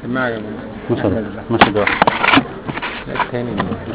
سماعة يا جماعة ما شاء الله ما شاء الله لا التاني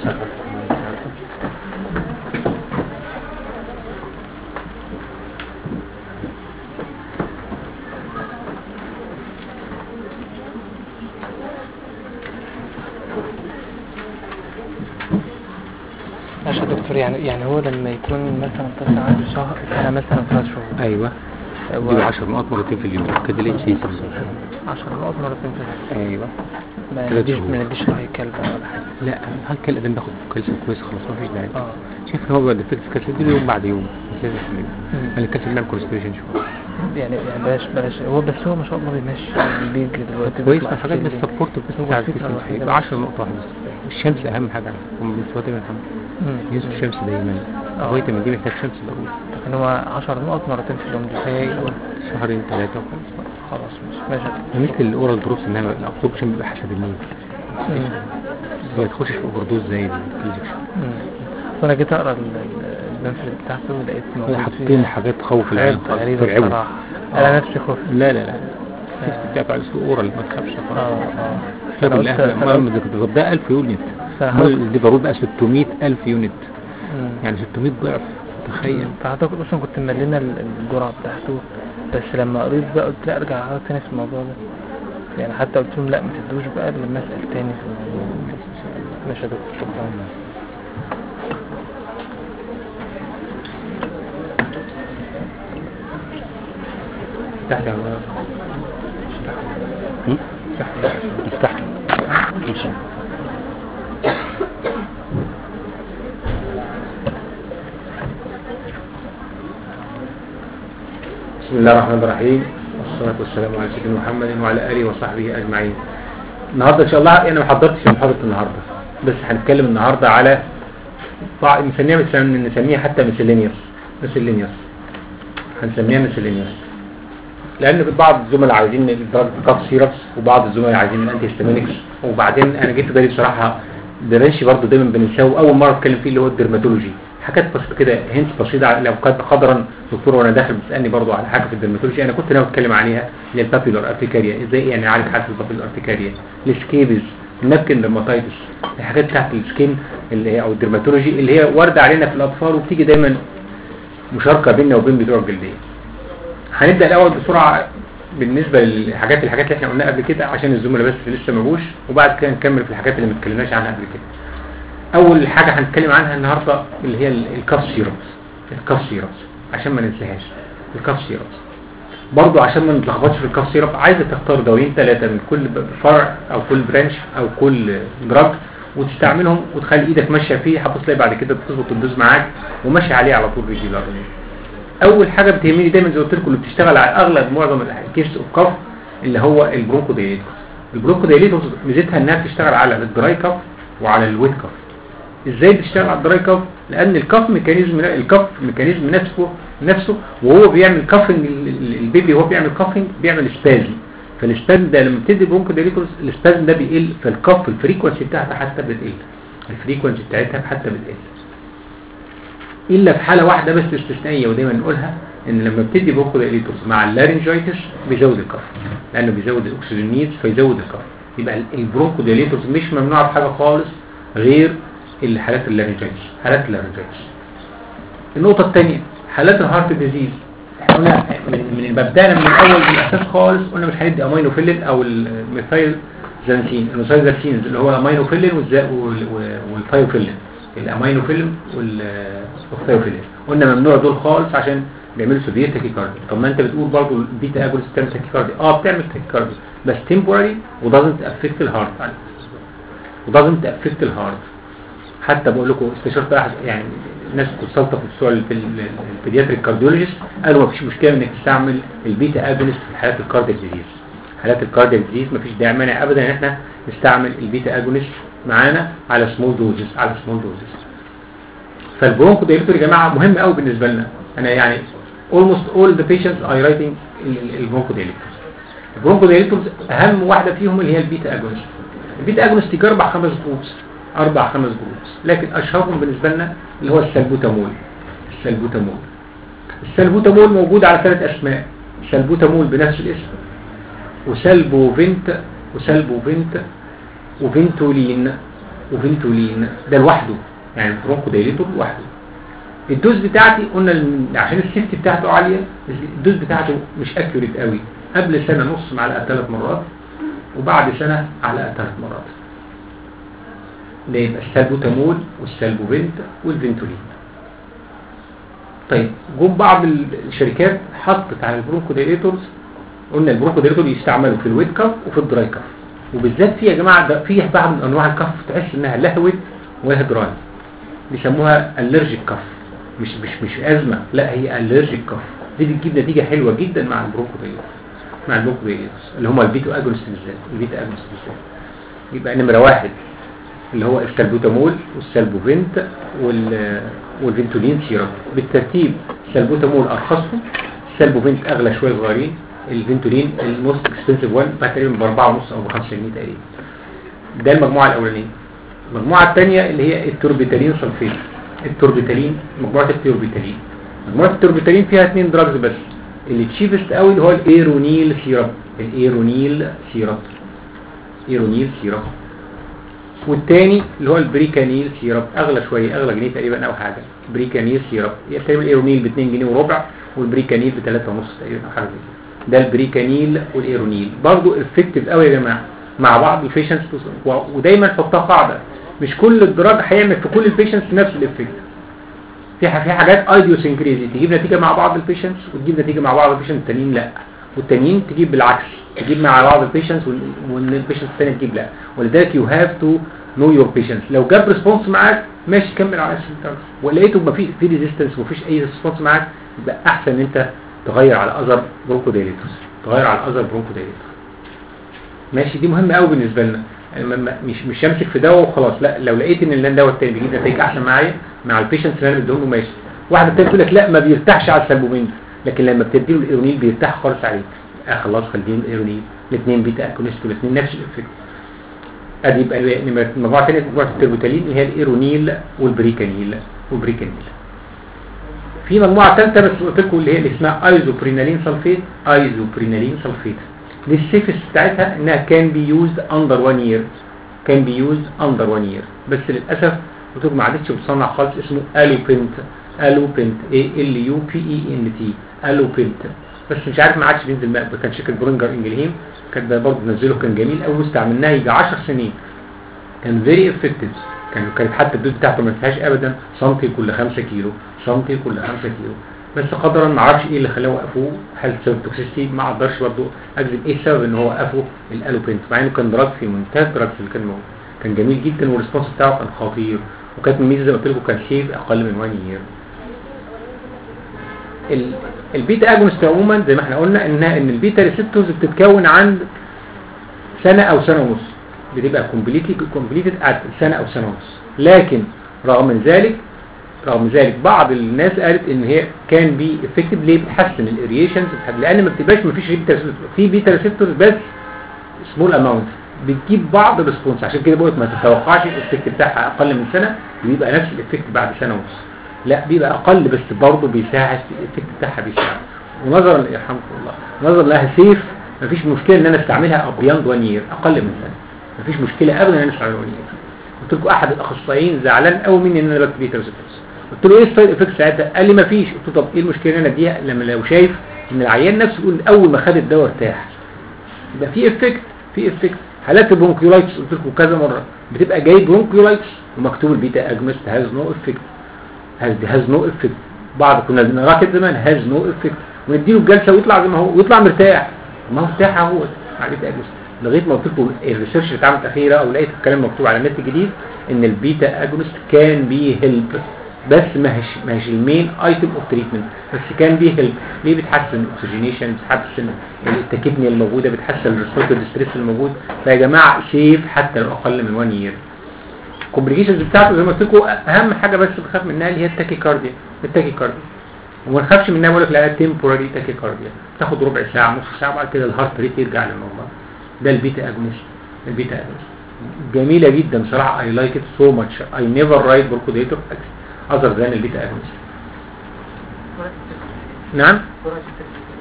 ماشي يا دكتور يعني يعني هو لما يكون مثلا طفل عنده شهر سنة مثلا ثلاث شهور ايوه هو دي 10 نقط مرتين في اليوم كده ليه شيء 10 نقط مرتين في اليوم ايوه ما ثلاث نديش شهور. ما نديش رأي كلب ولا حاجة لا هل كان الادم باخد كالسيوم كويس خلاص ما فيش داعي اه شايف ان هو بيبقى ديفكت كالسيوم دي يوم بعد يوم مش لازم كل يوم مم. يعني الكالسيوم بيعمل كونستيبيشن شويه يعني يعني بلاش بلاش هو بس هو ما شاء الله بيمشي بيجري دلوقتي كويس بيطلع بس حاجات السلم. بالسبورت بس هو بتاع الفكرة الجسم الوحيدة يبقى بس. 10 نقطة واحدة بس الشمس أهم حاجة هم بالنسبة لي الحمد مم. يوسف الشمس دايما آه. فيتامين دي محتاج شمس ضروري لكن هو 10 نقط مرتين في اليوم دي ايوه شهرين ثلاثة وخلاص بقى. خلاص ماشي ماشي مثل الاورال دروبس انها الابسوربشن بيبقى حسب المود مم. ما تخشش في اوفر دوز زي الانجكشن مم. وانا جيت اقرا ال- ال- البنفلت بتاعته لقيت موجود حاطين فيه حاجات تخوف العين حاجات خالص غريبة ترعبه بصراحة انا نفسي خفت لا لا لا التست بتاعته على اسمه اورال ما تخافش اه خلاص اه خد فأنا قلت- الاهل فأنا ما طب ده 1000 يونت فهو- امال الديفارول بقى 600 الف يونت مم. يعني 600 ضعف تخيل فاعتقد اصلا كنت ملينا ال- الجرعة بتاعته بس لما قريت بقى قلت لا ارجع اقعد تاني في الموضوع ده يعني حتى قلت لهم لا ما تدوش بقى إلا لما اسال تاني في الموضوع ماشي يا دكتور شكرا تحت يا عمار. هم؟ تحت. افتح ماشي بسم الله الرحمن الرحيم والصلاة والسلام على سيدنا محمد وعلى آله وصحبه أجمعين النهاردة إن شاء الله أنا ما حضرتش محاضرة النهاردة بس هنتكلم النهاردة على بعض نسميها مثلا نسميها حتى مسلينيوس مسلينيوس هنسميها مسلينيوس لأن بعض الزملاء عايزين الدراج كاف سيربس وبعض الزملاء عايزين الانتي هيستامينكس وبعدين أنا جيت في بالي بصراحة برانش برضه دايما بنساوي أول مرة أتكلم فيه اللي هو الدرماتولوجي حاجات بسيطة كده هنت بسيطة على- لو كانت خضرا دكتور وانا داخل بتسالني برضه على حاجه في الدرماتولوجي انا كنت ناوي اتكلم عليها اللي هي البابيلر ارتيكاريا ازاي يعني اعالج حاله البابيلر ارتيكاريا السكيبز النابكن درماتايتس الحاجات بتاعت السكين اللي هي او الدرماتولوجي اللي هي وارده علينا في الاطفال وبتيجي دايما مشاركه بيننا وبين بتوع الجلديه هنبدا الاول بسرعه بالنسبه للحاجات الحاجات اللي احنا قلناها قبل كده عشان الزملاء بس اللي لسه ما جوش وبعد كده نكمل في الحاجات اللي ما اتكلمناش عنها قبل كده اول حاجه هنتكلم عنها النهارده اللي هي ال- الكاف سيربس الكاف سيربس عشان ما ننساهاش الكاف سيربس برضو عشان ما نتلخبطش في الكاف سيرب عايزه تختار دوايين ثلاثه من كل ب- فرع او كل برانش او كل دراج وتستعملهم وتخلي ايدك ماشيه فيه هتبص تلاقي بعد كده بتظبط الدوز معاك وماشي عليه على طول ريجولار اول حاجه بتهمني دايما زي ما قلت لكم اللي بتشتغل على اغلب معظم الكيس اوف كاف اللي هو البرونكو دايليتوس البرونكو دايليتوس ميزتها انها بتشتغل على الدراي كاف وعلى الويت كاف ازاي بتشتغل على الدراي كاف لان الكاف ميكانيزم الكاف ميكانيزم نفسه نفسه وهو بيعمل كافنج البيبي وهو بيعمل كافنج بيعمل سبازم فالسبازم ده لما بتدي برونكو دايليتوس السبازم ده بيقل فالكاف الفريكونسي بتاعتها حتى بتقل الفريكونسي بتاعتها حتى بتقل الا في حاله واحده بس استثنائيه ودايما نقولها ان لما بتدي برونكو دايليتوس مع اللارنجايتس بيزود الكف لانه بيزود الاكسجين نيدز فيزود الكف يبقى البرونكو دايليتوس مش ممنوع في حاجه خالص غير الحالات اللارنجايتس حالات اللارنجايتس النقطه الثانيه حالات الهارت ديزيز احنا قلنا من من بدانا من الاول من الاساس خالص قلنا مش هندي امينوفيلين او الميثايل زانسين الميثايل زانسين اللي هو الامينوفيلين والزا- وال- وال- والثايوفيلين الامينوفيلم وال- والثايوفيلين قلنا ممنوع دول خالص عشان بيعملوا سوفيت تاكيكاردي طب ما انت بتقول برضو البيتا اجولس بتعمل تاكيكاردي اه بتعمل تاكيكاردي بس temporary ودازنت افكت الهارت ودازنت افكت الهارت حتى بقول لكم استشرت احد يعني ناس كونسلت في بتوع البيدياتريك كارديولوجيست قالوا ما فيش مشكله انك تستعمل البيتا اجونست في حالات الكاردياك ديزيز حالات الكاردياك ديزيز ما فيش داعي مانع ابدا ان احنا نستعمل البيتا اجونست معانا على سمول دوزز على سمول دوزز فالبرونكو دايليتور يا جماعه مهم قوي بالنسبه لنا انا يعني almost all the patients are writing البرونكو دايليتور البرونكو دايليتورز اهم واحده فيهم اللي هي البيتا اجونست البيتا اجونست يجي اربع خمس جروبس اربع خمس جروبس لكن اشهرهم بالنسبه لنا اللي هو السلبوتامول السلبوتامول السلبوتامول موجود على ثلاث اسماء سلبوتامول بنفس الاسم وسلبوفنت وسلبوفنت وفنتولين وفنتولين ده لوحده يعني البرونكو دايليتور لوحده الدوز بتاعتي قلنا ال- عشان السيفتي بتاعته عالية الدوز بتاعته مش اكيوريت قوي قبل سنة نص معلقة ثلاث مرات وبعد سنة علقة ثلاث مرات ده يبقى السلبوتامول والسلبوفنت والفنتولين طيب جم بعض ال- الشركات حطت على البرونكو دايليتورز قلنا البرونكو دايليتور يستعملوا في الويت كف وفي الدراي كف وبالذات في يا جماعه ده في بعض من انواع الكف تحس انها لهوت وهي دراي بيسموها الرجيك كف مش مش مش ازمه لا هي الرجيك كف دي بتجيب نتيجه حلوه جدا مع البرونكو دايليتور مع البرونكو دايليتورز اللي هم البيتو اجونست بالذات البيتا اجونست بالذات يبقى نمره واحد اللي هو السلبوتامول والسلبوفنت وال والفنتولين سيرب بالترتيب السلبوتامول ارخصهم السلبوفنت اغلى شويه صغيرين الفنتولين الموست اكسبنسيف وان بقى تقريبا ب 4 ونص او ب 5 جنيه تقريبا ده المجموعه الاولانيه المجموعه الثانيه اللي هي التوربيتالين سلفيت التوربيتالين مجموعه التوربيتالين مجموعه التوربيتالين فيها اثنين دراجز بس اللي تشيفست قوي اللي هو الايرونيل سيرب الايرونيل سيرب ايرونيل سيرب والتاني اللي هو البريكانيل سيرب اغلى شويه اغلى جنيه تقريبا او حاجه بريكانيل سيرب يعني تقريبا الايرونيل ب 2 جنيه وربع والبريكانيل ب 3 ونص تقريبا او حاجه زي كده ده البريكانيل والايرونيل برضو افكتيف قوي يا جماعه مع بعض البيشنتس ودايما حطها قاعده مش كل الدراج هيعمل في كل البيشنتس نفس الافكت في ح- في حاجات ايديوسنكريزي تجيب نتيجه مع بعض البيشنتس وتجيب نتيجه مع بعض البيشنتس التانيين لا والتانيين تجيب بالعكس تجيب مع بعض البيشنتس والبيشنتس الثانيه تجيب لا ولذلك يو هاف تو نو يور بيشنتس لو جاب ريسبونس معاك ماشي كمل على نفس الدرجه ولقيته ما في في ريزيستنس ومفيش اي ريسبونس معاك يبقى احسن ان انت تغير على اذر برونكو دايليتوس تغير على اذر برونكو دايليتوس ماشي دي مهمه قوي بالنسبه لنا يعني ما- ما- مش مش همسك في دواء وخلاص لا لو لقيت ان الدواء التاني بيجيب نتائج احسن معايا مع البيشنتس اللي انا بديهم له ماشي واحده تانية تقول لك لا ما بيرتاحش على السلبومين لكن لما بتدي له الايرونيل بيرتاح خالص عليه آه خلاص خليهم الايرونيل الاثنين بيتا اكونست والاثنين نفس الافكت ادي يبقى نمرة- مجموعه ثانيه مجموعه التربوتالين اللي هي الايرونيل والبريكانيل والبريكانيل في مجموعه ثالثه بس قلت لكم اللي هي اللي اسمها ايزوبرينالين سلفيت ايزوبرينالين سلفيت دي السيفس بتاعتها انها كان بي يوزد اندر 1 يير كان بي يوزد اندر 1 يير بس للاسف قلت لكم ما عادتش بتصنع خالص اسمه الوبنت الوبنت اي ال يو بي اي ان تي الوبنت بس مش عارف ما عادش بينزل ماء كان شركه برونجر انجلهيم كان ده برضه نزله كان جميل قوي واستعملناه يجي 10 سنين كان فيري افكتيف كان كانت حتى الدوز بتاعته ما فيهاش ابدا سنتي كل 5 كيلو سنتي كل 5 كيلو بس قدرا ما اعرفش ايه اللي خلاه وقفوه هل سبب توكسيستي ما اقدرش برضه اجزم ايه السبب ان هو وقفوا الالوبنت مع انه كان دراج في منتهى الدراج اللي كان موجود كان جميل جدا والريسبونس بتاعه كان خطير وكانت الميزه زي ما قلت لكم كان سيف اقل من 1 يير ال- البيتا اجونست عموما زي ما احنا قلنا انها ان البيتا ريسبتورز بتتكون عند سنة او سنة ونص بتبقى كومبليتلي كومبليتد ات سنة او سنة ونص لكن رغم من ذلك رغم ذلك بعض الناس قالت ان هي كان بي افكتيف ليه بتحسن الاريشنز لان ما بتبقاش ما فيش بيتا ريسبتورز في بيتا ريسبتورز بس سمول اماونت بتجيب بعض الريسبونس عشان كده بقولك ما تتوقعش الافكت بتاعها اقل من سنه بيبقى نفس الافكت بعد سنه ونص لا بيبقى اقل بس برضه بيساعد في الافكت بتاعها بيساعد ونظرا يرحمكم الله نظرا لها سيف مفيش مشكله ان انا استعملها بياند 1 يير اقل من سنه مفيش مشكله ابدا ان انا استعملها 1 يير قلت لكم احد الاخصائيين زعلان قوي مني ان انا بكتب بيتا ريسبتورز قلت له ايه السايد افكت ساعتها قال لي مفيش قلت له طب ايه المشكله ان انا اديها لما لو شايف ان العيان نفسه يقول اول ما خد الدواء ارتاح يبقى في افكت في افكت حالات البرونكيولايتس قلت لكم كذا مره بتبقى جاي برونكيولايتس ومكتوب البيتا اجمست هاز نو افكت هاز هاز نو افكت بعض كنا بنقرا كده زمان هاز نو افكت ونديله الجلسه ويطلع زي ما هو ويطلع مرتاح ما هو ارتاح اهو على البيتا اجمست لغايه ما قلت لكم الريسيرش اللي اتعملت اخيره او لقيت الكلام مكتوب على النت الجديد ان البيتا اجونست كان بي هيلب بس ما هيش ما هيش المين ايتم اوف تريتمنت بس كان بي هيلب ليه بتحسن الاكسجينيشن بتحسن التكبنيا الموجوده بتحسن الريسبيرتوري ستريس الموجود فيا جماعه سيف حتى لو اقل من 1 يير الكومبليكيشنز بتاعته زي ما قلت لكم اهم حاجه بس بخاف منها اللي هي التاكيكارديا التاكيكارديا وما نخافش منها بقول لك لا تمبوراري تاكيكارديا تاخد ربع ساعه نص ساعه بعد كده الهارت ريت يرجع للنورمال ده البيتا اجونست البيتا اجونست جميله جدا بصراحه اي لايك ات سو ماتش اي نيفر رايت بركوديتور اذر ذان البيتا اجونست نعم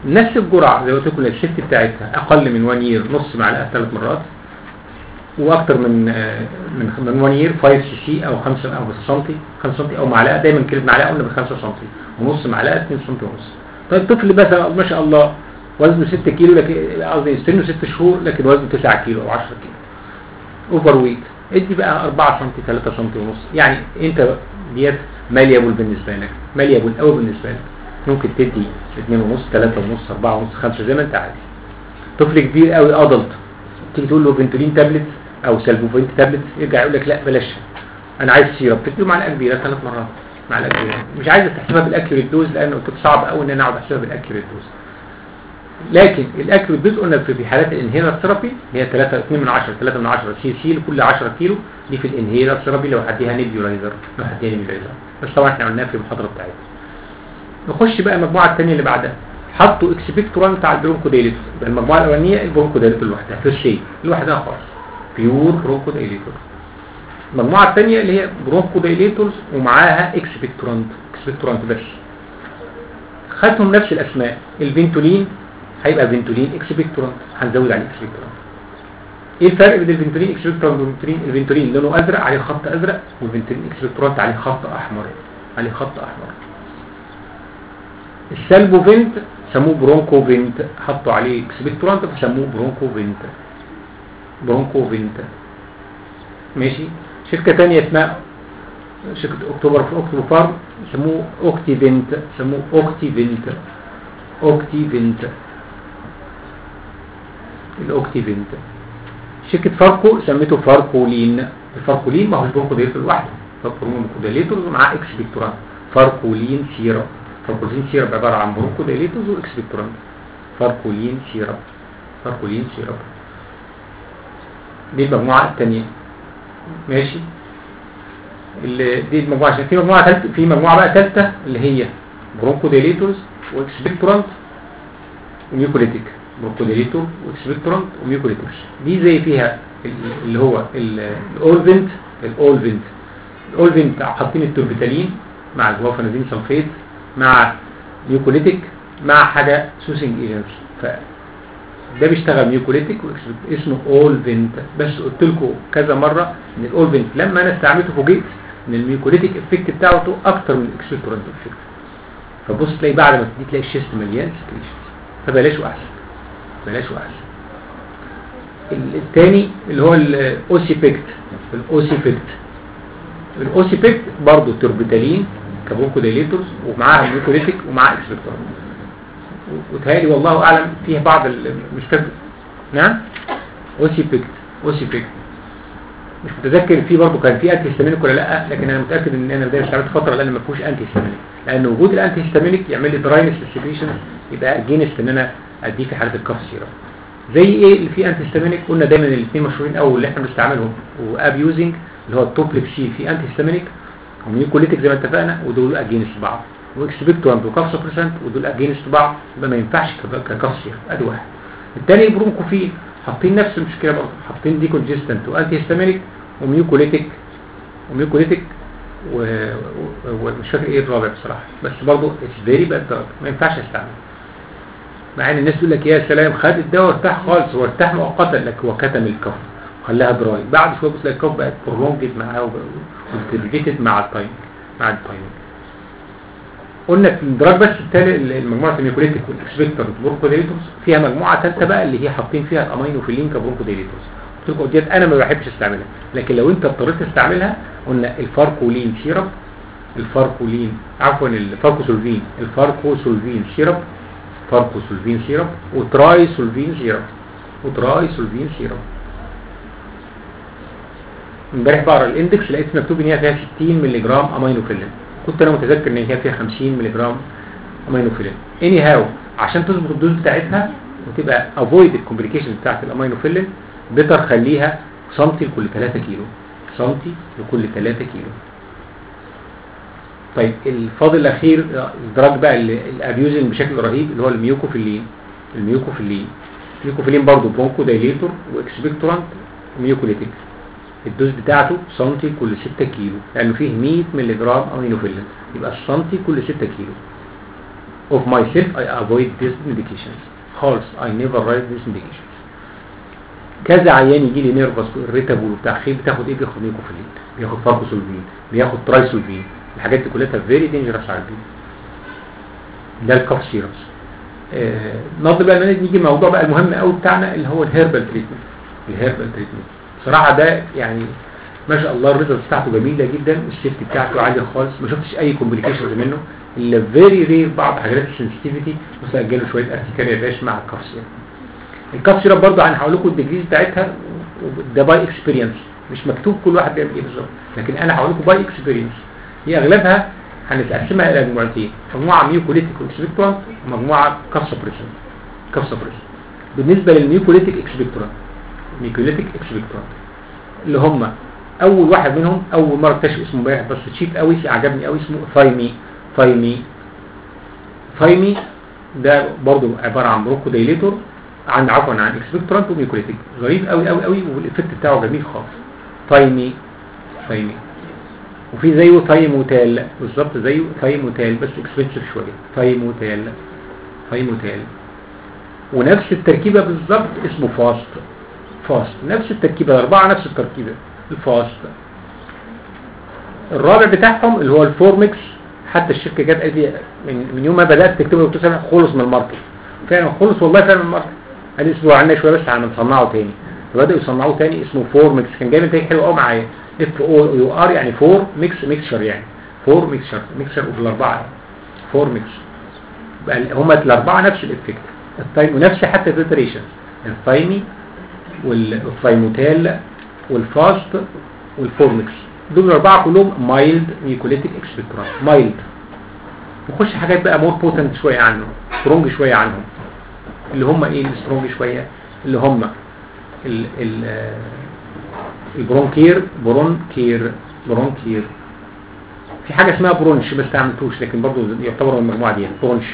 نفس الجرعه زي ما قلت لكم السيفتي بتاعتها اقل من 1 يير نص معلقه ثلاث مرات واكتر من آه، من من 1 يير 5 سي سي او 5 او سنتي 5 سنتي او معلقه دايما كلمه معلقه قلنا ب 5 سنتي ونص معلقه 2 سنتي ونص طيب طفل مثلا ما شاء الله وزنه 6 كيلو لكن قصدي سنه 6 شهور لكن وزنه 9 كيلو او 10 كيلو اوفر ويت ادي بقى 4 سم 3 سم ونص يعني انت ديت ماليابل بالنسبه لك ماليابل قوي بالنسبه لك ممكن تدي 2 ونص 3 ونص 4 ونص 5 زي ما انت عايز طفل كبير قوي ادلت تيجي تقول له فنتولين تابلت او سالبوفينت تابلت يرجع يقول لك لا بلاش انا عايز سيرب تديله معلقه كبيره ثلاث مرات معلقه كبيره مش عايز تحسبها بالاكيوريت دوز لان قلت لك صعب قوي ان انا اقعد احسبها بالاكيوريت دوز لكن الاكل دوز قلنا في في حالات الانهيلر ثيرابي هي 3 2 من 10 3 من 10 سي سي لكل 10 كيلو دي في الانهيلر ثيرابي لو هديها نيبيولايزر لو هديها نيبيولايزر بس طبعا احنا قلناها في المحاضره بتاعتنا نخش بقى المجموعه الثانيه اللي بعدها حطوا اكسبكتوران بتاع البرونكوديليتور يبقى المجموعه الاولانيه البرونكوديليتور لوحدها في الشيء لوحدها خالص بيور برونكوديليتور المجموعه الثانيه اللي هي برونكوديليتورز ومعاها اكسبكتورانت اكسبكتورانت بس خدتهم نفس الاسماء الفينتولين هيبقى فينتولين اكسبكتورانت هنزود عليه اكسبكتورانت ايه الفرق بين الفينتولين اكسبكتورانت والفينتولين الفينتولين لونه ازرق عليه خط ازرق والفينتولين اكسبكتورانت عليه خط احمر عليه خط احمر السالبوفينت سموه برونكوفينت حطوا عليه اكسبكتورانت فسموه برونكوفينت برونكوفينت ماشي شركة تانية اسمها شركة اكتوبر في اكتوبر فارم سموه اوكتيفينت سموه اوكتيفينت اوكتيفينت الاوكتيفينت شركة فاركو سميته فاركولين الفاركولين ما هوش برونكوديليتور لوحده برونكوديليتور ومعاه اكسبكتورانت فاركولين سيرب فاركولين سيرب عبارة عن برونكوديليتورز واكسبكتورانت فاركولين سيرب فاركولين سيرب دي المجموعة الثانية ماشي اللي دي المجموعة عشان في مجموعة ثالثة في مجموعة بقى ثالثة اللي هي برونكوديليتورز واكسبكتورانت وميوكوليتيك برونكوديليتور واكسبكتورانت وميوكوليتيكس دي زي فيها ال- اللي هو الاولفنت الاولفنت الاولفنت حاطين التوربيتالين مع الجوافانازين سلفيت مع ميوكوليتيك مع حاجة سوسنج ايجنتس ف ده بيشتغل ميوكوليتيك وإكسبكت- اسمه اولفنت بس قلت لكم كذا مرة ان الاولفنت لما انا استعملته فوجئت ان الميوكوليتيك افكت بتاعته اكتر من الاكسبكتورانت افكت فبص تلاقي بعد ما تدي تلاقي الشيست مليان سكريشن فبلاشه احسن بلاشه احسن ال- التاني اللي هو الاوسيبكت الاوسيبكت الاوسيبكت برضه توربيتالين كابونكوديليتورز ومعاها ميوكوليتيك ومعاها اكسبكتورانت وتهيألي والله اعلم فيه بعض ال- مش فاكر نعم اوسيبكت اوسيبكت مش متذكر فيه برضه كان فيه انتي هيستامينيك ولا لا لكن انا متاكد ان انا ده اشتغلت فتره لان ما فيهوش انتي هيستامينيك لان وجود الانتي هيستامينيك يعمل لي دراينس للسكريشن يبقى اجينست ان انا اديه في حاله الكف سيرم زي ايه اللي فيه انتي هيستامينيك قلنا دايما الاثنين مشهورين قوي اللي احنا بنستعملهم وابيوزنج اللي هو التوبلكسين فيه انتي هيستامينيك وميوكوليتيك زي ما اتفقنا ودول اجينست بعض واكسبكتورانت وكف سبريسنت ودول اجينست بعض يبقى ما ينفعش كب- ككف سيرم ادي واحد الثاني برونكوفين حاطين نفس المشكله برضه حاطين دي كونجستنت وانتي هيستامينيك وميوكوليتيك وميوكوليتيك و- و- ومش فاكر ايه الرابع بصراحه بس برضه اتس فيري باد دراج ما ينفعش استعمله مع ان الناس تقول لك يا سلام خد الدواء ارتاح خالص هو ارتاح مؤقتا لك هو كتم الكف وخلاها دراي بعد شويه بص تلاقي الكف بقت برولونجد معاه وتربيتد مع التايم مع التايم قلنا في الدراج بس التالي المجموعه الميكوليتيك والاكسبكتور برونكوديليتورز فيها مجموعه ثالثه بقى اللي هي حاطين فيها الامينوفيلين كبرونكوديليتورز قلت لكم ديت انا ما بحبش استعملها لكن لو انت اضطريت تستعملها قلنا الفاركولين سيرب الفاركولين عفوا الفاركوسولفين الفاركوسولفين سيرب فاركوسولفين سيرب وتراي سولفين سيرب وتراي سولفين سيرب امبارح بقرا الاندكس لقيت مكتوب ان هي فيها 60 مللي جرام امينوفيلين كنت انا متذكر ان هي فيها 50 مللي جرام امينوفيلين اني هاو عشان تظبط الدوز بتاعتها وتبقى افويد الكومبليكيشن بتاعت الامينوفيلين بيتر خليها سنتي لكل 3 كيلو سنتي لكل 3 كيلو طيب الفاضل الاخير الدراج بقى الابيوزنج بشكل رهيب اللي هو الميوكوفيلين الميوكوفيلين الميوكوفيلين برضه برونكو دايليتور واكسبكتورانت وميوكوليتيك الدوز بتاعته سنتي كل 6 كيلو لانه فيه 100 مللي جرام امينوفيلين يبقى السنتي كل 6 كيلو of myself I avoid these medications خالص I never write these medications كذا عيان يجي لي نيرفس irritable وبتاع خير بتاخد ايه بياخد نيكوفيلين بياخد فاركوسولفين بياخد ترايسولفين الحاجات دي كلها فيري دينجرس على البيبي ده الكاف سيرمز آه نقضي بقى ان نيجي الموضوع بقى المهم قوي بتاعنا اللي هو الهيربال تريتمنت الهيربال تريتمنت بصراحه ده يعني ما شاء الله الريزلت بتاعته جميله جدا والسيفتي بتاعته عاليه خالص ما شفتش اي كومبليكيشنز منه الا فيري رير بعض حاجات السنسيتيفيتي وسجلوا شويه ارتكاريا باش مع الكاف سيرم الكاف سيرم برضه انا هقول لكم الديجريز بتاعتها ده باي اكسبيرينس مش مكتوب كل واحد بيعمل ايه بالظبط لكن انا هقول لكم باي اكسبيرينس هي اغلبها هنقسمها الى مجموعتين مجموعه ميوكوليتيك واكسبكتورانت ومجموعه كابسابريشن كابسابريشن بالنسبه للميوكوليتيك اكسبكتورانت ميوكوليتيك اكسبكتورانت اللي هم اول واحد منهم اول مره اكتشف اسمه امبارح بس تشيب قوي عجبني قوي اسمه ثايمي ثايمي ثايمي ده برضو عباره عن بروكو دايليتور عن عفوا عن اكسبكتورانت وميوكوليتيك ظريف قوي قوي قوي والايفكت بتاعه جميل خالص ثايمي ثايمي وفي زيه ثايموتال بالظبط زيه ثايموتال بس اكسبنسيف شويه ثايموتال ثايموتال ونفس التركيبه بالظبط اسمه فاست فاست نفس التركيبه الاربعه نفس التركيبه الفاست الرابع بتاعهم اللي هو الفورمكس حتى الشركه جت قالت لي من, من يوم ما بدات تكتبه قلت لها خلص من الماركت فعلا خلص والله فعلا من الماركت قال لي اسبوع عنا شويه بس هنصنعه تاني فبداوا يصنعوه تاني اسمه فورمكس كان جاي نتائج حلوه قوي معايا اف او يو ار يعني فور ميكس ميكشر يعني فور ميكشر ميكشر بالاربعه فور ميكس هما الاربعه نفس الافكت الثايم ونفس حتى البريبريشن الثايمي والثايموتال والفاست والفورمكس دول الاربعه كلهم مايلد ميكوليتيك اكسبكتورانت مايلد نخش حاجات بقى مور بوتنت شويه عنهم سترونج شويه عنهم اللي هم ايه السترونج شويه اللي هم ال ال البرونكير برونكير برونكير في حاجة اسمها برونش بس تعملتوش لكن برضو يعتبروا من المجموعة دي برونش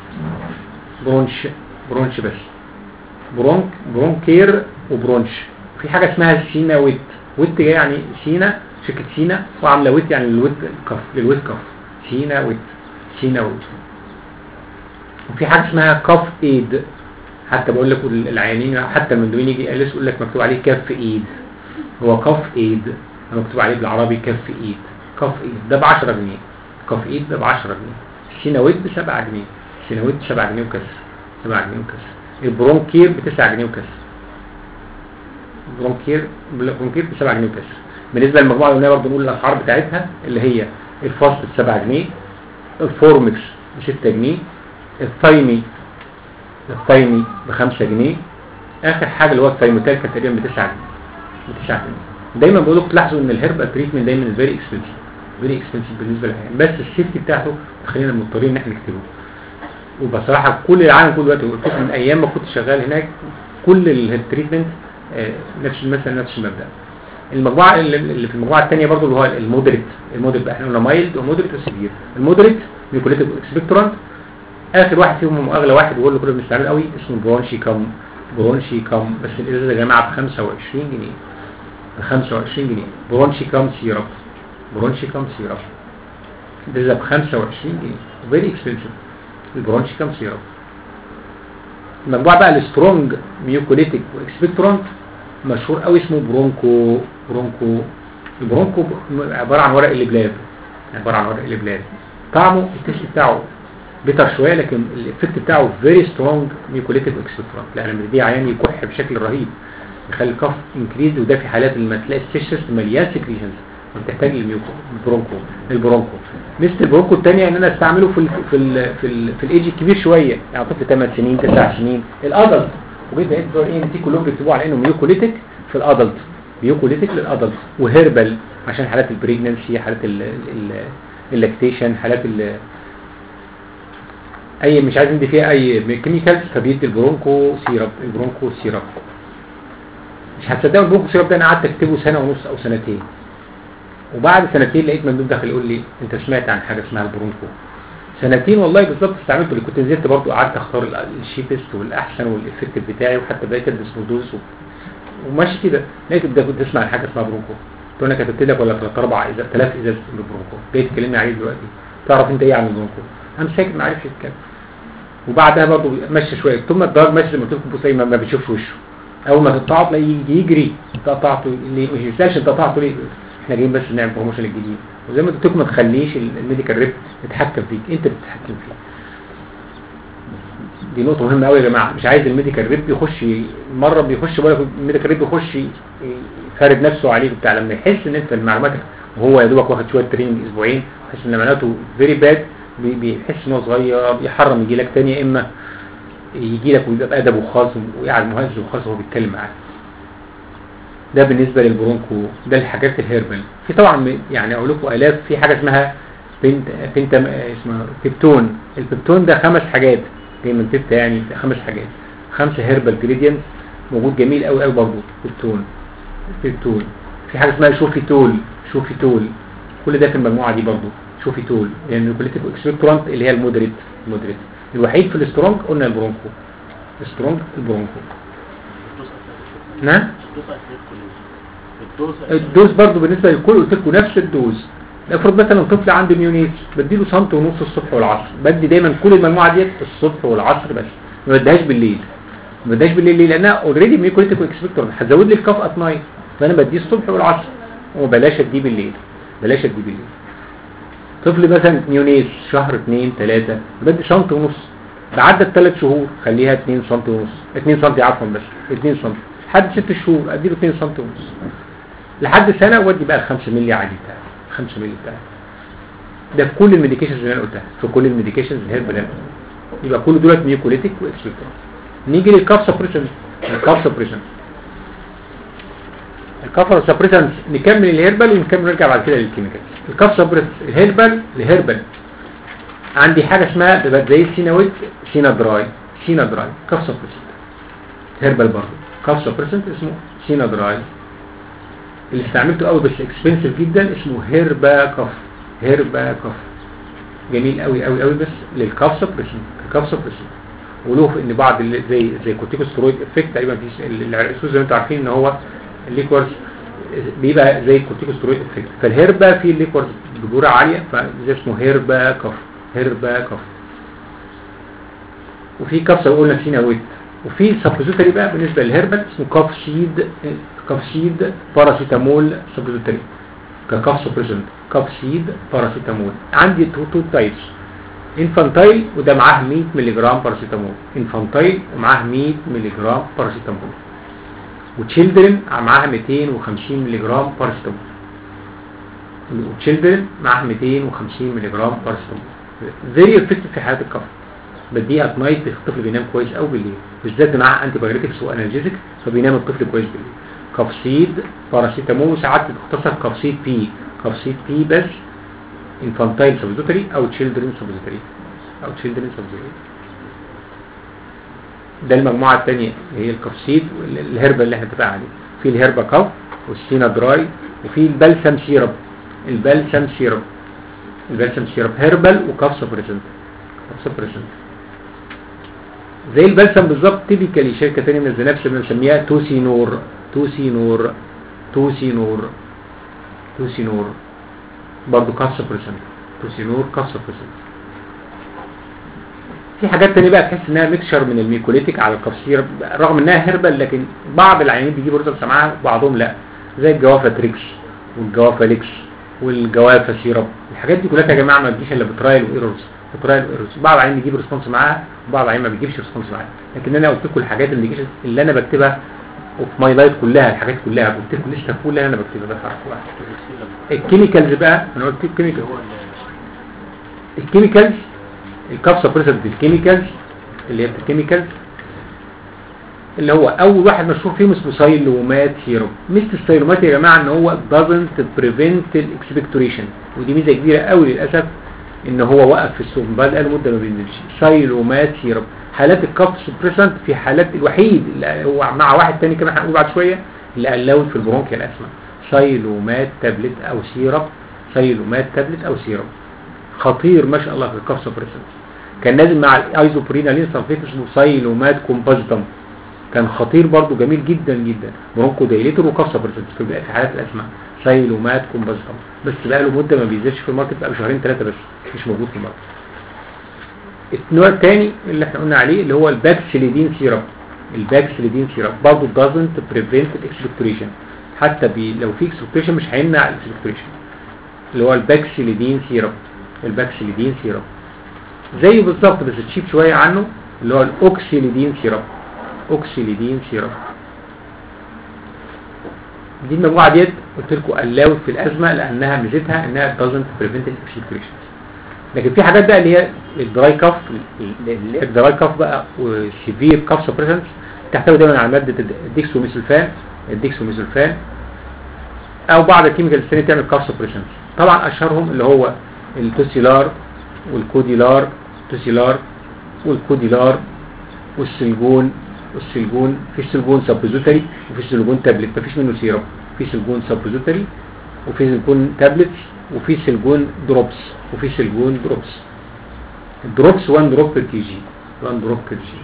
برونش برونش بس برونك برونكير وبرونش في حاجة اسمها سينا ويت ويت يعني سينا شركة سينا وعاملة ويت يعني الويت كف للويت كف سينا ويت سينا ويت وفي حاجة اسمها كف ايد حتى بقول لك العيانين حتى المندوبين يجي يقلس يقول لك مكتوب عليه كف ايد هو كف ايد مكتوب عليه بالعربي كف ايد كف ايد ده ب 10 جنيه كف ايد ده ب 10 جنيه السيناويد ب 7 جنيه السيناويد ب 7 جنيه وكسر 7 جنيه وكسر البرونكير ب 9 جنيه وكسر البرونكير البرونكير ب 7 جنيه وكسر بالنسبه للمجموعه اللي برضه نقول الاسعار بتاعتها اللي هي الفاست ب 7 جنيه الفورمكس ب 6 جنيه الثايمي الثايمي ب 5 جنيه اخر حاجه اللي هو الثايموتال كانت تقريبا ب 9 جنيه بتساعد دايما بقول لكم تلاحظوا ان الهيربال تريتمنت دايما فيري اكسبنسيف فيري اكسبنسيف بالنسبه للعيان بس السيفتي بتاعته تخلينا مضطرين ان احنا نكتبه وبصراحه كل العالم كل دلوقتي قلت من ايام ما كنت شغال هناك كل التريتمنت آه نفس مثلا نفس المبدا المجموعه اللي في المجموعه الثانيه برضو اللي هو المودريت المودريت بقى احنا قلنا مايلد ومودريت وسيفير المودريت ميوكوليتيك اكسبكتورانت اخر واحد فيهم اغلى واحد وهو اللي كنا بنستعمله قوي اسمه برونشي كام برونشي كام بس الازازه يا جماعه ب 25 جنيه ب 25 جنيه برونشي كام سيرب برونشي كام سيرب ده ب 25 جنيه فيري اكسبنسيف البرونشي كام سيرب المجموعه بقى السترونج ميوكوليتيك واكسبكتورانت مشهور قوي اسمه برونكو برونكو البرونكو عباره عن ورق اللبلاب عباره عن ورق اللبلاب طعمه التست بتاعه بيتر شويه لكن الافكت بتاعه فيري سترونج ميوكوليتيك واكسبكتورانت لان لما دي عيان يكح بشكل رهيب يخلي الكف انكريز وده في حالات لما تلاقي السيشس مليان سكريشنز وبتحتاج للميوكو البرونكو البرونكو مثل البرونكو الثانيه ان انا استعمله في ال في ال في ال في الايدج الكبير شويه يعني طفل 8 سنين 9 سنين الادلت وجيت لقيت بتوع الاي ان تي كلهم بيكتبوا على انه ميوكوليتيك في الادلت ميوكوليتيك للادلت وهيربال عشان حالات البريجننسي حالات اللاكتيشن حالات ال اي مش عايز ندي فيها اي كيميكالز فبيدي البرونكو سيرب البرونكو سيرب مش هتصدقوا البرونكو سيرب ده انا قعدت اكتبه سنه ونص او سنتين وبعد سنتين لقيت مندوب داخل يقول لي انت سمعت عن حاجه اسمها البرونكو سنتين والله بالظبط استعملته اللي كنت نزلت برضو قعدت اختار الشيبست والاحسن والافكتيف بتاعي وحتى بقيت البس مودوز و... وماشي كده لقيت ده كنت تسمع عن حاجه اسمها برونكو قلت له انا كتبت لك ولا ثلاث اربع ازاز ثلاث ازاز من البرونكو جاي تكلمني عليه دلوقتي تعرف انت ايه عن البرونكو انا ساكت ما عرفش يتكلم وبعدها برضه ماشي شويه ثم الدرج ماشي زي ما قلت لكم بص ما ما بيشوفش وشه اول ما تقطعه تلاقيه يجي يجري انت قطعته ليه مش يسالش انت قطعته ليه احنا جايين بس نعمل بروموشن الجديد وزي ما قلت لكم ما تخليش ال- الميديكال ريب يتحكم فيك انت اللي بتتحكم فيه دي نقطة مهمة قوي يا جماعة مش عايز الميديكال ريب يخش ي- مرة بيخش بقول الميديكال ريب يخش ي- يفرد نفسه عليك بتاع لما يحس ان انت معلوماتك وهو يا دوبك واخد شوية تريننج اسبوعين يحس ان معلوماته فيري باد بيحس ان هو صغير بيحرم يجي لك تاني يا اما يجي لك ويبقى بأدب وخاص وقاعد مهزز وخاص وهو بيتكلم معاك ده بالنسبة للبرونكو ده الحاجات الهيربل في طبعا م- يعني اقول لكم الاف في حاجة اسمها بنت بنت اسمها بيبتون البيبتون ده خمس حاجات جاي من بيبتا يعني ده خمس حاجات خمسة هيربال جريدينت موجود جميل قوي قوي برضه بيبتون بيبتون في حاجة اسمها شوفيتول شوفيتول كل ده في المجموعة دي برضه شوفيتول يعني الكوليتيك اكسبكتورانت اللي هي المودريت المودريت الوحيد في الاسترونج قلنا البرونكو الاسترونج البرونكو نعم الدوز برضو بالنسبة للكل قلت لكم نفس الدوز افرض مثلا طفل عنده نيونيت بديله سنت ونص الصبح والعصر بدي دايما كل المجموعه ديت الصبح والعصر بس ما بديهاش بالليل ما بديهاش بالليل ليه لانها اوريدي ميكوليتيك اكسبكتور هتزود لي الكاف ات نايت فانا بديه الصبح والعصر وبلاش اديه بالليل بلاش اديه بالليل طفل مثلا نيونيت شهر 2 3 بدي سنت ونص بعد الثلاث شهور خليها 2 سم ونص 2 سم عفوا بس 2 سم لحد 6 شهور اديله 2 سم ونص لحد سنه ودي بقى ال 5 مللي عادي بتاعي 5 مللي بتاعي ده في كل الميديكيشنز اللي انا قلتها في كل الميديكيشنز اللي هي البلاد يبقى كل دولت ميوكوليتيك واكسبكتور نيجي للكاف سبريشن الكاف سبريشن الكاف سبريشن نكمل الهيربال ونكمل نرجع بعد كده للكيميكال الكاف سبريشن الهيربال الهيربال عندي حاجه اسمها بيبقى زي السيناويت سينا دراي سينا دراي كاف سبريشن هيربال برضه كاف سبريشن اسمه سينا دراي اللي استعملته قوي بس اكسبنسيف جدا اسمه هيربا كف هيربا كف جميل قوي قوي قوي بس للكاف سبريشن الكاف سبريشن وله ان بعض اللي زي زي كورتيكوسترويد افكت تقريبا في العرقسوس زي ما انتم عارفين ان هو الليكورز بيبقى زي الكورتيكوسترويد افكت فالهيربا فيه الليكورز بجرعه عاليه فده اسمه هيربا كف هيربا كف وفي كف قلنا سيناويت وفي سبوزيتوري بقى بالنسبه للهيربال اسمه كاف سيد كاف سيد باراسيتامول سبوزيتوري ككاف سبريشن كاف سيد باراسيتامول عندي تو تو تايبس انفانتايل وده معاه 100 مللي جرام باراسيتامول انفانتايل ومعاه 100 مللي جرام باراسيتامول وتشيلدرن معاها 250 مللي جرام باراسيتامول وتشيلدرن معاها 250 مللي جرام باراسيتامول فيري افكتيف في حالات الكف بديها ات نايت الطفل بينام كويس قوي بالليل بالذات معاه انتي بايوتكس وانالجيزك فبينام الطفل كويس بالليل كفسيد باراسيتامول ساعات بتختصر كفسيد بي كفسيد بي بس انفانتايل سبوزيتوري او تشيلدرن سبوزيتوري او تشيلدرن سبوزيتوري ده المجموعة الثانية هي الكفسيد الهربة اللي احنا اتفقنا عليه في الهربة كف والسينا دراي وفي البلسم سيرب البلسم سيرب البلسم سيرب هربل وكف سبريسنت كف سبريسنت زي البلسم بالظبط تيبيكالي شركة تانية من الزنابس اللي بنسميها توسي نور توسي نور توسي نور توسي نور برضه كاف سبريسنت توسي نور كاف سبريسنت في حاجات تانية بقى تحس انها ميكشر من الميكوليتيك على الكفسير رغم انها هربل لكن بعض العيانين بيجيبوا ريزلتس معاها وبعضهم لا زي الجوافة تريكس والجوافة ليكس والجوافة سيرب الحاجات دي كلها يا جماعه ما تجيش الا بترايل وايرورز بترايل وايرورز بعض العيانين بيجيب ريسبونس معاها وبعض العيانين ما بيجيبش ريسبونس معاها لكن انا قلت لكم الحاجات اللي اللي انا بكتبها وفي ماي لايف كلها الحاجات كلها قلت لكم لسه كلها انا بكتبها بس عارف واحد الكيميكالز بقى انا قلت الكيميكال الكيميكالز الكاب سبريسنت الكيميكالز اللي هي الكيميكالز اللي هو اول واحد مشهور فيهم اسمه سايلومات سيروم ميزه السايلومات يا جماعه ان هو doesn't prevent الاكسبكتوريشن ودي ميزه كبيره قوي للاسف ان هو وقف في السوق بقى له مده ما بينزلش سايلومات سيروم حالات الكاب سبريسنت في حالات الوحيد اللي هو مع واحد تاني كمان هنقول بعد شويه اللي قلوت في البرونكيال اسما سايلومات تابلت او سيرب سايلومات تابلت او سيرب خطير ما شاء الله في الكاب سبريسنت كان نازل مع الايزوبرينالين سلفيت اسمه سايلومات كومبوزيتم كان خطير برضو جميل جدا جدا برونكو دايليتور وكاف سبريسنت في في حالات الاسماء سايلومات كومبوزيتم بس بقى له مده ما بينزلش في الماركت بقى له شهرين ثلاثه بس مش موجود في الماركت النوع الثاني اللي احنا قلنا عليه اللي هو الباكسليدين سيرب الباكسليدين سيرب برضه doesn't prevent الاكسبكتوريشن حتى بي لو في اكسبكتوريشن مش هيمنع الاكسبكتوريشن اللي هو الباكسليدين سيرب الباكسليدين سيرب زيه بالظبط بس تشيب شوية عنه اللي هو الاوكسيليدين سيرب اوكسيليدين سيرب دي المجموعة ديت قلت لكم قلاوت في الأزمة لأنها ميزتها إنها doesn't prevent الاكسبكتوريشن لكن في حاجات بقى اللي هي الدراي كاف الدراي كاف بقى وسيفير كاف سبريسنس تحتوي دايما على مادة الديكسوميثولفان الديكسوميثولفان او بعض الكيميكال الثانية تعمل كاف سبريسنس طبعا اشهرهم اللي هو التوسيلار والكوديلار توسيلار والكوديلار والسلجون والسلجون في سلجون سبوزيتري وفي سلجون تابلت مفيش منه سيرم في سلجون سبوزيتري وفي سلجون تابلتس وفي سلجون دروبس وفي سلجون دروبس الدروبس 1 دروب بير كي جي 1 دروب بير جي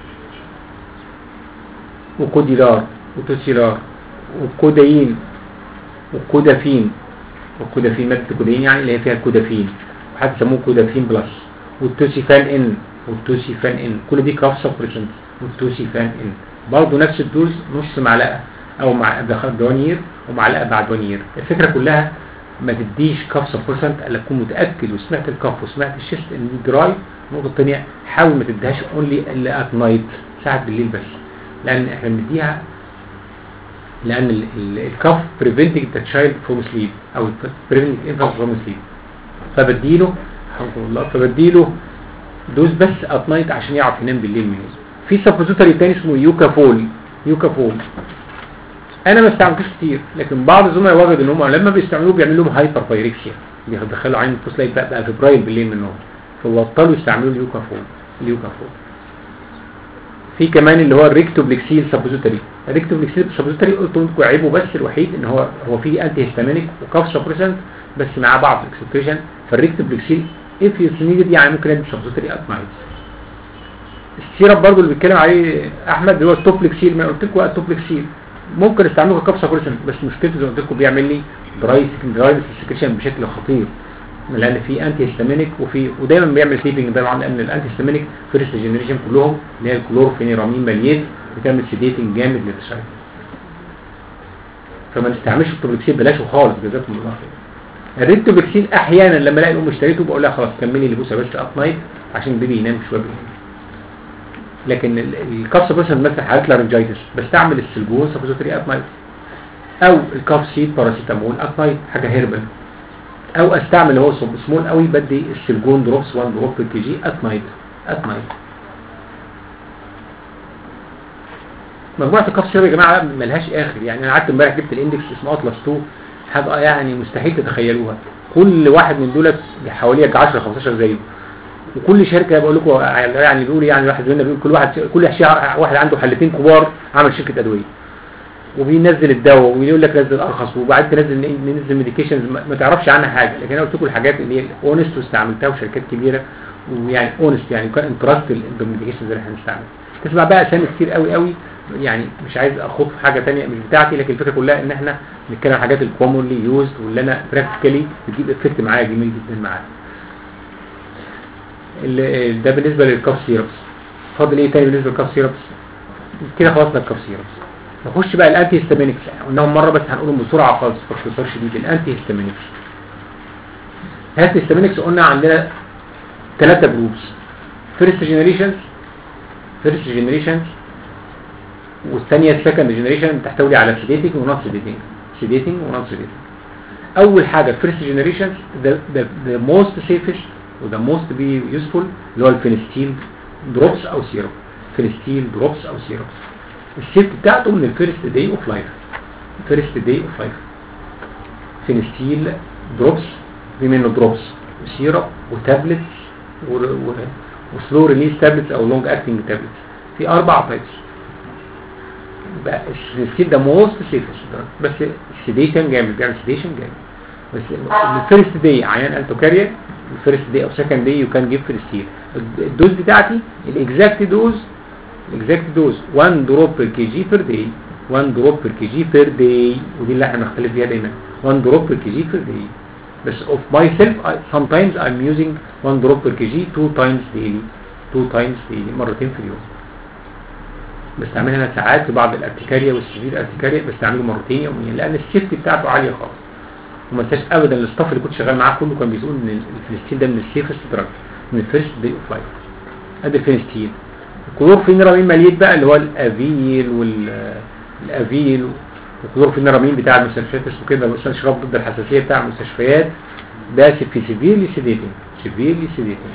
وكوديلار وتوسيلار وكودايين وكودافين والكودافين مادة الكودايين يعني اللي هي فيها الكودافين وحتى يسموه كودافين بلس والتوسيفان ان والتوسيفان ان كل دي كاف سبريسنت والتوسيفان ان برضه نفس الدوز نص معلقة او مع دوانير ومعلقة بعد دوانير الفكرة كلها ما تديش كاف سبورسنت الا تكون متاكد وسمعت الكاف وسمعت الشيست ان دي دراي النقطه الثانيه حاول ما تديهاش اونلي الا ات نايت ساعه بالليل بس لان احنا بنديها لان الكاف بريفنتنج ذا تشايلد فروم سليب او بريفنتنج انفانت فروم سليب فبديله الحمد لله فبديله دوز بس ات نايت عشان يعرف ينام بالليل منين في سبوزيتوري تاني اسمه يوكافول يوكافول انا ما استعملتوش كتير لكن بعض الزملاء وجدوا ان هم لما بيستعملوه بيعملوا لهم هايبر بايركسيا بيدخلوا عين الفوس لايت بقى, بقى فبرايل بالليل منهم فبطلوا يستعملوا اليوكافول اليوكافول في كمان اللي هو الريكتوبلكسيل سبوزيتوري الريكتوبلكسيل سبوزيتوري قلت لكم عيبه بس الوحيد ان هو هو فيه انتي هيستامينيك وكاف سبريسنت بس معاه بعض الاكسبريشن فالريكتوبلكسيل اف يو نيدد يعني ممكن ادي سبوزيتوري ات نايت السيرب برضو اللي بيتكلم عليه احمد اللي هو التوبلكسيل ما قلت لكم بقى التوبلكسيل ممكن استعمله ككبسه كورسن بس مشكلته زي ما قلت لكم بيعمل لي دراي دراي سكريشن بشكل خطير لان في انتي هيستامينيك وفي ودايما بيعمل سليبنج طبعا لان الانتي هيستامينيك فيرست جنريشن كلهم اللي هي الكلورفينيرامين مليان بتعمل سيديتنج جامد للتشايلد فما نستعملش التوبلكسين بلاشه خالص جزاكم الله خير الريتوبلكسين احيانا لما الاقي الام اشتريته بقول لها خلاص كملي البوسه بس اب نايت عشان البيبي ينام شويه بالليل لكن الكاف سبريشن مثلا حالات لارنجايتس بستعمل السلجون سبوزيتوري ات نايت او الكاف سيد باراسيتامول ات نايت حاجه هيربل او استعمل اللي هو سمول قوي بدي السلجون دروبس 1 دروب بير كي جي ات نايت ات نايت مجموعه الكاف سيرب يا جماعه ملهاش اخر يعني انا قعدت امبارح جبت الاندكس اسمه اطلس 2 حاجه يعني مستحيل تتخيلوها كل واحد من دولت حوالي 10 15 زيه وكل شركه بقول لكم يعني بيقول يعني واحد زميلنا بيقول كل واحد كل واحد عنده حلتين كبار عمل شركه ادويه وبينزل الدواء ويقول لك نزل ارخص وبعدين تنزل ننزل ميديكيشنز ما تعرفش عنها حاجه لكن انا قلت لكم الحاجات اللي هي اونست واستعملتها وشركات كبيره ويعني اونست يعني كان انترست الميديكيشنز اللي احنا بنستعملها تسمع بقى اسامي كتير قوي قوي يعني مش عايز اخوض في حاجه ثانيه مش بتاعتي لكن الفكره كلها ان احنا نتكلم عن الحاجات الكومونلي يوزد واللي انا براكتيكالي بتجيب افكت معايا جميل جدا معايا ده بالنسبه للكاف سيربس فاضل ايه تاني بالنسبه للكاف سيربس كده خلصنا الكاف سيربس نخش بقى الانتي هيستامينكس قلناهم مره بس هنقولهم بسرعه خالص باختصار شديد الانتي هيستامينكس الانتي هيستامينكس قلنا عندنا ثلاثه جروبس فيرست جنريشن فيرست جنريشن والثانيه السكند جنريشن تحتوي على سيديتنج ونون سيديتنج سيديتنج ونون سيديتنج اول حاجه فيرست جنريشن ذا موست سيفست وده موست بي يوسفول اللي هو الفينستيل دروبس او سيرب فينستيل دروبس او سيرب السيفت بتاعته من الفيرست داي اوف لايف فيرست داي اوف لايف فينستيل دروبس في منه دروبس وسيرب وتابلتس وسلو ريليز تابلتس او لونج اكتنج تابلتس في اربع تايبس بقى الفينستيل ده موست سيفست بس السيديشن جامد بيعمل سيديشن جامد بس الفيرست داي عيان انتوكاريا الفيرست داي او سكند داي يو كان جيب فيرستيل الدوز بتاعتي الاكزاكت دوز الاكزاكت دوز 1 دروب بير كي جي بير داي 1 دروب بير كي جي بير داي ودي اللي احنا بنختلف فيها دايما 1 دروب بير كي جي بير داي بس of myself I, sometimes I'm using 1 drop per kg two times daily تو تايمز مرتين في اليوم بستعملها انا ساعات في بعض الارتكاريا والسيفير ارتكاريا بستعمله مرتين يوميا لان السيفتي بتاعته عاليه خالص وما انساش ابدا الاستاف اللي كنت شغال معاه كله كان بيقول ان الفلسطين ده من السيفست دراج من الفيرست داي اوف لايف ادي الفلسطين الكلورفينرامين مليت بقى اللي هو الافيل والافيل الكلورفينرامين بتاع المستشفيات اسمه كده مثلا شراب ضد الحساسيه بتاع المستشفيات ده في سيفيرلي سيديتنج سيفيرلي سيديتنج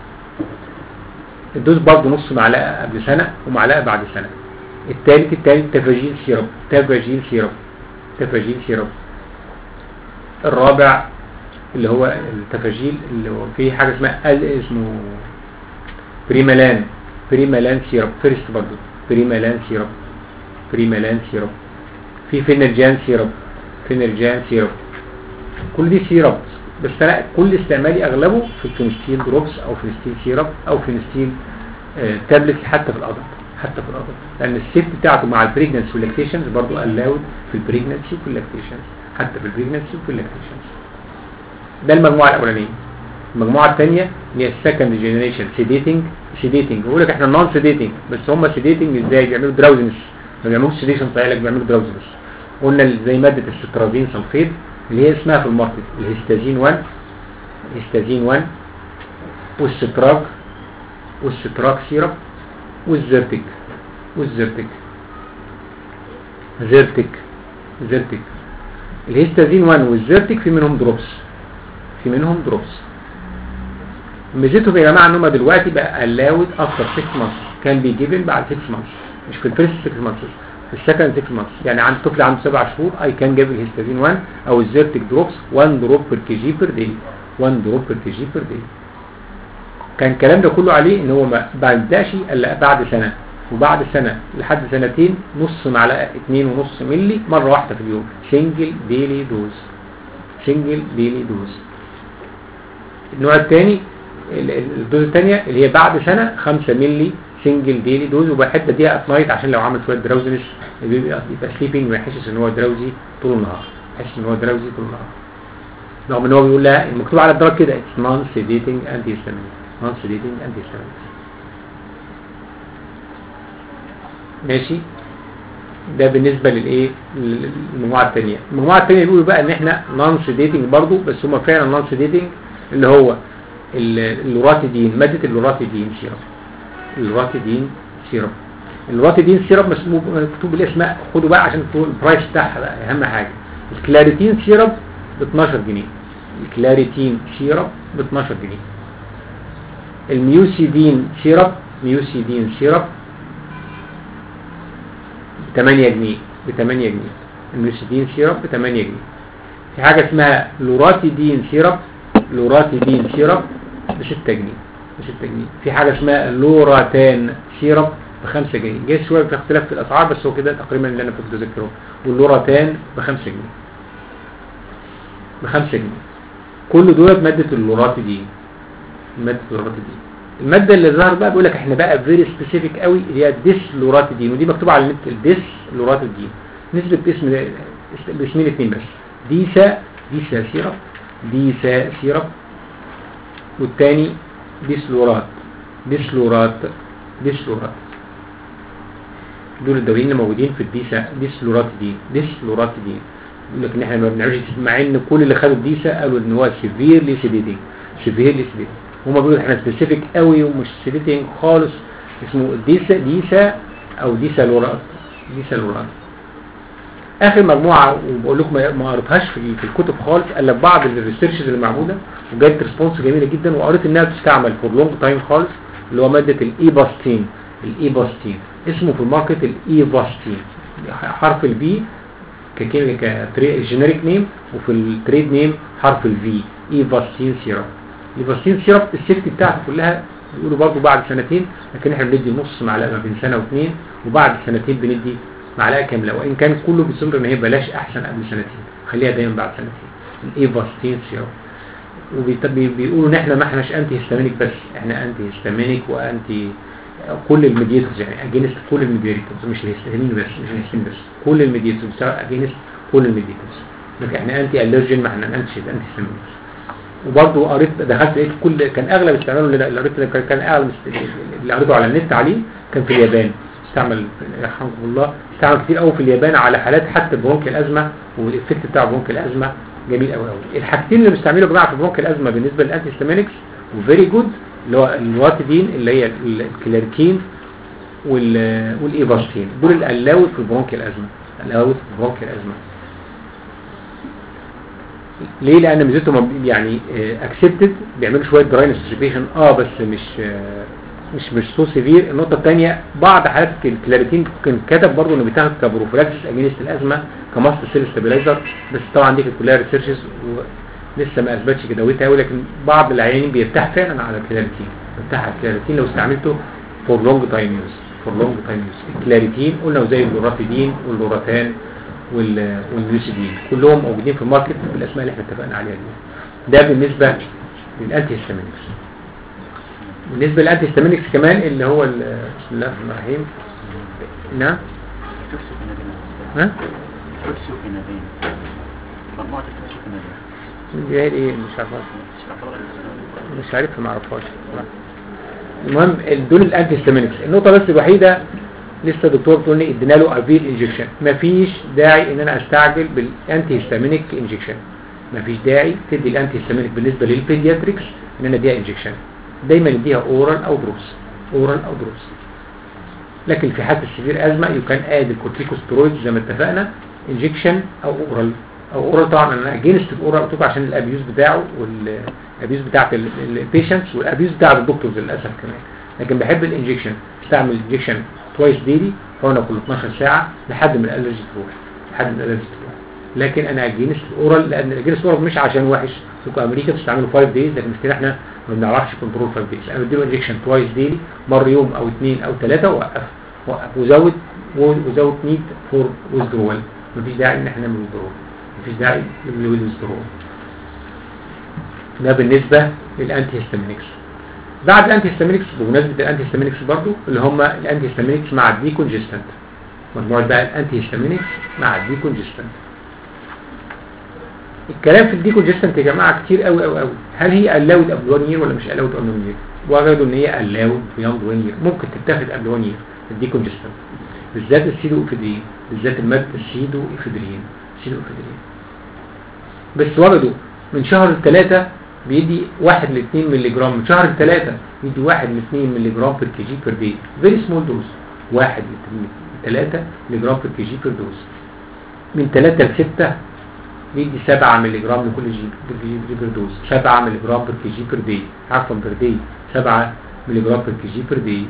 الدوز برضه نص معلقه قبل سنه ومعلقه بعد سنه الثالث الثالث تفاجيل سيرب تفاجيل سيرب تفاجيل سيرب الرابع اللي هو التفاجيل اللي هو فيه حاجه اسمها ال اسمه بريمالان بريمالان سيرب فيرست برضه بريمالان سيرب بريمالان سيرب في فينرجان سيرب فينرجان سيرب كل دي سيرب بس انا كل استعمالي اغلبه في الفينستين دروبس او فينستين سيرب او فينستين آه تابلت حتى في الادلت حتى في الادلت لان السيت بتاعته مع البريجننسي واللاكتيشنز برضه الاود في البريجننسي واللاكتيشنز حتى في البريجننسي وفي اللاكتيشنز ده المجموعه الاولانيه المجموعه الثانيه اللي هي السكند جينيريشن سيديتنج سيديتنج بقول لك احنا نون سيديتنج بس هم سيديتنج ازاي بيعملوا دراوزنس ما بيعملوش سيديشن صحيح لك بيعملوا دراوزنس قلنا زي ماده السترازين سلفيد اللي هي اسمها في الماركت الهستازين 1 الهستازين 1 والستراك والستراك سيرب والزرتك والزرتك زرتك زرتك الهستازين 1 والزرتك في منهم دروبس في منهم دروبس ميزتهم يا جماعه ان هم دلوقتي بقى الاود افتر 6 مانثs كان بيجيبن بعد 6 مانثs مش في الفيرست 6 مانثs في السكند 6 مانثs يعني عند طفل عنده 7 شهور اي كان جيب الهستازين 1 او الزيرتك دروبس 1 دروب بير كي جي بير داي 1 دروب بير كي جي بير داي كان الكلام ده كله عليه ان هو ما بيبداش الا بعد سنه وبعد سنه لحد سنتين نص معلقه 2.5 مللي مره واحده في اليوم سنجل ديلي دوز سنجل ديلي دوز النوع الثاني الدوز الثانيه اللي هي بعد سنه 5 مللي سنجل ديلي دوز وبحب اديها ات نايت عشان لو عمل شويه دراوزنس يبقى يبقى سليبنج وما يحسش ان هو دراوزي طول النهار يحس ان هو دراوزي طول النهار رغم ان هو بيقول لا المكتوب على الدرج كده اتس نون سيديتنج انتي هيستامينيك نون سيديتنج انتي هيستامينيك ماشي ده بالنسبة للايه للمجموعة الثانية المجموعة الثانية بيقولوا بقى ان احنا نون سيديتنج برضو بس هم فعلا نون سيديتنج اللي هو اللوراتيدين مادة اللوراتيدين سيرم اللوراتيدين سيرم اللوراتيدين سيرم مكتوب الاسماء خدوا بقى عشان البرايس بتاعها بقى اهم حاجة الكلاريتين سيرم ب 12 جنيه الكلاريتين سيرم ب 12 جنيه الميوسيدين سيرب ميوسيدين سيرب ب 8 جنيه ب 8 جنيه الميوسيدين سيرب ب 8 جنيه في حاجة اسمها لوراتيدين سيرب لوراتيدين سيرب ب 6 جنيه ب 6 جنيه في حاجة اسمها لوراتان سيرب ب 5 جنيه جاي شوية في اختلاف في الأسعار بس هو كده تقريبا اللي أنا كنت بذكره واللوراتان ب 5 جنيه ب 5 جنيه كل دول مادة اللوراتيدين مادة اللوراتيدين المادة اللي ظهر بقى بيقول لك احنا بقى فيري سبيسيفيك قوي اللي هي الديس لوراتيدين ودي مكتوبة على النت الديس لوراتيدين نسبة باسم باسمين اثنين بس ديسا ديسا سيرب ديسا سيرب والتاني ديسلورات ديسلورات ديسلورات دول الدوايين اللي موجودين في الديسا ديسلوراتيدين ديسلوراتيدين يقول لك ان احنا ما بنعملش مع ان كل اللي خدوا الديسا قالوا ان هو سيفيرلي سيديتنج سيفيرلي سيديتنج هما بيقولوا احنا سبيسيفيك قوي ومش سيديتنج خالص اسمه ديسا ديسا او ديسا لورات ديسا لورات اخر مجموعه وبقول لكم ما قريتهاش في في الكتب خالص الا بعض الريسيرشز اللي معموله وجت ريسبونس جميله جدا وقريت انها بتستعمل فور لونج تايم خالص اللي هو ماده الايباستين الايباستين اسمه في الماركت الايباستين حرف البي كجينيريك نيم وفي التريد نيم حرف الفي ايفاستين سيرب ايفاستين سيرب السيفتي بتاعته كلها بيقولوا برضه بعد سنتين لكن احنا بندي نص معلقه ما بين سنه واثنين وبعد سنتين بندي معلقه كامله وان كان كله بيصر ان هي بلاش احسن قبل سنتين خليها دايما بعد سنتين الايفاستين سيرب وبيقولوا ان احنا ما احناش انتي هيستامينيك بس احنا انتي هيستامينيك وانتي كل الميديتورز يعني اجينست كل الميديتورز مش الهستامين بس مش الهستامين بس كل الميديتورز اجينست كل الميديتورز لكن احنا انتي الرجين ما احنا انتي انتي هيستامين وبرضه قريت دخلت لقيت كل كان اغلب استعماله اللي اللي قريت كان- كان اغلب است- اللي قريته على النت عليه كان في اليابان استعمل يرحمكم الله استعمل كتير قوي في اليابان على حالات حتى برونك الازمه والافكت بتاع برونك الازمه جميل قوي قوي الحاجتين اللي بيستعملوا يا جماعه في برونك الازمه بالنسبه للانتي هيستامينكس وفيري جود اللي هو الواتيدين اللي هي ال- الكلاركين وال والايفاستين دول الالاوت في البرونك الازمه الالاوت في البرونك الازمه ليه لان ميزتهم يعني اكسبتد بيعملوا شويه دراين ستريبيشن اه بس مش آه، مش مش سو سيفير النقطه الثانيه بعض حالات الكلاريتين كان كتب برضه انه بيتاخد كبروفلاكسس اجينست الازمه كماست سيل ستابيلايزر بس طبعا دي كانت كلها ريسيرشز ولسه ما اثبتش جدوتها قوي لكن بعض العيانين بيرتاح فعلا على الكلاريتين بيرتاح على الكلاريتين لو استعملته فور لونج تايم يوز فور لونج تايم يوز الكلاريتين قلنا زي اللوراتيدين واللوراتان وال- والنيوسيدين كلهم موجودين في الماركت بالاسماء اللي احنا اتفقنا عليها دي ده بالنسبه للانتي هيستامينكس بالنسبه للانتي هيستامينكس كمان اللي هو ال- بسم الله الرحمن الرحيم نعم ها فلوكسوفينادين مجموعة الفلوكسوفينادين دي هي ايه مش عارفها مش عارفها ما اعرفهاش المهم ال- دول الانتي هيستامينكس النقطه بس الوحيده لسه الدكتور بتقول لي ادينا له افيل انجكشن مفيش داعي ان انا استعجل بالانتي هيستامينيك انجكشن مفيش داعي تدي الانتي هيستامينيك بالنسبه للبيدياتريكس ان انا اديها انجكشن دايما اديها اورال او دروس اورال او دروس لكن في حالة السيفير ازمه يمكن اد الكورتيكوسترويد زي ما اتفقنا انجكشن او اورال او اورال طبعا انا اجينست الاورال قلت لكم عشان الابيوز بتاعه والابيوز بتاعت البيشنتس والابيوز بتاع الدكتور للاسف كمان لكن بحب الانجكشن استعمل انجكشن توايس ديلي حقنه كل 12 ساعه لحد ما الالرجي تروح لحد ما الالرجي تروح لكن انا اجينست الاورال لان الاجينست الاورال مش عشان وحش في امريكا بتستعمله 5 دايز لكن المشكله احنا ما بنعرفش كنترول 5 دايز انا بديله انجكشن توايس ديلي مره يوم او اثنين او ثلاثه واوقف وقف وزود وزود نيد فور ويزدرول مفيش داعي ان احنا نعمل ويزدرول مفيش داعي نعمل ويزدرول ده بالنسبه للانتي هيستامينكس بعد الانتي هيستامينكس بمناسبه الانتي هيستامينكس برضو اللي هم الانتي هيستامينكس مع الديكونجستنت مجموعه بقى الانتي هيستامينكس مع الديكونجستنت الكلام في الديكونجستنت يا جماعه كتير قوي قوي قوي هل هي الاود قبل 1 يير ولا مش الاود قبل 1 يير وجدوا ان هي الاود بياند 1 يير ممكن تتاخد قبل 1 يير الديكونجستنت بالذات السيدو افيدرين بالذات الماده السيدو افيدرين سيدو افيدرين بس وجدوا من شهر الثلاثة بيدي 1 ل 2 مللي جرام من شهر الثلاثة بيدي 1 ل 2 مللي جرام بير كي جي بير داي فيري سمول دوز 1 ل 3 مللي جرام بير كي جي بير دوز من 3 ل 6 بيدي 7 مللي جرام لكل جي بير بير دوز 7 مللي جرام بير كي جي بير داي عفوا بير داي 7 مللي جرام بير كي جي بير داي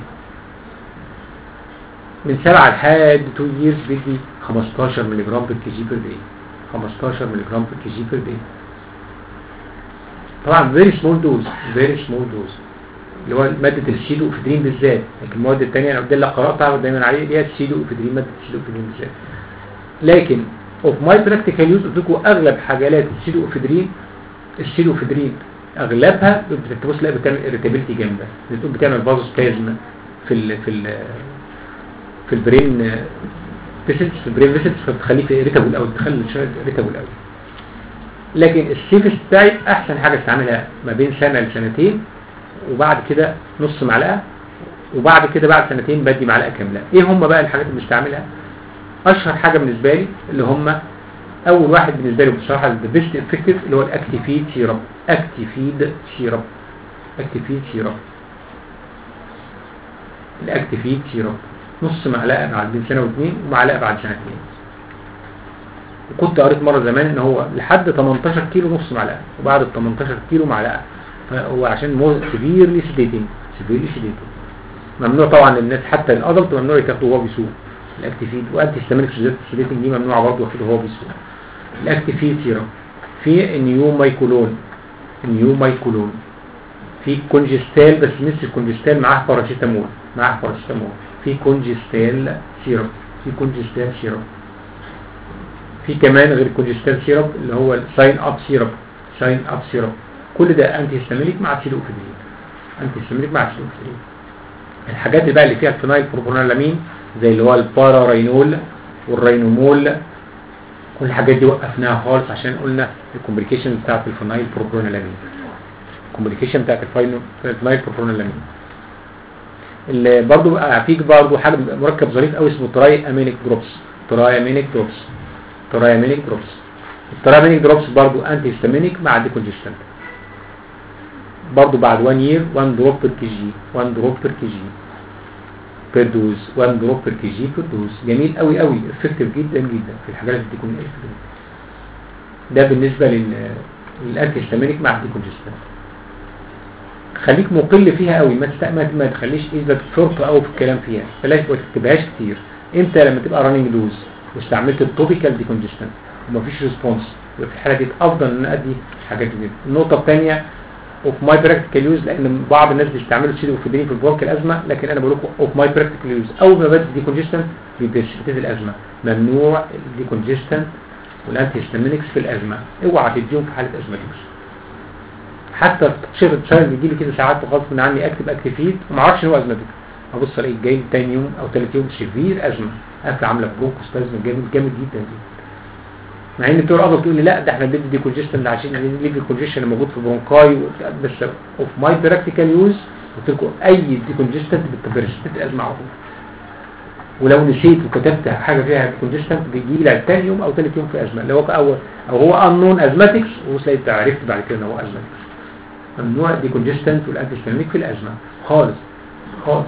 من 7 لحد 2 years بيدي 15 مللي جرام بير كي جي بير داي 15 مللي جرام بير كي جي بير داي طبعا فيري سمول دوز فيري سمول دوز اللي هو مادة السيدو افيدرين بالذات لكن المواد الثانية انا قلت لك قرأتها دايما عليه اللي هي السيدو افيدرين مادة السيدو افيدرين بالذات لكن اوف ماي براكتيكال يوز قلت لكم اغلب حاجات السيدو افيدرين السيدو افيدرين اغلبها بتبص تلاقي بتعمل اريتابيلتي جامده بتقول بتعمل فازوسبازم في ال في ال في البرين فيسلز في البرين فيسلز فبتخليه في اريتابل او تخلي الشويه اريتابل قوي لكن السيفس بتاعي احسن حاجه استعملها ما بين سنه لسنتين وبعد كده نص معلقه وبعد كده بعد سنتين بدي معلقه كامله ايه هم بقى الحاجات اللي بستعملها اشهر حاجه بالنسبه لي اللي هم اول واحد بالنسبه لي بصراحه البيست افكتيف اللي هو الاكتيفيد سيرب اكتيفيد سيرب اكتيفيد سيرب الاكتيفيد سيرب نص معلقه بعد بين سنه واثنين ومعلقه بعد سنتين وكنت قريت مره زمان ان هو لحد 18 كيلو نص معلقه وبعد ال 18 كيلو معلقه فهو عشان مو سيفيرلي سيديتنج سيفيرلي سيديتنج ممنوع طبعا للناس حتى الادلت ممنوع ياخده وهو بيسوق الاكتيفيد وانتي هيستامينك سيديتنج دي ممنوعه برضه ياخده وهو بيسوق الاكتيفيد سيرم في النيو مايكولون النيو مايكولون في كونجستال بس مش الكونجستال معاه باراسيتامول معاه باراسيتامول في كونجستال سيرم في كونجستال سيرم في كمان غير الكونجستال سيرب اللي هو الساين اب سيرب ساين اب سيرب كل ده انتي هيستامينيك مع سيلوفيدرين انتي هيستامينيك مع سيلوفيدرين الحاجات اللي بقى اللي فيها الفينايل بروبونالامين زي اللي هو الباراراينول والراينومول كل الحاجات دي وقفناها خالص عشان قلنا الكومبليكيشن بتاعت الفينايل بروبونالامين الكومبليكيشن بتاعت الفايبروفرونالامين اللي برضو بقى فيك برضو حاجه مركب ظريف قوي اسمه تراي امينيك دروبس تراي امينيك دروبس تراي امينيك دروبس التراي امينيك دروبس برضو انتي هيستامينيك مع ديكونجستنت برضو بعد 1 يير 1 دروب بير كي جي 1 دروب بير كي جي بير دوز 1 دروب بير كي جي بير دوز جميل قوي قوي افكتيف جدا جدا في الحاجات اللي تكون ده بالنسبه لل للانتي هيستامينيك مع الديكونجستنت خليك مقل فيها قوي ما تست... ما ما تخليش ايدك شرط قوي في الكلام فيها بلاش ما تكتبهاش كتير امتى لما تبقى رانينج دوز واستعملت التوبيكال ديكونجستنت ومفيش ريسبونس يبقى في الحاله دي افضل ان أنا ادي حاجات جديده النقطه الثانيه اوف ماي براكتيكال يوز لان بعض الناس بيستعملوا سيدوفيدرين في البرونك الازمه لكن انا بقول لكم اوف ماي براكتيكال يوز اول ما بدي ديكونجستنت بتبتدي الازمه ممنوع الديكونجستنت والانتي هيستامينكس في الازمه اوعى تديهم في حاله ازماتكس حتى شير تشايلد بيجي لي كده ساعات غصب عني اكتب اكتيفيت وما اعرفش ان هو ازماتيك ابص الاقي جاي تاني يوم او ثالث يوم سيفير ازمه قافله عامله برونكوستازم جامد جامد جدا جدا مع ان بتوع الأطفال تقول لي لا ده احنا بندي ديكونجستن عشان نلغي الكونجيشن الموجود في البرونكاي بس اوف ماي براكتيكال يوز قلت لكم اي ديكونجستنت بتبرشتت الازمه على طول ولو نسيت وكتبت حاجه فيها ديكونجستنت بيجي لي ثاني يوم او ثالث يوم في ازمه اللي هو او او هو انون ازماتكس وتلاقي عرفت بعد كده ان هو ازماتكس ممنوع ديكونجستنت والانتي في الازمه خالص خالص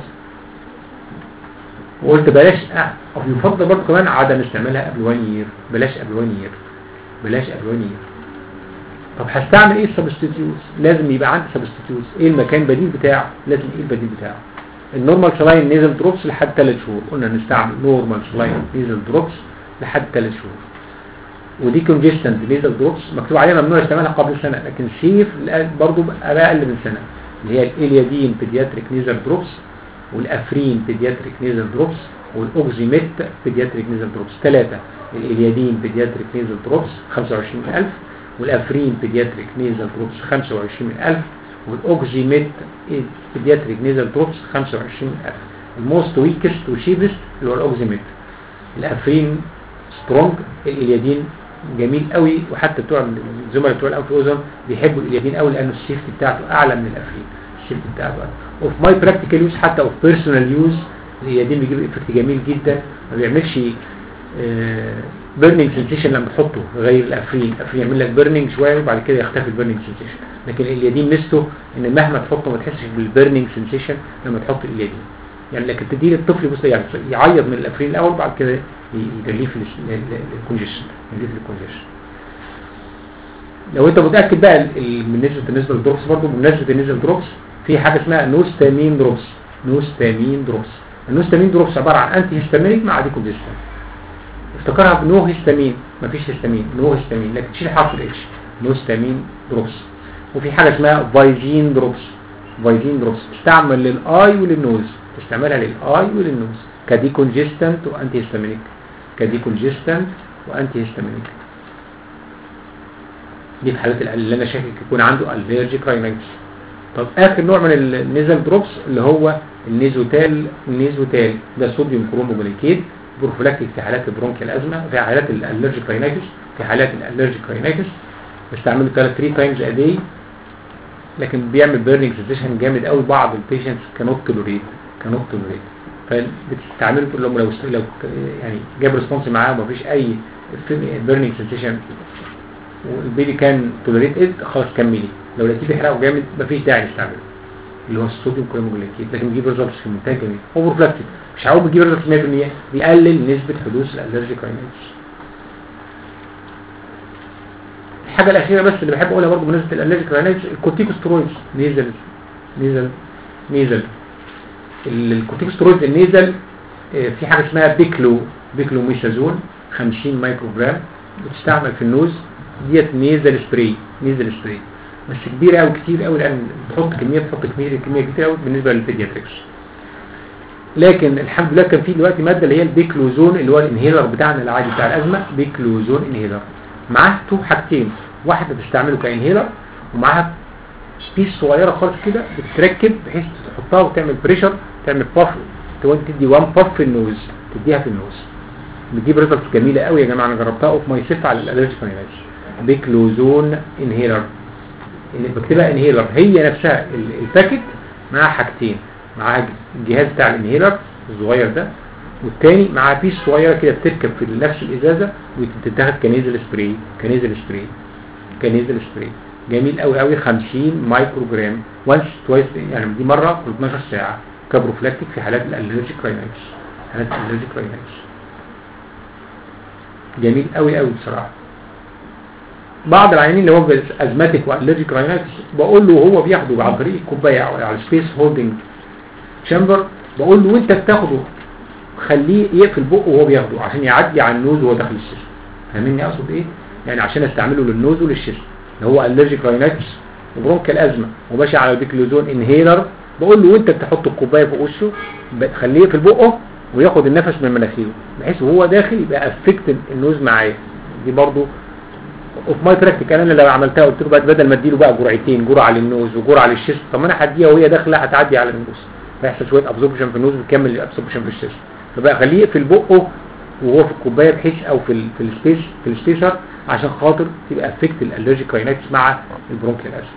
وقلت بلاش اه او يفضل برضه كمان عدم استعمالها قبل 1 يير بلاش قبل 1 يير بلاش قبل 1 يير طب هستعمل ايه السبستيتيوتس لازم يبقى عندي سبستيتيوتس ايه المكان البديل بتاعه لازم ايه البديل بتاعه النورمال سلاين نيزل دروبس لحد 3 شهور قلنا نستعمل نورمال سلاين نيزل دروبس لحد 3 شهور ودي كونجستنت نيزل دروبس مكتوب عليها ممنوع استعمالها قبل سنه لكن سيف برضه اقل من سنه اللي هي الاليادين بيدياتريك نيزل دروبس والافرين بيدياتريك نيزل دروبس والاوكزيميت بيدياتريك نيزل دروبس ثلاثه الاليادين بيدياتريك نيزل دروبس 25000 والافرين بيدياتريك نيزل دروبس 25000 والاوكزيميت بيدياتريك نيزل دروبس 25000 الموست ويكست وشيبست اللي هو الاوكزيميت الافرين سترونج الاليادين جميل قوي وحتى بتوع الزملاء بتوع الانف واذن بيحبوا الاليادين قوي لانه السيفتي بتاعته اعلى من الافرين السيفتي بتاعته اوف ماي براكتيكال يوز حتى اوف بيرسونال يوز الاليادين بيجيب افكت جميل جدا ما بيعملش بيرنينج سنسيشن لما تحطه غير الافرين الافرين يعمل لك بيرنينج شويه وبعد كده يختفي البيرنينج سنسيشن لكن الاليادين ميزته ان مهما تحطه ما تحسش بالبيرنينج سنسيشن لما تحط الاليادين يعني لكن تدي للطفل بص يعني يعيط من الافرين الاول بعد كده يدليه في الكونجيشن يدليه في الكونجيشن لو انت متاكد بقى بالنسبه بالنسبه للدروبس برضه بمناسبه بالنسبه للدروبس في حاجه اسمها نوستامين دروبس نوستامين دروبس النوستامين دروبس عباره عن انتي هيستامينيك مع ديكونجستان افتكرها بنو هيستامين مفيش هيستامين نو هيستامين لكن تشيل حرف الاتش نوستامين دروبس وفي حاجه اسمها فايزين دروبس فايزين دروبس تستعمل للاي وللنوز تستعملها للاي وللنوز كديكونجستانت وانتي هيستامينيك كديكونجستانت وانتي هيستامينيك دي في حالات اللي انا شاكك يكون عنده الفيرجيك راينايتس طب اخر نوع من النيزل دروبس اللي هو النيزوتال النيزوتال ده صوديوم كروموجليكيد بروفلاكتيك في حالات البرونكيال ازمه في حالات الالرجيك راينايتس في حالات الالرجيك راينايتس بستعمله 3 تايمز ا داي لكن بيعمل بيرنينج سنسيشن جامد قوي بعض البيشنتس كانوت تولوريت كانوت تولوريت فبتستعمله كل لو لو يعني جاب ريسبونس معاه ومفيش اي بيرنينج سنسيشن والبيبي كان تولوريت خلاص كملي لو لقيتيه بيحرقه جامد مفيش داعي نستعمله اللي هو الصوديوم كريموجليكيد لكن بيجيب ريزلتس في منتهى جميل اوفر فلاكتيك مش عاوز بيجيب ريزلتس 100% بيقلل نسبه حدوث الالرجيك راينيتس الحاجه الاخيره بس اللي بحب اقولها برضه بالنسبه للالرجيك راينيتس الكورتيكوسترويدز نيزل نيزل نيزل الكورتيكوسترويدز النيزل في حاجه اسمها بيكلو بيكلو ميشازون 50 مايكرو جرام بتستعمل في النوز ديت نيزل سبراي نيزل سبراي بس كبيره قوي كتير قوي لان بتحط كميه بتحط كميه كميه كتير قوي بالنسبه للبيدياتريكس لكن الحمد لله كان في دلوقتي ماده اللي هي البيكلوزون اللي هو الانهيلر بتاعنا العادي بتاع الازمه بيكلوزون انهيلر معاه تو حاجتين واحده بتستعمله كانهيلر ومعاها بيس صغيره خالص كده بتتركب بحيث تحطها وتعمل بريشر تعمل باف تدي وان باف في النوز تديها في النوز بتجيب ريزلتس جميله قوي يا جماعه انا جربتها اوف ماي سيف على الالرجيك راينايتس بيكلوزون انهيلر اللي بكتبها انهيلر هي نفسها ال- الباكت معاها حاجتين معاها الجهاز بتاع الانهيلر الصغير ده والتاني معاه بيس صغيره كده بتركب في نفس الازازه وتتاخد كنيزل سبراي كنيزل سبراي كنيزل سبراي جميل قوي قوي 50 مايكرو جرام وانس توايس يعني دي مره كل 12 ساعه كبروفلاكتيك في حالات الالرجيك راينايتس حالات الالرجيك راينايتس جميل قوي قوي بصراحه بعض العيانين اللي هو ازماتيك والرجيك راينايتس بقول له وهو بياخده عن طريق الكوبايه او على السبيس هولدنج تشامبر بقول له وانت بتاخده خليه يقفل بقه وهو بياخده عشان يعدي على النوز وهو داخل الشيست فاهميني اقصد ايه يعني عشان استعمله للنوز وللشيست اللي هو الرجيك راينايتس وبرونكال ازمه وماشي على البيكلوزون انهيلر بقول له وانت بتحط الكوبايه فوق وشه ب- خليه يقفل بقه وياخد النفس من مناخيره بحيث وهو داخل يبقى افكت النوز معايا دي برضو اوف ماي براكتيك انا اللي لو عملتها قلت له بقى بدل ما اديله بقى جرعتين جرعه للنوز وجرعه للشيست طب ما انا هديها وهي داخله هتعدي على النوز فيحصل شويه ابزوربشن في النوز ويكمل الابزوربشن في الشيست فبقى خليه يقفل بقه وهو في الكوبايه بحيث او في ال في السبيس في السبيسر عشان خاطر تبقى افكت الالرجيك راينايتس مع البرونكيال ازمه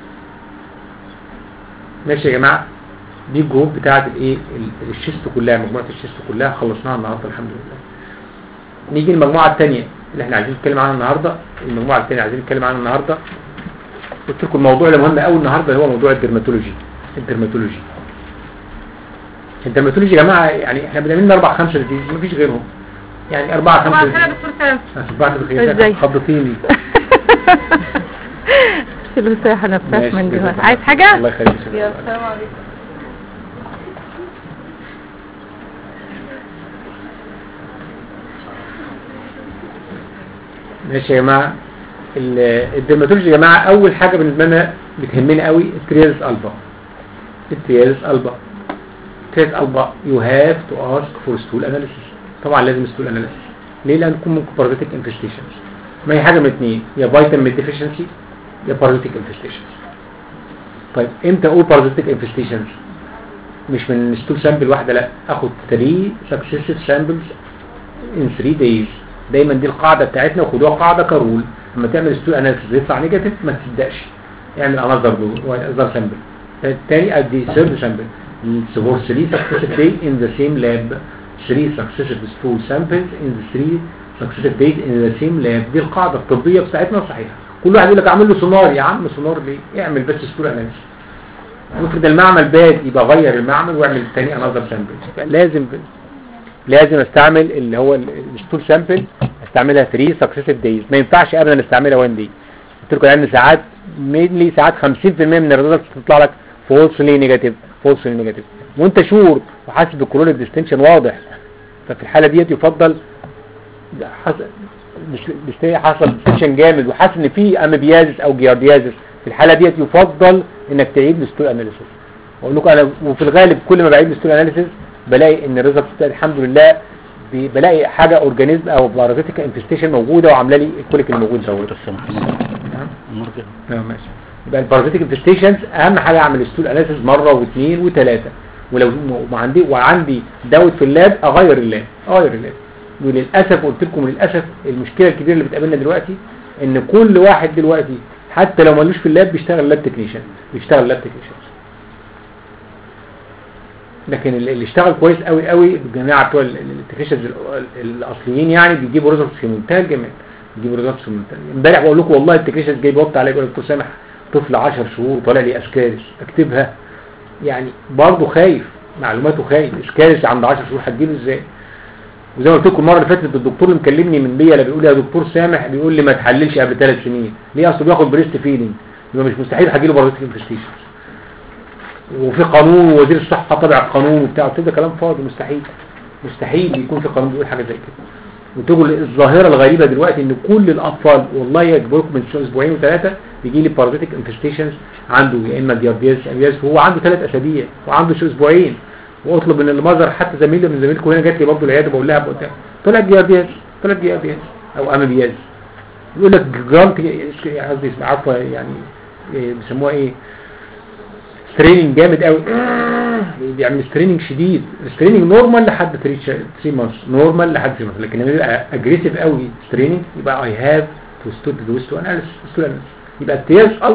ماشي يا جماعه دي الجروب بتاعت الايه ال- الشيست كلها مجموعه الشيست كلها خلصناها النهارده الحمد لله نيجي المجموعه الثانيه اللي احنا عايزين نتكلم عنها النهارده المجموعه الثانيه عايزين نتكلم عنها النهارده قلت لكم الموضوع اللي مهم قوي النهارده هو موضوع الدرماتولوجي الدرماتولوجي الدرماتولوجي يا جماعه يعني احنا بنعمل لنا اربع خمسه ديزيز مفيش غيرهم يعني اربعه طبعا خمسه كده disease. دكتور سلام بعد ازاي؟ الخير خضتيني شيلوا ساحة نفسها ماشي من كده. دلوقتي عايز حاجة؟ الله يخليك يا السلام عليكم ماشي يا جماعه ال- الدرماتولوجي يا جماعه اول حاجه بالنسبه لنا بتهمنا قوي التريالس البا التريالس البا التريالس البا يو هاف تو اسك فور ستول اناليسيس طبعا لازم ستول اناليسيس ليه لان تكون ممكن بارازيتيك انفستيشنز ما هي حاجه من اثنين يا فيتامين ديفيشنسي يا بارازيتيك انفستيشنز طيب امتى اقول بارازيتيك انفستيشنز مش من ستول سامبل واحده لا اخد 3 سكسيسيف سامبلز in 3 days دايما دي القاعدة بتاعتنا وخدوها قاعدة كرول لما تعمل ستول اناليسيس يطلع نيجاتيف ما تصدقش اعمل انذر دول انذر سامبل الثاني ادي ثيرد سامبل for 3 successive days in the same lab 3 successive stool samples in the 3 successive days in the same lab دي القاعدة الطبية بتاعتنا صحيحة كل واحد يقول لك اعمل له سونار يا عم سونار ليه اعمل بس ستول اناليسيس افرض المعمل باد يبقى غير المعمل واعمل الثاني انذر سامبل لازم لازم استعمل اللي هو الستول سامبل استعملها 3 سكسيسيف دايز ما ينفعش ابدا استعملها 1 داي قلت لكم يعني ساعات مينلي ساعات 50% من الريزلتس تطلع لك فولسلي نيجاتيف فولسلي نيجاتيف وانت شور وحاسس بالكرونيك ديستنشن واضح ففي الحاله ديت يفضل حصل حصل ديستنشن جامد وحاسس ان في امبيازس او جيارديازس في الحاله ديت يفضل انك تعيد الستول اناليسيس واقول لكم انا وفي الغالب كل ما بعيد الستول اناليسيس بلاقي ان الريزلت بتاعي الحمد لله ب- بلاقي حاجه اورجانيزم او بارازيتيك انفستيشن موجوده وعامله لي الكوليك الموجود دوت نعم نرجع اه ماشي يبقى البارازيتيك انفستيشنز اهم حاجه اعمل ستول اناليسيس مره واثنين وثلاثه ولو ما عندي وعندي داوت في اللاب اغير اللاب اغير اللاب وللاسف قلت لكم للاسف المشكله الكبيره اللي بتقابلنا دلوقتي ان كل واحد دلوقتي حتى لو ملوش في اللاب بيشتغل لاب تكنيشن بيشتغل لاب تكنيشن لكن اللي اللي اشتغل كويس قوي قوي الجماعه بتوع التكنيشنز الاصليين يعني بيجيبوا ريزلتس في منتهى الجمال بيجيبوا ريزلتس في منتهى امبارح بقول لكم والله التكنيشنز جاي بيوطي عليا يقول لك دكتور سامح طفل 10 شهور طالع لي اسكارس اكتبها يعني برضه خايف معلوماته خايف اسكارس عند 10 شهور هتجيله ازاي وزي ما قلت لكم المره اللي فاتت الدكتور اللي مكلمني من بيا بيقول لي يا دكتور سامح بيقول لي ما تحللش قبل ثلاث سنين ليه اصله بياخد بريست فيدنج يبقى مش مستحيل هجيله بارازيتيك انفستيشنز وفي قانون ووزير الصحة طبع القانون وبتاع قلت له ده كلام فاضي مستحيل مستحيل يكون في قانون بيقول حاجة زي كده وتقول الظاهرة الغريبة دلوقتي ان كل الاطفال والله يجبركم من اسبوعين وثلاثة بيجي لي بارازيتيك انفستيشنز عنده يا اما ديابياز امياز هو عنده ثلاث اسابيع وعنده شو اسبوعين واطلب من المذر حتى زميلي من زميلكم هنا جات لي برضه العياده بقول لها بقول طلع ديابياز طلع ديابياز او امبياز يقول لك جرانت قصدي عفوا يعني إيه بيسموها ايه ستريننج جامد قوي بيعمل ستريننج شديد ستريننج نورمال لحد 3 3 مانثs نورمال لحد 3 مانثs لكن لما يبقى اجريسيف قوي ستريننج يبقى اي هاف تو ستود ذوز تو اناليسيس يبقى التياس البا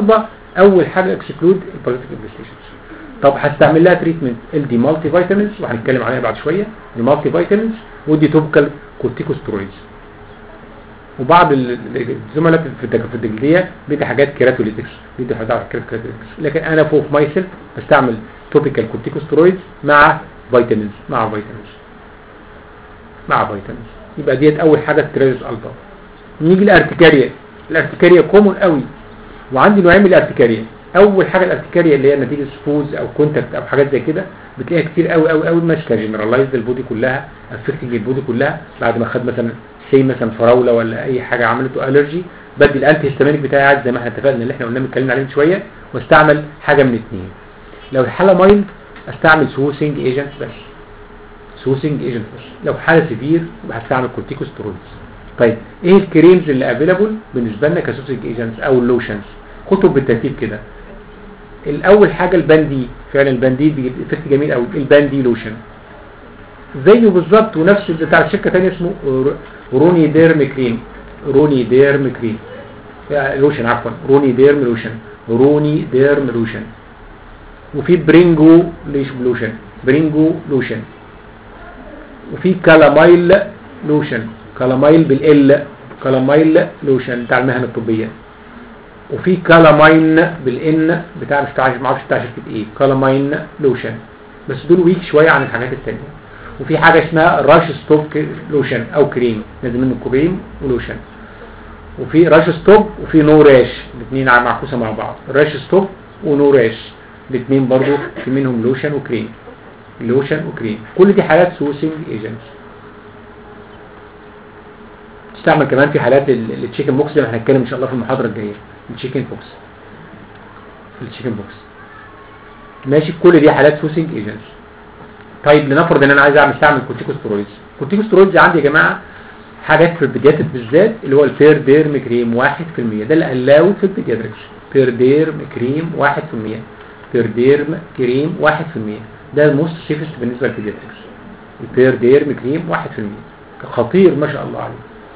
اول حاجه اكسكلود البارازيتيك انفستيشنز طب هستعمل لها تريتمنت الدي مالتي فيتامينز وهنتكلم عليها بعد شويه المالتي فيتامينز ودي توبيكال كورتيكوسترويدز وبعض ال- ال- الزملاء في الدك- في الجلديه بيدي حاجات كيراتوليتكس بيدي حاجات كيراتوليتكس لكن انا فوق ماي سيلف بستعمل توبيكال كورتيكوسترويدز مع فيتامينز مع فيتامينز مع فيتامينز يبقى ديت اول حاجه ستريس البا نيجي الارتكاريا الارتكاريا كومون قوي وعندي نوعين من الارتكاريا اول حاجه الارتكاريا اللي هي نتيجه سفوز او كونتاكت او حاجات زي كده بتلاقيها كتير قوي قوي قوي ماسكه جنرالايزد البودي كلها افكتنج البودي كلها بعد ما خد مثلا سي مثلا فراوله ولا اي حاجه عملته الرجي بدي الانتي هيستامينيك بتاعي عادي زي ما احنا اتفقنا اللي احنا قلنا اتكلمنا عليه من شويه واستعمل حاجه من اثنين لو الحاله مايلد استعمل سوسنج ايجنت بس سوسنج ايجنت بس لو حاله سيفير يبقى هستعمل كورتيكوستيرويدز طيب ايه الكريمز اللي افيلابل بالنسبه لنا كسوسنج ايجنتس او اللوشنز خطب بالترتيب كده الاول حاجه الباندي فعلا الباندي بيجيب افكت جميل قوي الباندي لوشن زيه بالظبط ونفس بتاع شركه ثانيه اسمه رو- روني ديرم كريم روني ديرم كريم آه، لوشن عفوا روني ديرم لوشن روني ديرم لوشن وفي برينجو ليش لوشن برينجو لوشن وفي كالامايل لوشن كالامايل بالال كالامايل لوشن بتاع المهن الطبيه وفي كالاماين بالان بتاع مش بتاع ما اعرفش بتاع شركه ايه كالاماين لوشن بس دول ويك شويه عن الحاجات التانية وفي حاجه اسمها راش ستوب لوشن او كريم لازم منه كريم ولوشن وفي راش ستوب وفي نو راش الاثنين معكوسه مع بعض راش ستوب ونو راش الاثنين برضو في منهم لوشن وكريم لوشن وكريم كل دي حالات سوسنج ايجنتس تستعمل كمان في حالات ال- التشيكن بوكس اللي هنتكلم ان شاء الله في المحاضره الجايه التشيكن بوكس في التشيكن بوكس ماشي كل دي حالات سوسنج ايجنتس طيب لنفرض ان انا عايز اعمل استعمل كورتيكوستيرويدز الكورتيكوستيرويدز عندي يا جماعه حاجات في البيدياتريك بالذات اللي هو البير ديرم كريم 1% ده اللي الاود في البيدياتريكس بير ديرم كريم 1% بير ديرم كريم 1% ده الموست سيفست بالنسبه للبيدياتريكس البير ديرم كريم 1% خطير ما شاء الله عليه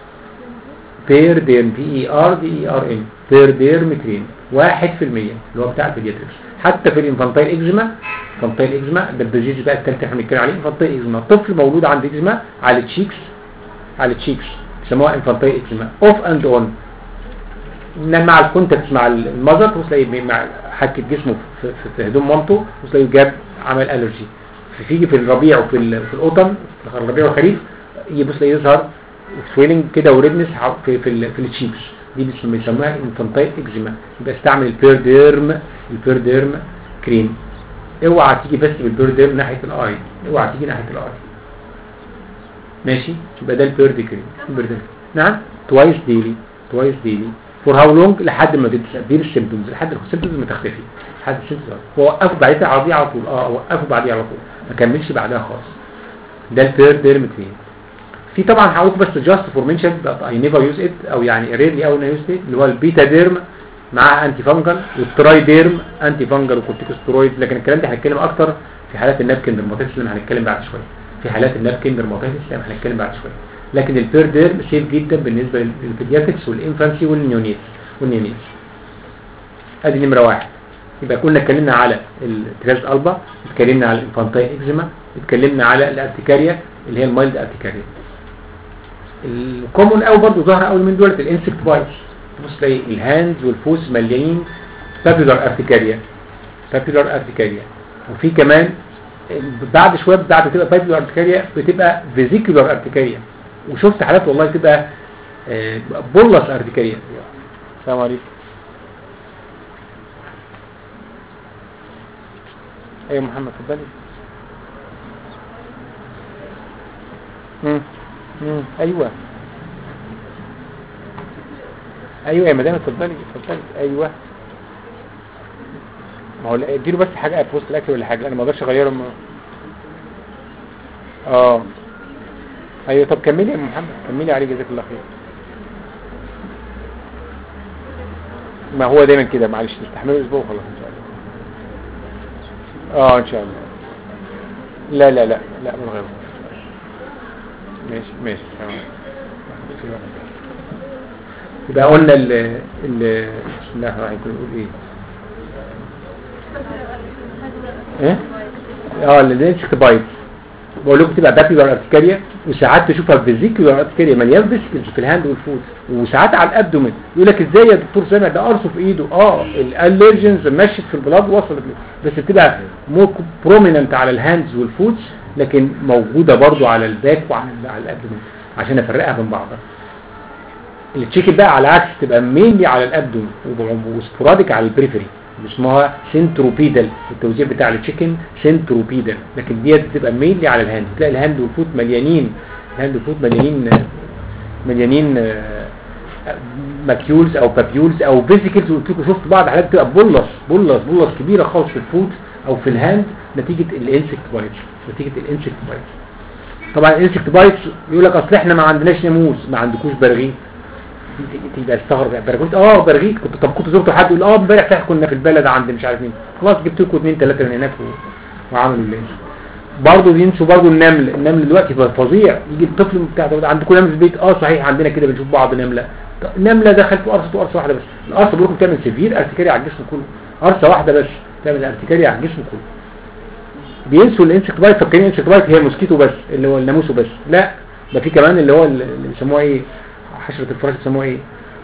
بير ديرم بي اي ار دي اي ار ان بير ديرم كريم 1% اللي هو بتاع البيدياتريكس حتى في الانفانتايل اكزيما انفانتايل اكزيما ده الديزيز بقى الثالث احنا بنتكلم عليه انفانتايل اكزيما طفل مولود عنده اكزيما على التشيكس على التشيكس بيسموها انفانتايل اكزيما اوف اند اون مع الكونتاكت مع المذر وتلاقي مع حكه جسمه في, في, في هدوم مامته وتلاقيه جاب عمل الرجي فيجي في الربيع وفي ال- في القطن في الربيع والخريف يبص تلاقيه يظهر سويلنج كده وريدنس في في, ال- في التشيكس دي بيسم- بيسموها انفانتايل اكزيما يبقى استعمل البيرديرم البيرديرم كريم اوعى تيجي بس بالبيرديرم ناحيه الاي اوعى تيجي ناحيه الاي ماشي يبقى ده البيرد كريم البيرد نعم توايس ديلي توايس ديلي فور هاو لونج لحد ما تدير السيمبتومز لحد السيمبتومز ما تختفي لحد السيمبتومز وقفوا بعدها على على طول اه وقفوا بعديها على طول ما كملش بعدها خالص ده البيرد ديرم كريم في طبعا هقول بس جاست فور منشن اي نيفر يوز ات او يعني ريرلي او يوز ات اللي هو البيتا ديرم مع انتي فانجل والتراي ديرم انتي فانجل وكورتيكوستيرويد لكن الكلام ده هنتكلم اكتر في حالات النابكن درماتيتس اللي هنتكلم بعد شويه في حالات النابكن درماتيتس اللي هنتكلم بعد شويه لكن البير ديرم سيف جدا بالنسبه للبيدياتريكس والانفانسي والنيونيتس والنيونيتس ادي نمره واحد يبقى كنا اتكلمنا على التراز البا اتكلمنا على الانفانتايل اكزيما اتكلمنا على الارتكاريا اللي هي المايلد ارتكاريا الكومون قوي برضه ظهر قوي من دول الانسكت بايتس تبص تلاقي الهاندز والفوس مليانين بابيلار ارتكاريا بابيلار ارتكاريا وفي كمان بعد شويه بعد تبقى بابيلار ارتكاريا بتبقى فيزيكولار ارتكاريا وشفت حالات والله تبقى آه، بولس ارتكاريا السلام عليكم ايوه محمد اتفضلي مم. مم. ايوه ايوه يا مدام اتفضلي اتفضلي ايوه ما هو لا، اديله بس حاجه في وسط الاكل ولا حاجه انا ما اقدرش اغيره ما... اه ايوه طب كملي يا أم محمد كملي عليه جزاك الله خير ما هو دايما كده معلش تستحملوا اسبوع وخلاص ان شاء الله اه ان شاء الله لا لا لا لا من غيره ماشي ماشي تمام يبقى قلنا ال ال بسم الله الرحمن الرحيم كنا بنقول ايه ايه اه الانسكت بايت بقول لكم تبقى بابيولار ارتكاريا وساعات تشوفها فيزيكولار ارتكاريا مليان فيسكلز في الهاند والفوت وساعات على الابدومين يقول لك ازاي يا دكتور سامع ده قرصه في ايده اه الالرجنز مشت في البلاد وصلت له. بس بتبقى مور بروميننت على الهاندز والفوتس لكن موجوده برضو على الباك وعلى على الابدومين عشان افرقها من بعضها التشيكن بقى على العكس تبقى مينلي على الابدومين وسبوراديك على البريفري اسمها سنتروبيدال التوزيع بتاع التشيكن سنتروبيدال لكن ديت بتبقى مينلي على الهاند تلاقي الهاند والفوت مليانين الهاند والفوت مليانين مليانين آه، ماكيولز او بابيولز او فيزيكلز قلت لكم شفت بعض حالات بتبقى بولس بولس بولس كبيره خالص في الفوت او في الهاند نتيجه الانسكت بايتس نتيجه الانسكت بايتس طبعا الانسكت بايتس يقول لك اصل احنا ما عندناش ناموس ما عندكوش برغيث تبقى استغرب برغوث اه برغيث كنت طب كنت زرتوا حد يقول اه امبارح صح كنا في البلد عند مش عارف مين خلاص جبت لكم اثنين ثلاثه من هناك و- وعملوا اللي برضه بينسوا برضه النمل النمل دلوقتي بقى فظيع يجي الطفل بتاع ده عندكم نمل في البيت اه صحيح عندنا كده بنشوف بعض نمله طب نمله دخلت في قرصه قرصه واحده بس القرصه بيقولوا بتعمل سيفير ارتكاري على الجسم كله قرصه واحده بس تعمل ارتكاري على الجسم كله بينسوا الانسكت بايت فاكرين الانسكت بايت هي موسكيتو بس اللي هو الناموس بس لا ده في كمان اللي هو اللي بيسموها ايه حشره الفراش بيسموها ايه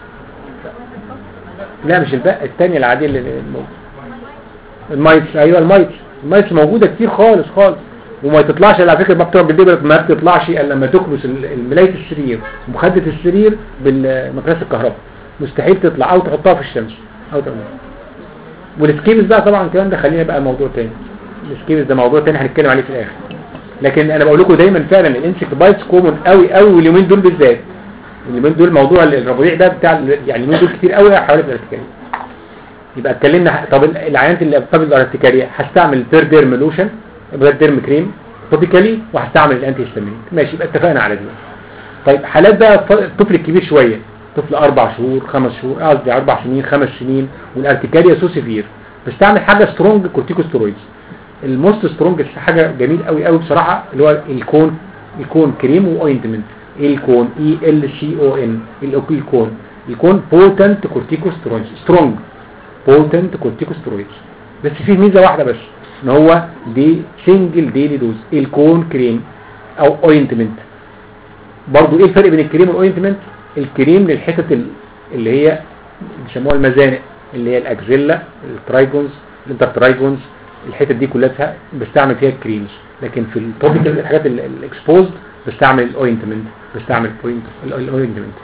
لا مش الباء الثانيه العاديه اللي الموجودة. المايتس ايوه المايتس المايتس موجوده كتير خالص خالص وما تطلعش على فكره ما بتوع بالليل ما بتطلعش الا لما تكبس ال- الملايه السرير ومخده السرير بالمقياس الكهرباء مستحيل تطلع او تحطها في الشمس او تعمل والسكيبس بقى طبعا الكلام ده خلينا بقى موضوع تاني السكيبس ده موضوع تاني هنتكلم عليه في الاخر لكن انا بقول لكم دايما فعلا الانسكت بايتس كومن قوي قوي واليومين دول بالذات اليومين دول موضوع الربيع ده بتاع يعني اليومين دول كتير قوي حوالي الارتكاريه يبقى اتكلمنا طب العينات اللي قبل الارتكاريه هستعمل بير ديرم لوشن بير ديرم كريم توبيكالي وهستعمل الانتي هيستامين ماشي يبقى اتفقنا على دي طيب حالات بقى الط- الطفل الكبير شويه طفل اربع شهور خمس شهور قصدي اربع سنين خمس سنين والارتكاريا سو سيفير بستعمل حاجه سترونج كورتيكوستيرويدز الموست سترونج حاجه جميل قوي قوي بصراحه اللي هو الكون الكون كريم واوينتمنت الكون اي ال سي او ان الكون الكون بوتنت كورتيكوستيرويدز سترونج بوتنت كورتيكوستيرويدز بس فيه ميزه واحده بس ان هو دي سنجل ديلي دوز الكون كريم او اوينتمنت برضو ايه الفرق بين الكريم والاوينتمنت الكريم للحتت ال- اللي هي بيسموها المزانق اللي هي الاكزيلا الترايجونز الانترترايجونز الحتت دي كلها بستعمل فيها الكريمز لكن في التوبيكال الحاجات الاكسبوزد بستعمل الاوينتمنت بستعمل الاوينتمنت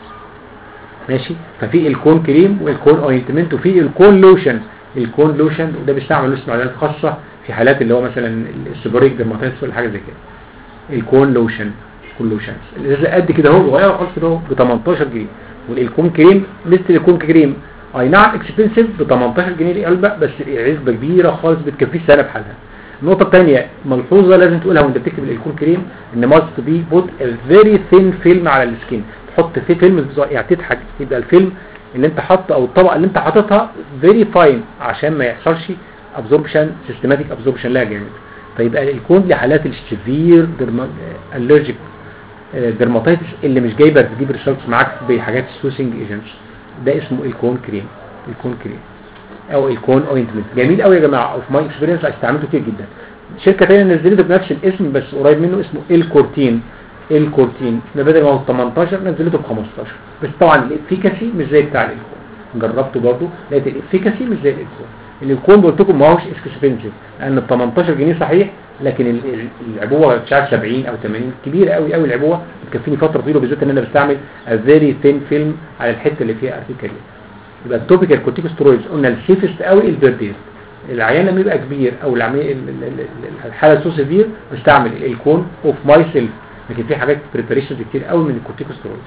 ماشي ففي الكون كريم والكون اوينتمنت وفي الكون لوشن الكون لوشن وده بيستعمل له استعمالات خاصه في حالات اللي هو مثلا السيبوريك ديرماتيتس ولا حاجه زي كده الكون لوشن الكون لوشنز الازازه قد كده اهو صغيره خالص كده اهو ب 18 جنيه والكون كريم مثل الكون كريم اي نعم اكسبنسيف ب 18 جنيه العلبه بس علبه كبيره خالص بتكفيه سنه بحالها النقطه الثانيه ملحوظه لازم تقولها وانت بتكتب الكون كريم ان ماست بي بوت فيري ثين فيلم على السكين تحط في فيلم يعني تضحك يبقى الفيلم اللي انت حاطه او الطبقه اللي انت حاططها فيري فاين عشان ما يحصلش ابزوربشن سيستماتيك ابزوربشن لها جامد فيبقى الكون لحالات السيفير الرجيك ديرماتيتس اللي مش جايبه تجيب ريسيرش معاك بحاجات سوسنج ايجنتس ده اسمه الكون كريم الكون كريم او الكون اوينتمنت جميل قوي يا جماعه اوف ماي اكسبيرينس استعملته كتير جدا شركه ثانيه نزلته بنفس الاسم بس قريب منه اسمه الكورتين الكورتين ده بدل ما هو 18 نزلته ب 15 بس طبعا الافيكاسي مش زي بتاع الالكون جربته برضه لقيت الافيكاسي مش زي الالكون الالكون قلت لكم ما هوش اكسبنسيف لان ب 18 جنيه صحيح لكن ال- ال- العبوه مش عارف 70 او 80 كبيره قوي قوي العبوه بتكفيني فتره طويله بالذات ان انا بستعمل فيري ثين فيلم على الحته اللي فيها ارتيكاليه يبقى التوبيكال كورتيكوسترويدز قلنا السيفست قوي البيرديز العيان لما يبقى كبير او العمي... ال- ال- ال- الحاله سو سيفير بستعمل الكون اوف ماي سيلف لكن في حاجات بريباريشنز كتير قوي من الكورتيكوسترويدز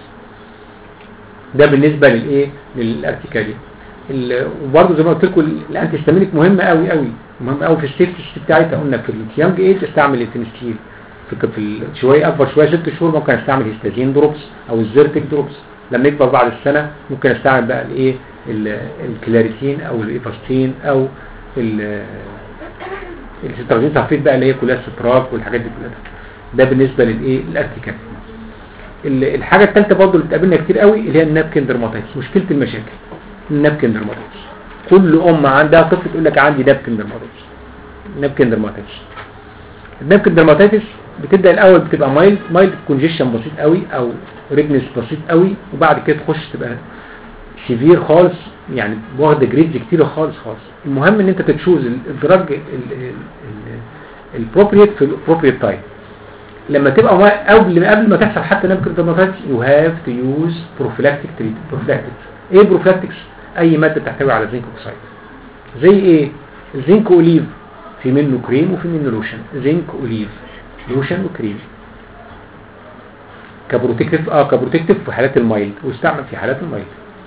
ده بالنسبه للايه للارتيكاليه ال- وبرضه زي ما قلت لكم الانتي هيستامينيك مهمه قوي قوي مهمه قوي في السيفتي بتاعتها قلنا في اليانج ايج استعمل التنستيل في في ال- شويه اكبر شويه ست شهور ممكن استعمل هيستازين دروبس او الزيرتك دروبس لما يكبر بعد السنه ممكن استعمل بقى الايه ال- الكلاريتين او الايفاستين او ال- السترازين صفيت بقى اللي هي كلها ستراك والحاجات دي كلها ده بالنسبه للايه الارتيكال ال- الحاجه الثالثه برضه اللي بتقابلنا كتير قوي اللي هي النابكن درماتيتس مشكله المشاكل النابكن درماتيتس كل ام عندها طفل تقول لك عندي نابكن درماتيتس نابكن درماتيتس النابكن درماتيتس بتبدا الاول بتبقى مايلد مايلد كونجيشن بسيط قوي او ريجنس بسيط قوي وبعد كده تخش تبقى سيفير خالص يعني واخده جريدز كتير خالص خالص المهم ان انت تتشوز الدرج البروبريت في الابروبريت تايم لما تبقى ما- قبل قبل ما تحصل حتى نابكن درماتيتس يو هاف تو يوز بروفيلاكتيك تريت بروفيلاكتيك ايه بروفيلاكتكس اي ماده تحتوي على زنك اوكسيد زي ايه الزنك اوليف في منه كريم وفي منه لوشن زنك اوليف لوشن وكريم كبروتكتيف اه كبروتكتيف في حالات المايلد ويستعمل في حالات المايلد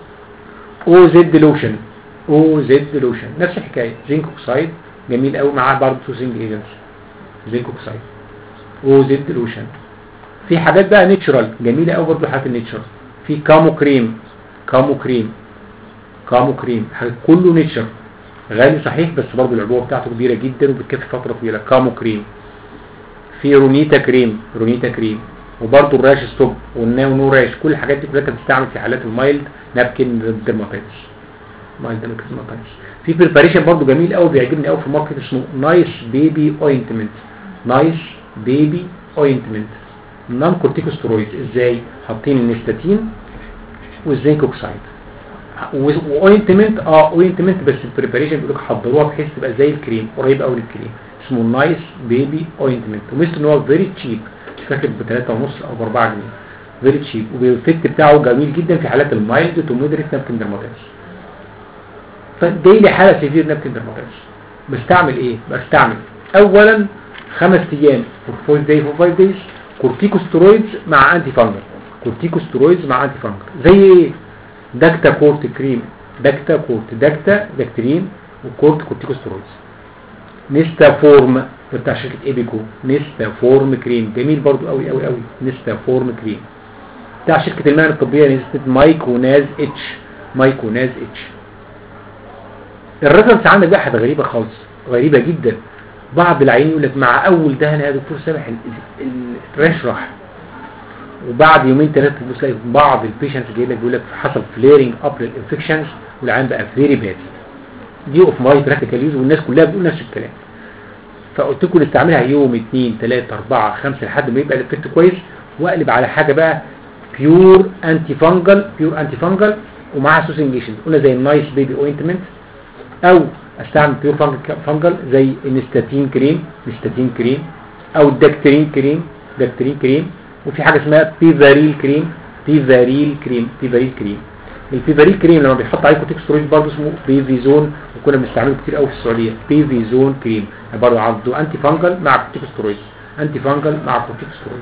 او زد لوشن او زد لوشن نفس الحكايه زنك اوكسيد جميل قوي معاه برضه تو زنك ايجنتس زنك اوكسيد او زد لوشن في حاجات بقى نيتشرال جميله قوي برضه حاجات النيتشرال في كامو كريم كامو كريم كامو كريم حاجات كله نيتشر غالي صحيح بس برضه العبوه بتاعته كبيره جدا وبتكفي فتره طويله كامو كريم في رونيتا كريم رونيتا كريم وبرضه الراش ستوب والناو نو راش كل الحاجات دي كلها كانت بتستعمل في حالات المايلد نابكن ديرماتيتس مايلد نابكن ديرماتيتس في بريباريشن برضه جميل قوي بيعجبني قوي في الماركت اسمه نايس بيبي اوينتمنت نايس بيبي اوينتمنت نون كورتيكوستيرويد ازاي حاطين النستاتين والزنك اوكسايد واوينتمنت اه اوينتمنت بس البريباريشن بيقول لك حضروها بحيث تبقى زي الكريم قريب قوي للكريم اسمه نايس بيبي اوينتمنت ومثل ان هو فيري تشيب مش فاكر ب 3 ونص او ب 4 جنيه فيري تشيب والافكت بتاعه جميل جدا في حالات المايلد تو مودريت نابكن ديرماتيتس فدي لي حاله سيفير نابكن ديرماتيتس بستعمل ايه بستعمل اولا خمس ايام فور 4 داي فور 5 دايز كورتيكوستيرويدز مع انتي فانجل كورتيكوستيرويدز مع انتي فانجل زي ايه داكتا كورت كريم داكتا كورت داكتا داكترين وكورت كورتيكوستيرويدز نيستا فورم بتاع شركه ايبيكو نيستا فورم كريم جميل برضو قوي قوي قوي نيستا فورم كريم بتاع شركه المهن الطبيه نيستا مايكوناز اتش مايكوناز اتش الريزلتس عندك بقى حاجه غريبه خالص غريبه جدا بعض العيانين يقول لك مع اول دهن يا دكتور سامح ال- ال- الريش راح وبعد يومين ثلاثه تبص تلاقي بعض البيشنتس جاي لك بيقول لك حصل فليرنج اب للانفكشنز والعيان بقى فيري باد دي اوف ماي براكتيكال يوز والناس كلها بتقول نفس الكلام فقلت لكم نستعملها يوم اثنين ثلاثة أربعة خمسة لحد ما يبقى الافكت كويس واقلب على حاجة بقى بيور انتي فانجل بيور انتي فانجل ومعاها سوسنجيشن قلنا زي النايس بيبي اوينتمنت او استعمل بيور فانجل فانجل زي النستاتين كريم نستاتين كريم او الدكترين كريم دكترين كريم وفي حاجه اسمها بيفاريل كريم بيفاريل كريم بيفاريل كريم البيفاريل كريم لما بيحط عليه كورتيكوستيرويد برضه اسمه بيفيزون وكنا بنستعمله كتير قوي في السعوديه بيفيزون كريم برضه عنده انتي فانجل مع كورتيكوستيرويد انتي فانجل مع كورتيكوستيرويد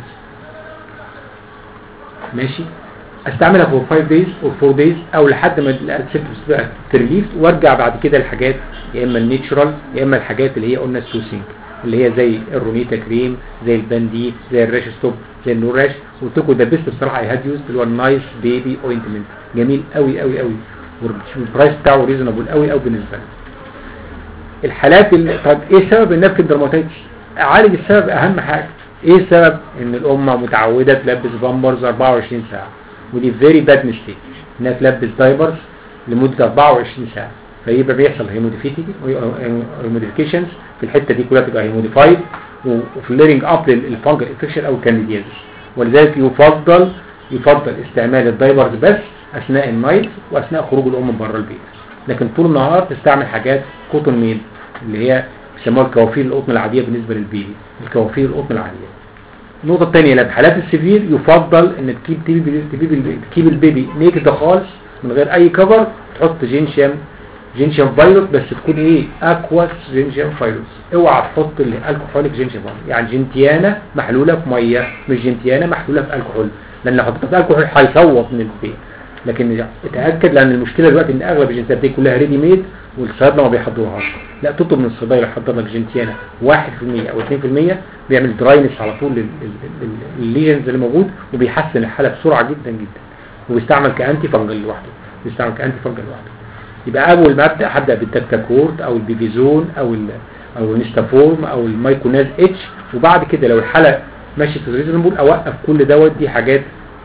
ماشي استعملها فور 5 دايز اور 4 دايز او لحد ما السيمبتومز تبقى تريليف وارجع بعد كده الحاجات يا اما النيتشرال يا اما الحاجات اللي هي قلنا السوسينج اللي هي زي الرونيتا كريم زي الباندي زي الراش ستوب زي النوراش قلت لكم ده بيست بصراحه اي هاد يوز اللي هو النايس بيبي اوينتمنت جميل قوي قوي قوي والبرايس بتاعه ريزونبل قوي قوي بالنسبه لنا الحالات اللي طب ايه سبب النفك درماتيتس عالج السبب اهم حاجه ايه السبب ان الامه متعوده تلبس بامبرز 24 ساعه ودي فيري باد ميستيك انها تلبس دايبرز لمده 24 ساعه فيبقى بيحصل هيموديفيكيشنز في الحته دي كلها تبقى هيموديفايد وفليرنج اب للفانجل انفكشن او الكانديديازيس ولذلك يفضل يفضل استعمال الدايبرز بس اثناء النايت واثناء خروج الام من بره البيت لكن طول النهار تستعمل حاجات كوتون ميل اللي هي بيسموها الكوافير القطن العاديه بالنسبه للبيبي الكوافير القطن العاديه النقطة الثانية لما حالات السيفير يفضل ان تجيب تجيب تجيب تجيب البيبي نيكد خالص من غير اي كفر تحط جينشيم جينشيم فايروس بس تكون ايه اكواس جينشيم فايروس اوعى تحط الكحوليك جينشيم فايروس يعني جنتيانا محلولة في مية مش جنتيانا محلولة في الكحول لان لو حطيت الكحول هيصوت من البيت لكن اتاكد لان المشكله دلوقتي ان اغلب الجنسيات دي كلها ريدي ميد والصيادله ما بيحضروهاش لا تطلب من الصيدلي يحضر لك جنتيانا 1% او 2% بيعمل دراينس على طول للليجنز اللي موجود وبيحسن الحاله بسرعه جدا جدا وبيستعمل كانتي فانجل لوحده بيستعمل كانتي فانجل لوحده يبقى اول ما ابدا هبدا بالتكتاكورت او البيفيزون او ال او النستافورم او المايكوناز اتش وبعد كده لو الحاله ماشيه في الريزونبل اوقف كل دوت دي حاجات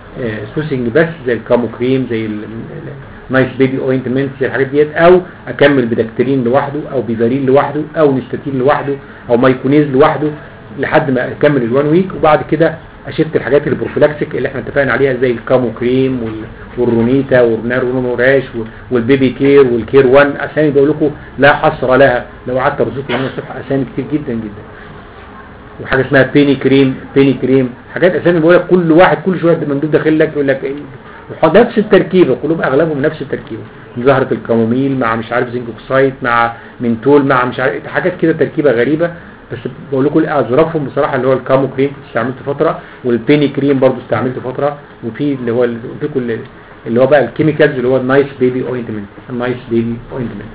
سوسنج بس زي الكامو كريم زي النايس بيبي اوينتمنت زي الحاجات ديت او اكمل بدكترين لوحده او بيفارين لوحده او نستاتين لوحده او مايكونيز لوحده لحد ما اكمل الوان ويك وبعد كده اشفت الحاجات البروفيلاكسيك اللي احنا اتفقنا عليها زي الكامو كريم وال- والرونيتا والنارونو راش وال- والبيبي كير والكير 1 اسامي بقول لكم لا حصر لها لو قعدت ارزقكم من الصبح اسامي كتير جدا جدا وحاجه اسمها بيني كريم بيني كريم حاجات اسامي بقول لك كل واحد كل شويه مندوب داخل لك يقول لك ايه وح- نفس التركيبه كلهم اغلبهم نفس التركيبه زهره الكاموميل مع مش عارف زنك اوكسايد مع منتول مع مش عارف حاجات كده تركيبه غريبه بس بقول لكم اظرفهم بصراحه اللي هو الكامو كريم كنت استعملته فتره والبيني كريم برضو استعملته فتره وفي اللي هو اللي قلت لكم اللي- اللي هو بقى الكيميكالز اللي هو النايس بيبي اوينتمنت النايس بيبي اوينتمنت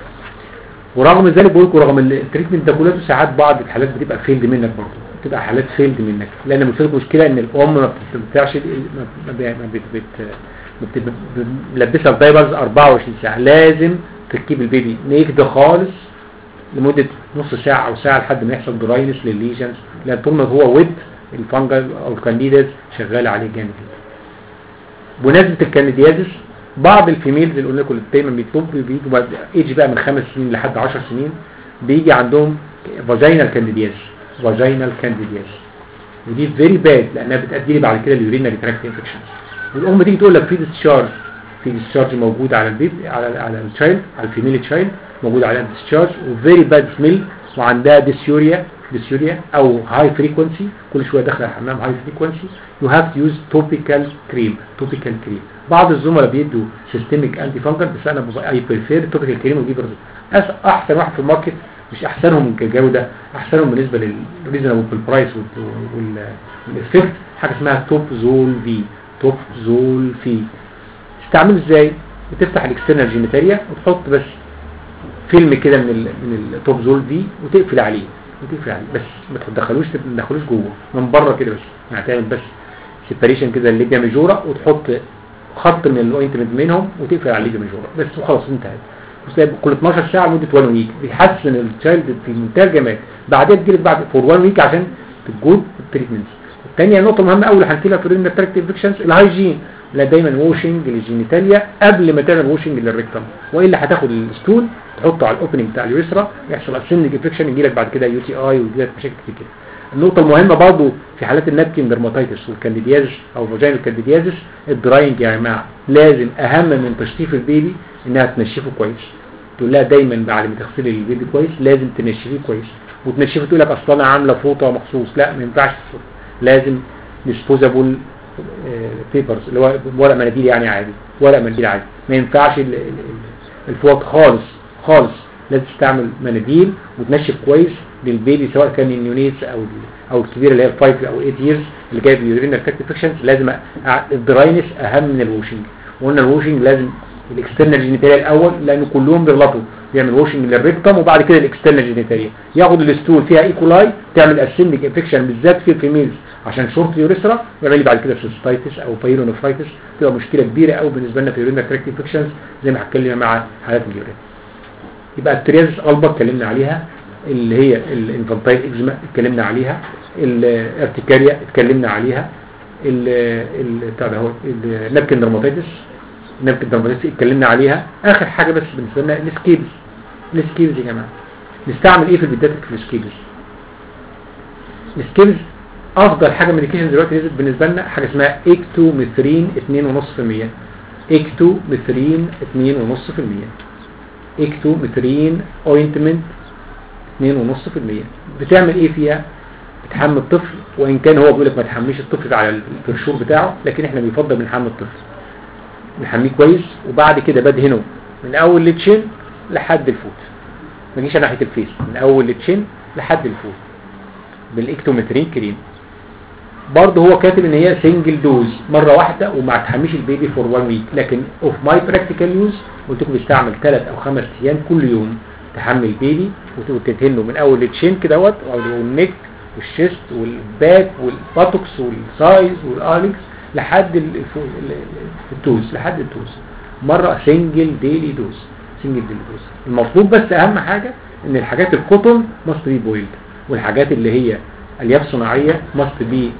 ورغم ذلك بقول لكم رغم ال- التريتمنت ده كله ساعات بعض الحالات بتبقى فيلد منك برضه بتبقى حالات فيلد منك لان مشكله مشكله ان الام ما بتستمتعش ال- ما ما بي- ما بت بت ما بت- بت- ملبسها الدايبرز 24 ساعه لازم تركيب البيبي نيكد خالص لمده نص ساعه او ساعه لحد ما يحصل دراينس للليجنز لان طول ما هو ويت الفانجل او الكانديداز شغال عليه جامد جدا بمناسبه الكانديديازس بعض الفيميلز اللي قلنا لكم اللي دايما بيطلبوا بيجوا بعد ايج بقى من خمس سنين لحد 10 سنين بيجي عندهم فاجينال كانديدياز فاجينال كانديدياز ودي فيري باد لانها بتؤدي لي بعد كده اليورينري تراكت انفكشنز والام تيجي تقول لك في ديسشارج في ديسشارج موجود على البيبي على على التشايلد على الفيميل تشايلد موجود عليها ديسشارج وفيري باد سميل وعندها ديسيوريا ديسيوريا او هاي فريكونسي كل شويه داخله الحمام هاي فريكونسي يو هاف تو يوز توبيكال كريم توبيكال كريم بعض الزملاء بيدوا سيستميك انتي فانجل بس انا اي بريفير توبيكال كريم ودي برضه أس- احسن واحد في الماركت مش احسنهم كجوده احسنهم بالنسبه للريزونبل بالبرايس والافكت حاجه اسمها توب زول في توب زول في تستعمله ازاي بتفتح الاكسترنال جينيتاليا وتحط بس فيلم كده من ال من التوب زول دي وتقفل عليه وتقفل عليه بس ما تدخلوش ما تدخلوش جوه من بره كده بس يعني تعمل بس سيبريشن كده الليبيا ميجورا وتحط خط من الاوينتمنت منهم وتقفل على الليبيا ميجورا بس وخلاص انتهت بس كل 12 ساعه لمده 1 ويك بيحسن التشايلد في منتهى الجمال بعدين تجيلك بعد فور 1 ويك عشان تجود التريتمنتس الثانيه نقطه مهمه قوي اللي هنحكي في الرينال تراكت انفكشنز الهايجين لا دايما ووشنج للجينيتاليا قبل ما تعمل ووشنج للريكتم والا هتاخد الستول تحطه على الاوبننج بتاع اليوريثرا يحصل اسندج انفكشن يجي لك بعد كده يو تي اي ويجي لك مشاكل كتير كده النقطة المهمة برضو في حالات النابكين درماتيتس والكانديديازس او فاجينال كانديديازس الدراينج يا جماعة لازم اهم من تشطيف البيبي انها تنشفه كويس تقول لها دايما بعد ما تغسلي البيبي كويس لازم تنشفيه كويس وتنشفه تقول لك اصل انا عامله فوطه مخصوص لا ما ينفعش الفوطة. لازم ديسبوزابل بيبرز اللي هو ورق مناديل يعني عادي ورق مناديل عادي ما ينفعش ال- ال- ال- الفوط خالص خالص لازم تستعمل مناديل وتنشف كويس للبيبي سواء كان النيونيتس او ال- او الكبيره اللي هي 5 او 8 ييرز اللي جايب يورينال تراكت انفكشنز لازم أ- الدراينس اهم من الوشنج وقلنا الوشنج لازم الاكسترنال جينيتاليا الاول لان كلهم بيغلطوا بيعمل واشنج للريكتم وبعد كده الاكسترنال جينيتاليا ياخد الستول فيها ايكولاي تعمل اسيميك انفكشن بالذات في الفيميلز عشان شورت يوريثرا ويعمل لي بعد كده سيستايتس او بايلونفرايتس تبقى مشكله كبيره قوي بالنسبه لنا في يورينال تراكت انفكشنز زي ما هتكلم مع حالات اليورين يبقى التريازس البا اتكلمنا عليها اللي هي الانفانتايل اكزيما اتكلمنا عليها الارتكاريا اتكلمنا عليها ال ال بتاع ده هو النبكن درماتيتس نبكن درماتيتس اتكلمنا عليها اخر حاجه بس بالنسبه لنا السكيبس السكيبس يا جماعه نستعمل ايه في البيداتك في السكيبس السكيبس افضل حاجه ميديكيشن دلوقتي نزلت بالنسبه لنا حاجه اسمها اكتوميثرين 2.5% اكتوميثرين 2.5% اكتوميثرين اوينتمنت 2.5% بتعمل ايه فيها بتحمي الطفل وان كان هو بيقول لك ما تحميش الطفل على البرشور بتاعه لكن احنا بيفضل بنحمي الطفل نحميه كويس وبعد كده بدهنه من اول التشين لحد الفوت ما جيش ناحيه الفيس من اول التشين لحد الفوت بالاكتومترين كريم برضه هو كاتب ان هي سنجل دوز مره واحده وما تحميش البيبي فور 1 ويك لكن اوف ماي براكتيكال يوز قلت لكم بيستعمل 3 او 5 ايام كل يوم تحمي البيبي وتدهنه من اول التشين كده دوت والنك والشيست والباك والباتوكس والسايز والاليكس لحد الفو- التوز لحد التوز مرة سنجل ديلي دوز سنجل ديلي دوز المطلوب بس اهم حاجة ان الحاجات القطن ماست بي بويلد والحاجات اللي هي الياف صناعية ماست بي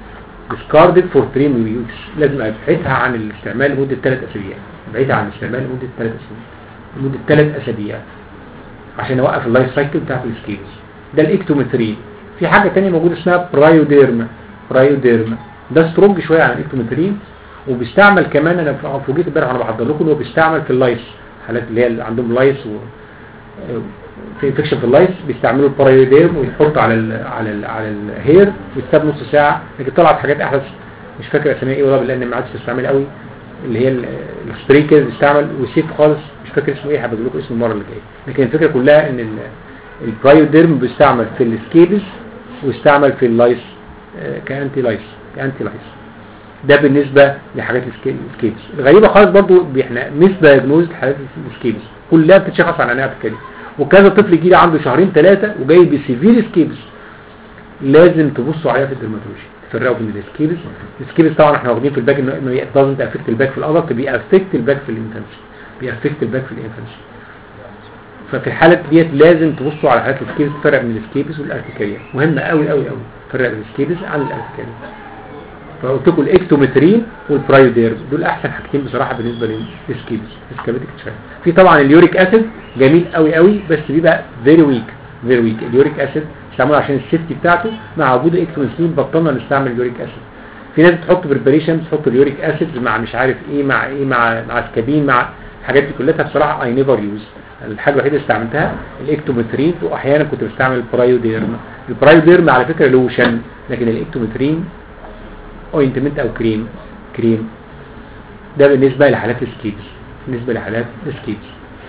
discarded for 3 weeks لازم ابعدها عن الاستعمال لمده 3 اسابيع ابعدها عن الاستعمال لمده 3 اسابيع لمده 3 اسابيع عشان اوقف اللايف سايكل بتاعت السكيلز ده الاكتومترين في حاجه تانية موجوده اسمها برايوديرما برايوديرما ده سترونج شويه عن الاكتومترين وبيستعمل كمان انا فوجئت امبارح وانا بحضر لكم ان هو بيستعمل في اللايس حالات اللي هي اللي عندهم لايس و في انفكشن في اللايس بيستعملوا البارايوديرم ويحطوا على ال على ال على الهير ويتساب نص ساعه لكن طلعت حاجات احدث مش فاكر اساميها ايه والله لان ما عادش بستعمل قوي اللي هي السبراي كده بيستعمل وسيف خالص مش فاكر اسمه ايه هبقى لكم اسمه المره اللي جايه لكن الفكره كلها ان البرايوديرم بيستعمل في السكيبس ويستعمل في اللايس آه، كانتي لايس كانتي لايس ده بالنسبة لحاجات السكي- السكيبس الغريبة خالص برضو احنا مش دايجنوز لحالات السكيبس كلها بتتشخص على انها بتتكلم وكذا طفل يجي لي عنده شهرين ثلاثة وجاي بسيفير سكيبس لازم تبصوا عليها في الدرماتولوجي تفرقوا بين السكيبس السكيبس طبعا احنا واخدين في الباك انه انه doesn't affect الباك في الادلت بيأفكت الباك في الانفانسي بيأفكت الباك في الانفانسي ففي الحالة ديت لازم تبصوا على حالات السكيبس تفرق بين السكيبس والارتكاريا مهمة قوي قوي قوي تفرق بين السكيبس عن الارتكاريا فقلت لكم الاكتومترين والبرايوديرم دول احسن حاجتين بصراحه بالنسبه للسكيبس السكابيتك تشايل في طبعا اليوريك اسيد جميل قوي قوي بس بيبقى فيري ويك فيري ويك اليوريك اسيد استعمله عشان السيفتي بتاعته مع وجود الاكتومترين بطلنا نستعمل اليوريك اسيد في ناس بتحط بريبريشن تحط اليوريك اسيد مع مش عارف ايه مع ايه مع مع سكابين مع الحاجات دي كلها بصراحه اي نيفر يوز الحاجه الوحيده اللي استعملتها الاكتومترين واحيانا كنت بستعمل البرايوديرم البرايوديرم على فكره لوشن لكن الاكتومترين اوينتمنت او كريم كريم ده بالنسبة لحالات السكيبس بالنسبة لحالات السكيبس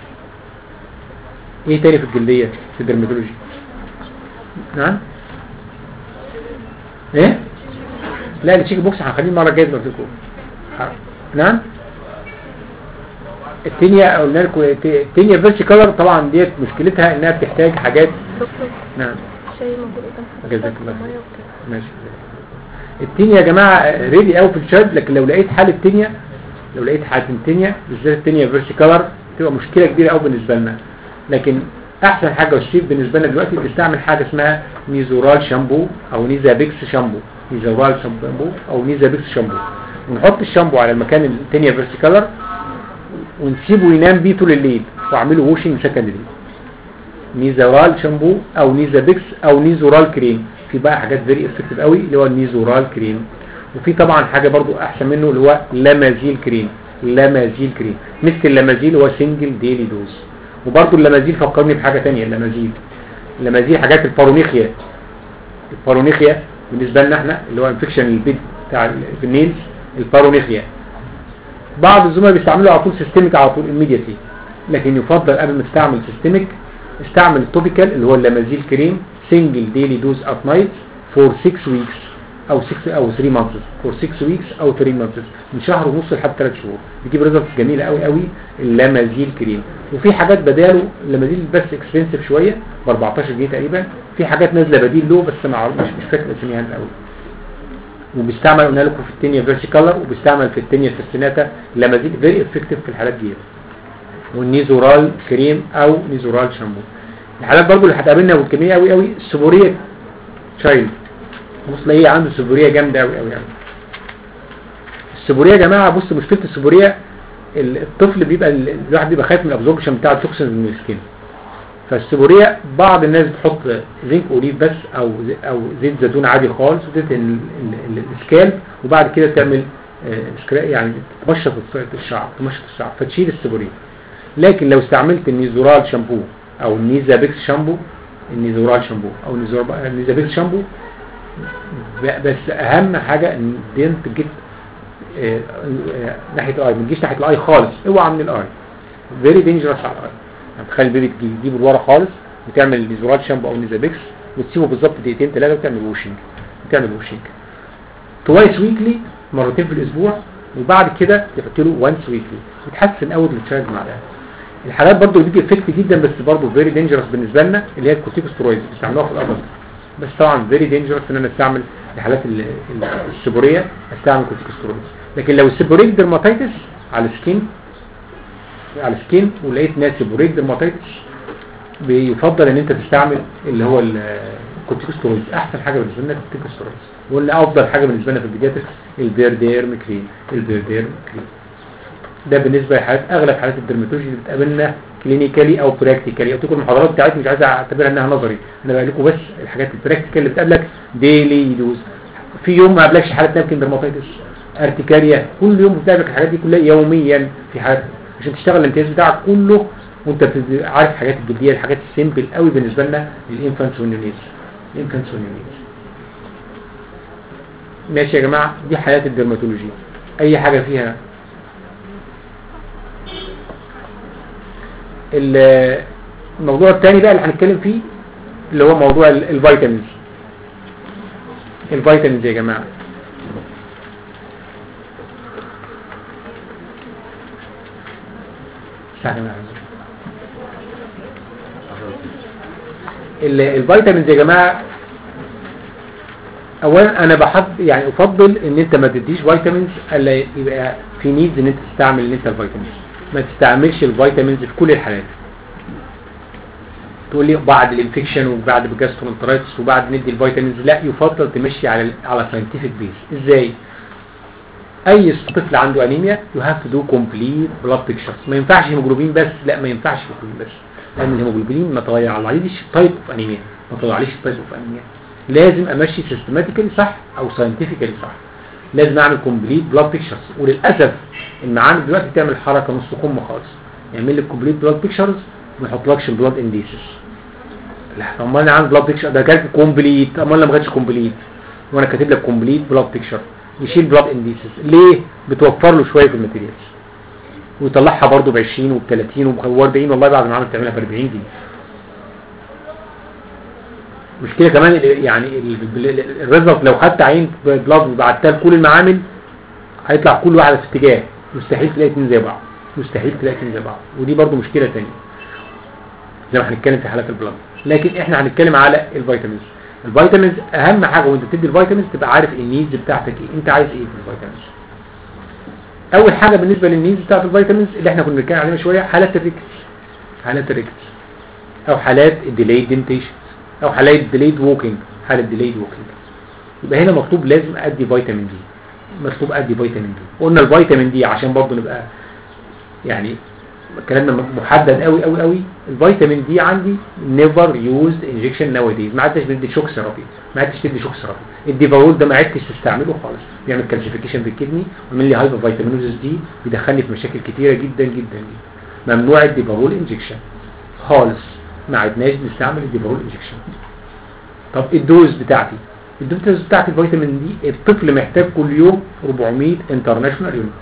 ايه تاني في الجلدية في الدرماتولوجي نعم ايه لا التشيك بوكس هنخليه المرة الجاية زي ما قلت لكم ح- نعم التانية قلنا لكم التانية فيرتي كولر طبعا ديت مشكلتها انها بتحتاج حاجات دكتور نعم شاي موجود قدام جزاك حضرتك الله ومية خير. وكده ماشي التانية يا جماعة ريدي قوي في الشرب لكن لو لقيت حالة تانية لو لقيت حالة تانية بالذات التانية فيرسي كولر تبقى مشكلة كبيرة قوي بالنسبة لنا لكن احسن حاجة والشيف بالنسبة لنا دلوقتي بنستعمل حاجة اسمها نيزورال شامبو او نيزا بيكس شامبو نيزورال شامبو او نيزا بيكس شامبو ونحط الشامبو على المكان التانية فيرسي كولر ونسيبه ينام بيه طول الليل واعمله ووشنج سكندري نيزورال شامبو او نيزا بيكس او نيزورال كريم في بقى حاجات فيري افكتيف قوي اللي هو النيزورال كريم وفي طبعا حاجه برضو احسن منه اللي هو لامازيل كريم لامازيل كريم مثل اللامازيل هو سنجل ديلي دوز وبرضو اللامازيل فكرني بحاجه ثانيه اللامازيل اللامازيل حاجات البارونيخيا البارونيخيا بالنسبه لنا احنا اللي هو انفكشن البيد بتاع ال- في النيلز البارونيخيا بعض الزملاء بيستعملوا على طول سيستميك على طول immediately لكن يفضل قبل ما تستعمل سيستميك استعمل التوبيكال اللي هو اللامازيل كريم سنجل ديلي دوز ات نايت فور 6 ويكس او 6 او 3 مانثس فور 6 ويكس او 3 مانثس من شهر ونص لحد 3 شهور بيجيب ريزلتس جميله قوي قوي اللامازيل كريم وفي حاجات بداله اللامازيل بس اكسبنسيف شويه ب 14 جنيه تقريبا في حاجات نازله بديل له بس ما أعرف- مش مش فاكر اساميها قوي وبيستعمل قلنا لكم في التانية فيرسي كولر وبيستعمل في التانية سيستيناتا لامازيل فيري افكتيف في الحالات دي والنيزورال كريم او نيزورال شامبو الحالات برضو اللي هتقابلنا والكميه قوي قوي السبوريه تشايلد بص تلاقيه عنده سبوريه جامده قوي قوي قوي السبوريه يا جماعه بص مشكله السبوريه ال- الطفل بيبقى ال- الواحد بيبقى خايف من الابزوربشن بتاع التوكسين من السكين فالسبوريه بعض الناس بتحط زنك اوليف بس او ز- او زيت زيتون عادي خالص وتدهن ال- ال- السكالب وبعد كده تعمل آه، سكرا- يعني تمشط الص- الشعر تمشط الشعر فتشيل السبوريه لكن لو استعملت النيزورال شامبو او النيزا بيكس شامبو النيزورال شامبو او النيزور- النيزا بيكس شامبو ب- بس اهم حاجة ان دينت جيت آه، آه، ناحية الاي ما تجيش ناحية الاي خالص اوعى من الاي فيري دينجرس على الاي يعني تخيل البيبي تجي- تجيبه لورا خالص وتعمل النيزورال شامبو او النيزا بيكس وتسيبه بالظبط دقيقتين ثلاثة وتعمل ووشنج وتعمل ووشنج توايس ويكلي مرتين في الاسبوع وبعد كده تحط له وانس ويكلي بتحسن قوي التشارج مع ده الحالات برضو اللي بتيجي افكت جدا بس برضو فيري دينجرس بالنسبه لنا اللي هي الكورتيكوسترويد بيستعملوها في الابد بس طبعا فيري دينجرس ان انا استعمل الحالات ال- ال- السيبوريه استعمل كورتيكوسترويد لكن لو السيبوريك درماتيتس على السكين على السكين ولقيت ناس سيبوريك درماتيتس بيفضل ان انت تستعمل اللي هو كورتيكوستيرويدز احسن حاجه بالنسبه لنا الكورتيكوستيرويدز وقلنا افضل حاجه بالنسبه لنا في البيدياتريكس البيرديرم كريم البيرديرم كريم ده بالنسبه لحالات اغلب حالات الدرماتولوجي اللي بتقابلنا كلينيكالي او براكتيكالي قلت لكم المحاضرات بتاعتي مش عايز اعتبرها انها نظري انا بقول لكم بس الحاجات البراكتيكال اللي بتقابلك ديلي دوز في يوم ما قابلكش حاله نابكن درماتيتس ارتكاريا كل يوم بتقابلك الحاجات دي كلها يوميا في حالات عشان تشتغل الامتياز بتاعك كله وانت بتبقى عارف الحاجات الجديه الحاجات السيمبل قوي بالنسبه لنا للانفانتس والنيونيز الانفانتس والنيونيز ماشي يا جماعه دي حالات الدرماتولوجي اي حاجه فيها ال- الموضوع الثاني بقى اللي هنتكلم فيه اللي هو موضوع ال- الفيتامينز الفيتامينز يا جماعه ساعة يا جماعة. ال- الفيتامينز يا جماعه اولا انا بحب يعني افضل ان انت ما تديش فيتامينز الا يبقى في نيدز ان انت تستعمل ان انت الفيتامينز ما تستعملش الفيتامينز في كل الحالات تقول لي بعد الانفكشن وبعد الجاسترونترايتس وبعد ندي الفيتامينز لا يفضل تمشي على على ساينتفك بيس ازاي اي طفل عنده انيميا يو هاف تو دو كومبليت بلاد بيكتشرز ما ينفعش هيموجلوبين بس لا ما ينفعش هيموجلوبين بس لان الهيموجلوبين ما طلعليش تايب اوف انيميا ما طلعليش تايب اوف انيميا لازم امشي سيستماتيكالي صح او ساينتفيكالي صح لازم اعمل كومبليت بلاد بيكتشرز وللاسف المعامل دلوقتي بتعمل حركه نص كم خالص يعمل لك كومبليت بلاد بيكتشرز وما يحطلكش بلاد انديسيس لا امال انا عندي بلاد بيكتشر ده كاتب كومبليت امال انا ما كاتبش كومبليت وانا كاتب لك كومبليت بلاد بيكتشر يشيل بلاد انديسيس ليه بتوفر له شويه في الماتيريالز ويطلعها برضه ب 20 وب 30 وب 40 والله بعد ما عملت تعملها ب 40 جنيه مشكله كمان ال- يعني الريزلت لو خدت عين بلاد وبعتها لكل المعامل هيطلع كل واحده في اتجاه مستحيل تلاقي اتنين زي بعض مستحيل تلاقي اتنين زي بعض ودي برضو مشكله ثانيه زي ما هنتكلم في حالات البلاد لكن احنا هنتكلم على الفيتامينز الفيتامينز اهم حاجه وانت بتدي الفيتامينز تبقى عارف النيدز بتاعتك ايه انت عايز ايه في الفيتامينز اول حاجه بالنسبه للنيدز بتاعت الفيتامينز اللي احنا كنا بنتكلم عليها من شويه حالات الريكس حالات الريكس او حالات الديليد دنتيشن او حالات ديليد ووكينج حاله ديليد ووكينج يبقى هنا مطلوب لازم ادي فيتامين دي مطلوب ادي فيتامين دي قلنا الفيتامين دي عشان برضه نبقى يعني كلامنا محدد قوي قوي قوي الفيتامين دي عندي نيفر يوزد انجكشن ناو دايز ما عدتش بدي شوك ثيرابي ما عدتش تدي شوك ثيرابي الديفاول ده ما عدتش تستعمله خالص بيعمل كالسيفيكيشن في الكدني ويعمل لي هايبر فيتامينوزس دي بيدخلني في مشاكل كتيره جدا جدا جدا ممنوع الديفاول انجكشن خالص ما عدناش نستعمل الديفاول انجكشن طب الدوز بتاعتي الدوز بتاعت الفيتامين دي الطفل محتاج كل يوم 400 انترناشونال يونت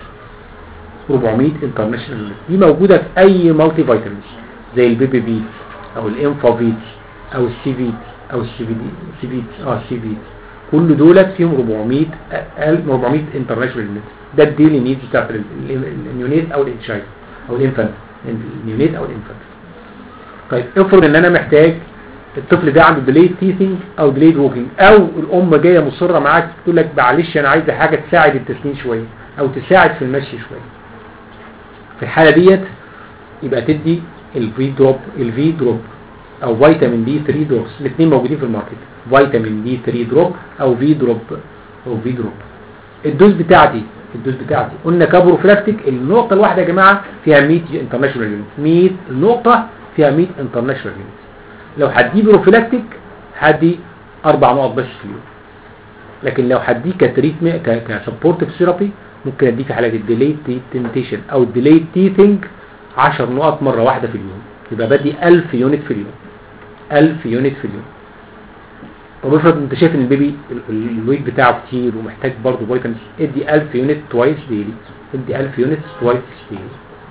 400 انترناشونال يونت دي موجودة في اي مالتي فيتامينز زي البيبي بيت او الانفافيت او السي فيت او السي في دي سي فيت اه السي فيت كل دولت فيهم 400 أقل- 400 انترناشونال يونت ده الديلي نيدز بتاعت ال- ال- النيونيت او الانشايف او الانفانت النيونيت او الانفانت طيب افرض ان انا محتاج الطفل ده عنده ديليد تيثينج او ديليد ووكينج او الام جايه مصره معاك تقول لك معلش انا عايزه حاجه تساعد التسنين شويه او تساعد في المشي شويه في الحاله ديت يبقى تدي الفي دروب الفي دروب او فيتامين دي 3 دروبس الاثنين موجودين في الماركت فيتامين دي 3 دروب او في دروب او في دروب الدوز بتاعتي الدوز بتاعتي قلنا كابروفلاكتيك النقطه الواحده يا جماعه فيها 100 انترناشونال يونت 100 النقطه فيها 100 انترناشونال يونت لو هديه بروفيلاكتيك هدي اربع نقط بس في اليوم لكن لو هديه كتريتمنت كسبورتيف ثيرابي ممكن اديه في حالات الديليد تنتيشن او الديليد تيثينج 10 نقط مره واحده في اليوم يبقى بدي 1000 يونت في اليوم 1000 يونت في اليوم طب افرض انت شايف ان البيبي ال- ال- الويت بتاعه كتير ومحتاج برضه فيتامينز ادي 1000 يونت توايس ديلي ادي 1000 يونت توايس ديلي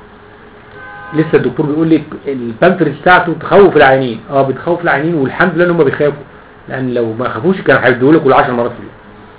لسه الدكتور بيقول لي البامفرز بتاعته تخوف العيانين اه بتخوف العيانين والحمد لله ان هم بيخافوا لان لو ما خافوش كانوا هيدوا لك كل 10 مرات في اليوم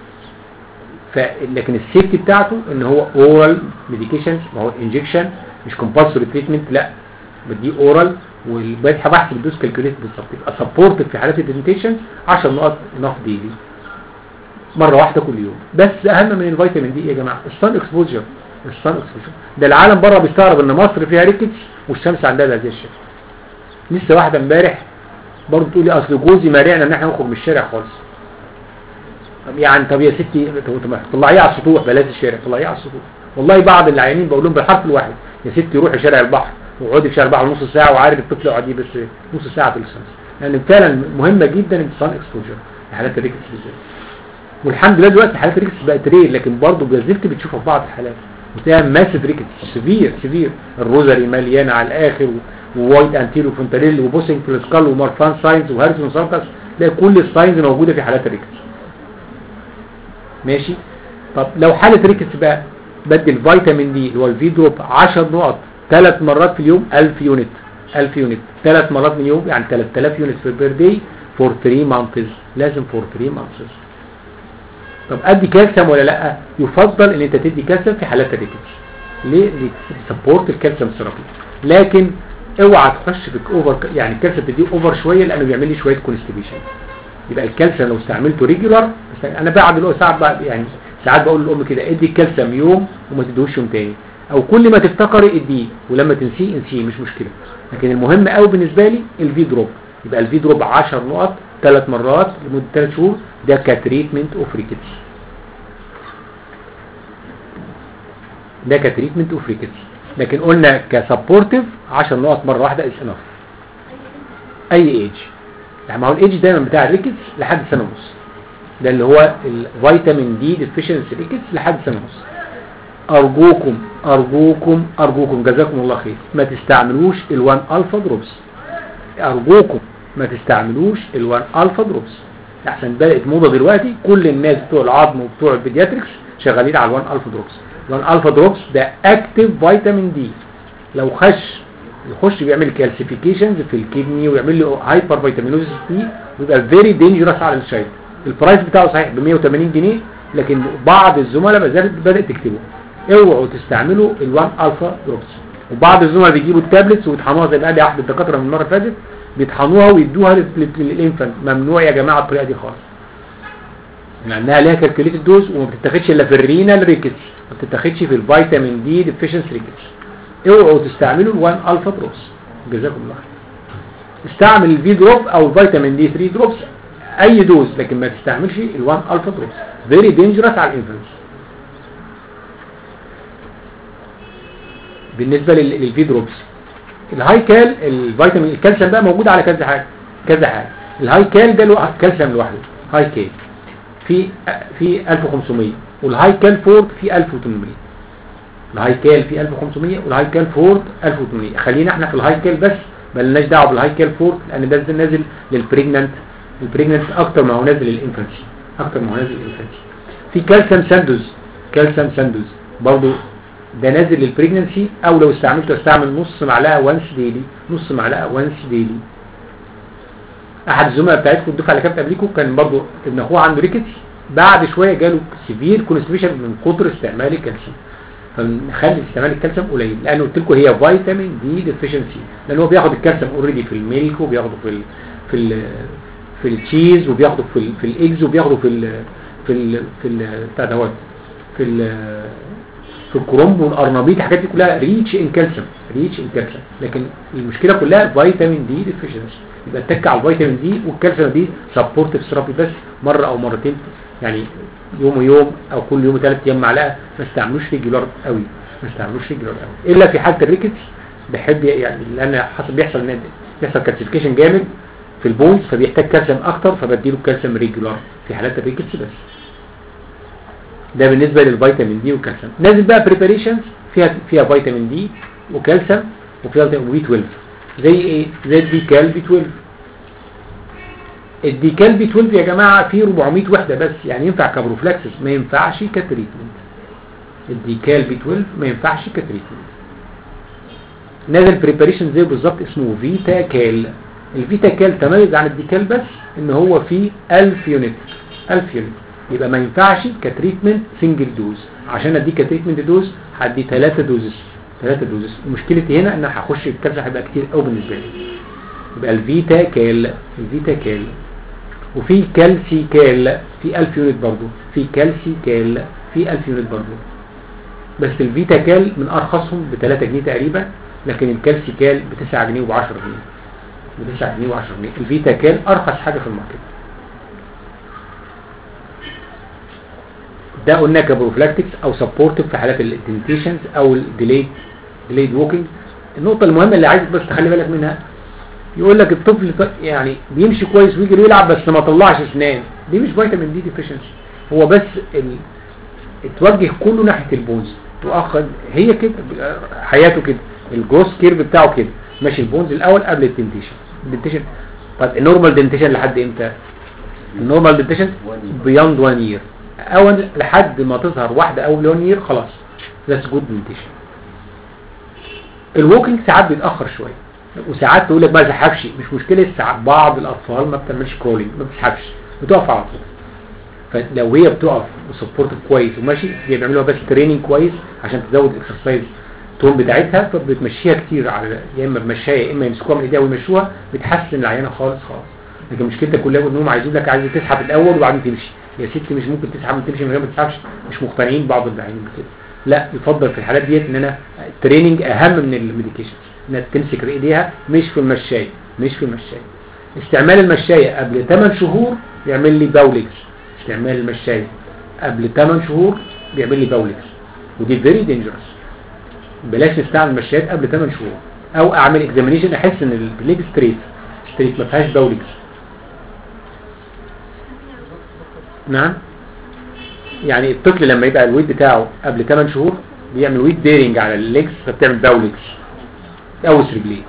ف لكن السيفتي بتاعته ان هو اورال ميديكيشنز ما هو انجكشن مش كومبالسوري تريتمنت لا بديه اورال والباقي بحسب الدوز كالكوليت بالظبط يبقى سبورتد في حالات الدنتيشن 10 نقط نقط ديلي مره واحده كل يوم بس اهم من الفيتامين دي إيه يا جماعه الصن اكسبوجر الصن اكسبوجر ده العالم بره بيستغرب ان مصر فيها ريكتس والشمس عندها هذه الشكل لسه واحده امبارح برضه تقول لي اصل جوزي مانعنا ان احنا نخرج من الشارع خالص طب يعني طب يا ستي طب طب طلعيه على السطوح بلاش الشارع طلعيه على السطوح والله بعض العيانين بقول لهم بالحرف الواحد يا ستي روحي شارع البحر واقعدي في شارع البحر نص ساعه وعارف الطفل يقعد بس نص ساعه في الشمس لان يعني فعلا مهمه جدا السان اكسبوجر لحالات الريكس بالذات والحمد لله دلوقتي حالات الريكس بقت رير لكن برضه بزلت بتشوفها في بعض الحالات وتلاقيها ماسف ريكس سيفير سيفير الروزري مليانه على الاخر ووايت انتيرو فونتانيل وبوسنج في السكال ومارفان ساينز وهارسون ساركس تلاقي كل الساينز موجوده في حالات الريكس ماشي طب لو حالة ريكس بقى بدل فيتامين دي اللي هو الفي دروب 10 نقط ثلاث مرات في اليوم 1000 يونت 1000 يونت ثلاث مرات من اليوم يعني 3000 يونت في بير داي فور 3 مانثز لازم فور 3 مانثز طب ادي كالسيوم ولا لا يفضل ان انت تدي كالسيوم في حالات الريكس ليه لسبورت الكالسيوم ثيرابي لكن اوعى تخش في اوفر يعني الكالسيوم تديه اوفر شويه لانه بيعمل لي شويه كونستيبيشن يبقى الكالسيوم لو استعملته ريجولار انا بعد الوقت ساعات بقى يعني ساعات بقول للام كده ادي الكالسيوم يوم وما تديهوش يوم تاني او كل ما تفتكري اديه ولما تنسيه انسيه مش مشكله لكن المهم قوي بالنسبه لي الفي دروب يبقى الفي دروب 10 نقط ثلاث مرات لمده ثلاث شهور ده كتريتمنت اوف ريكتس ده كتريتمنت اوف ريكتس لكن قلنا كسبورتيف 10 نقط مره واحده از انف اي ايج يعني ما هو الايدج دايما بتاع الريكتس لحد سنه ونص ده اللي هو الفيتامين دي ديفيشنسي ريكتس لحد سنه ونص ارجوكم ارجوكم ارجوكم جزاكم الله خير ما تستعملوش ال1 الفا دروبس ارجوكم ما تستعملوش ال1 الفا دروبس احسن بدات موضه دلوقتي كل الناس بتوع العظم وبتوع البيدياتريكس شغالين على ال1 الفا دروبس ال1 الفا دروبس ده اكتيف فيتامين دي لو خش يخش بيعمل كالسيفيكيشنز في الكدني ويعمل له هايبر فيتامينوزيس دي ويبقى فيري دينجرس على الشايب البرايس بتاعه صحيح ب 180 جنيه لكن بعض الزملاء ما زالت بدات تكتبه اوعوا تستعملوا ال1 الفا دروبس وبعض الزملاء بيجيبوا التابلتس ويطحنوها زي ما قال لي احد الدكاتره من المره اللي فاتت بيطحنوها ويدوها للانفانت ممنوع يا جماعه الطريقه دي خالص لانها ليها كالكوليتد دوز وما بتتاخدش الا في الرينال ريكتس ما بتتاخدش في الفيتامين دي ديفيشنسي ريكتس اوعوا تستعملوا ال1 الفا دروبس جزاكم الله خير استعمل الفي دروب او الفيتامين دي 3 دروبس اي دوز لكن ما تستعملش ال1 الفا دروبس فيري دينجرس على الانفانتس بالنسبه للفي دروبس الهاي كال الفيتامين الكالسيوم بقى موجود على كذا حاجه كذا حاجه الهاي كال ده لوحده كالسيوم لوحده هاي كال في في 1500 والهاي كال فورد في 1800 الهاي كال في 1500 والهاي كال فورد 1800 خلينا احنا في الهاي كال بس مالناش دعوه بالهاي كال فورد لان ده نازل للبريجننت البريجننت اكتر ما هو نازل للانفانسي اكتر ما هو نازل للانفانسي في كالسيوم ساندوز كالسيوم ساندوز برضه ده نازل للبريجننسي او لو استعملته استعمل نص معلقه وانس ديلي نص معلقه وانس ديلي احد الزملاء بتاعتكم الدفعه اللي كانت قبليكم كان برضه ابن اخوه عنده ريكتس بعد شويه جاله سيفير كونستيبيشن من كتر استعمال الكالسيوم فنخلي استعمال الكالسيوم قليل لانه قلت لكم هي فيتامين دي ديفيشنسي لان هو بياخد الكالسيوم اوريدي في الميلك وبياخده في ال في ال في التشيز وبياخده في ال في الايجز وبياخده في ال في ال في ال بتاع دوت في ال في الكرومب والارنبيط الحاجات دي كلها ريتش ان كالسيوم ريتش ان كالسيوم لكن المشكله كلها فيتامين دي ديفيشنسي يبقى اتك على الفيتامين دي والكالسيوم دي سبورتيف ثيرابي بس مره او مرتين يعني يوم ويوم او كل يوم ثلاث ايام معلقه ما استعملوش ريجولار قوي ما استعملوش ريجولار قوي الا في حاله الريكتس بحب يعني لان حصل بيحصل ان بيحصل كالسيفيكيشن جامد في البونز فبيحتاج كالسيوم اكتر فبديله الكالسيوم ريجولار في حالات الريكتس بس ده بالنسبه للفيتامين دي والكالسيوم نازل بقى بريباريشنز فيها فيها فيتامين دي وكالسيوم وفيها بي 12 زي ايه زي الديكال بي 12 الديكال بي 12 يا جماعه فيه 400 وحده بس يعني ينفع كبروفلاكسس ما ينفعش كتريتمنت الديكال بي 12 ما ينفعش كتريتمنت نازل بريباريشن زي بالظبط اسمه فيتا كال الفيتا كال تميز عن الديكال بس ان هو فيه 1000 يونت 1000 يونت يبقى ما ينفعش كتريتمنت سنجل دوز عشان اديك كتريتمنت دوز هدي 3 دوزز 3 دوزز مشكلتي هنا ان انا هخش الكبسه هيبقى كتير قوي بالنسبه لي يبقى الفيتا كال الفيتا كال وفي كالسي كال في 1000 يونت برضه في كالسي كال في 1000 يونت برضه بس الفيتا كال من ارخصهم ب 3 جنيه تقريبا لكن الكالسي كال ب 9 جنيه وب 10 جنيه ب 9 جنيه و10 جنيه الفيتا كان ارخص حاجه في الماركت ده قلنا كبروفلاكتكس او سبورتيف في حالات الدنتيشنز او الديليد ديليد ووكينج النقطه المهمه اللي عايزك بس تخلي بالك منها يقول لك الطفل ط- يعني بيمشي كويس ويجري يلعب بس ما طلعش اسنان دي مش فيتامين دي ديفيشنسي هو بس ال... اتوجه كله ناحيه البونز تؤخذ هي كده حياته كده الجروس كيرف بتاعه كده ماشي البونز الاول قبل الدنتيشن الدنتيشن طب النورمال دنتيشن لحد امتى النورمال دنتيشن بياند 1 يير او لحد ما تظهر واحده اول 1 يير خلاص ذاتس جود دنتيشن الووكينج ساعات بيتاخر شويه وساعات تقول لك ما تزحفش مش مشكله ساعات بعض الاطفال ما بتعملش كرولينج ما بتزحفش بتقف على طول فلو هي بتقف وسبورت كويس وماشي هي بيعملوها بس تريننج كويس عشان تزود الاكسرسايز تون بتاعتها فبتمشيها كتير على يا اما بمشيها يا اما يمسكوها من ايديها ويمشوها بتحسن العيانه خالص خالص لكن مشكلتك كلها ان هم عايزين لك عايز تسحب الاول وبعدين تمشي يا ستي مش ممكن تسحب وتمشي من غير ما تسحبش مش مقتنعين بعض العيانين بكده لا يفضل في الحالات ديت ان انا التريننج اهم من الميديكيشن انها تمسك ايديها مش في المشايه مش في المشايه استعمال المشايه قبل 8 شهور يعمل لي باولكس استعمال المشايه قبل 8 شهور بيعمل لي باولكس ودي فيري دينجرس بلاش نستعمل المشايات قبل 8 شهور او اعمل اكزامينيشن احس ان الليج ستريت ستريت ما فيهاش باولكس نعم يعني الطفل لما يبقى الويت بتاعه قبل 8 شهور بيعمل ويت بيرنج على الليجز فبتعمل باولكس تقوس رجليه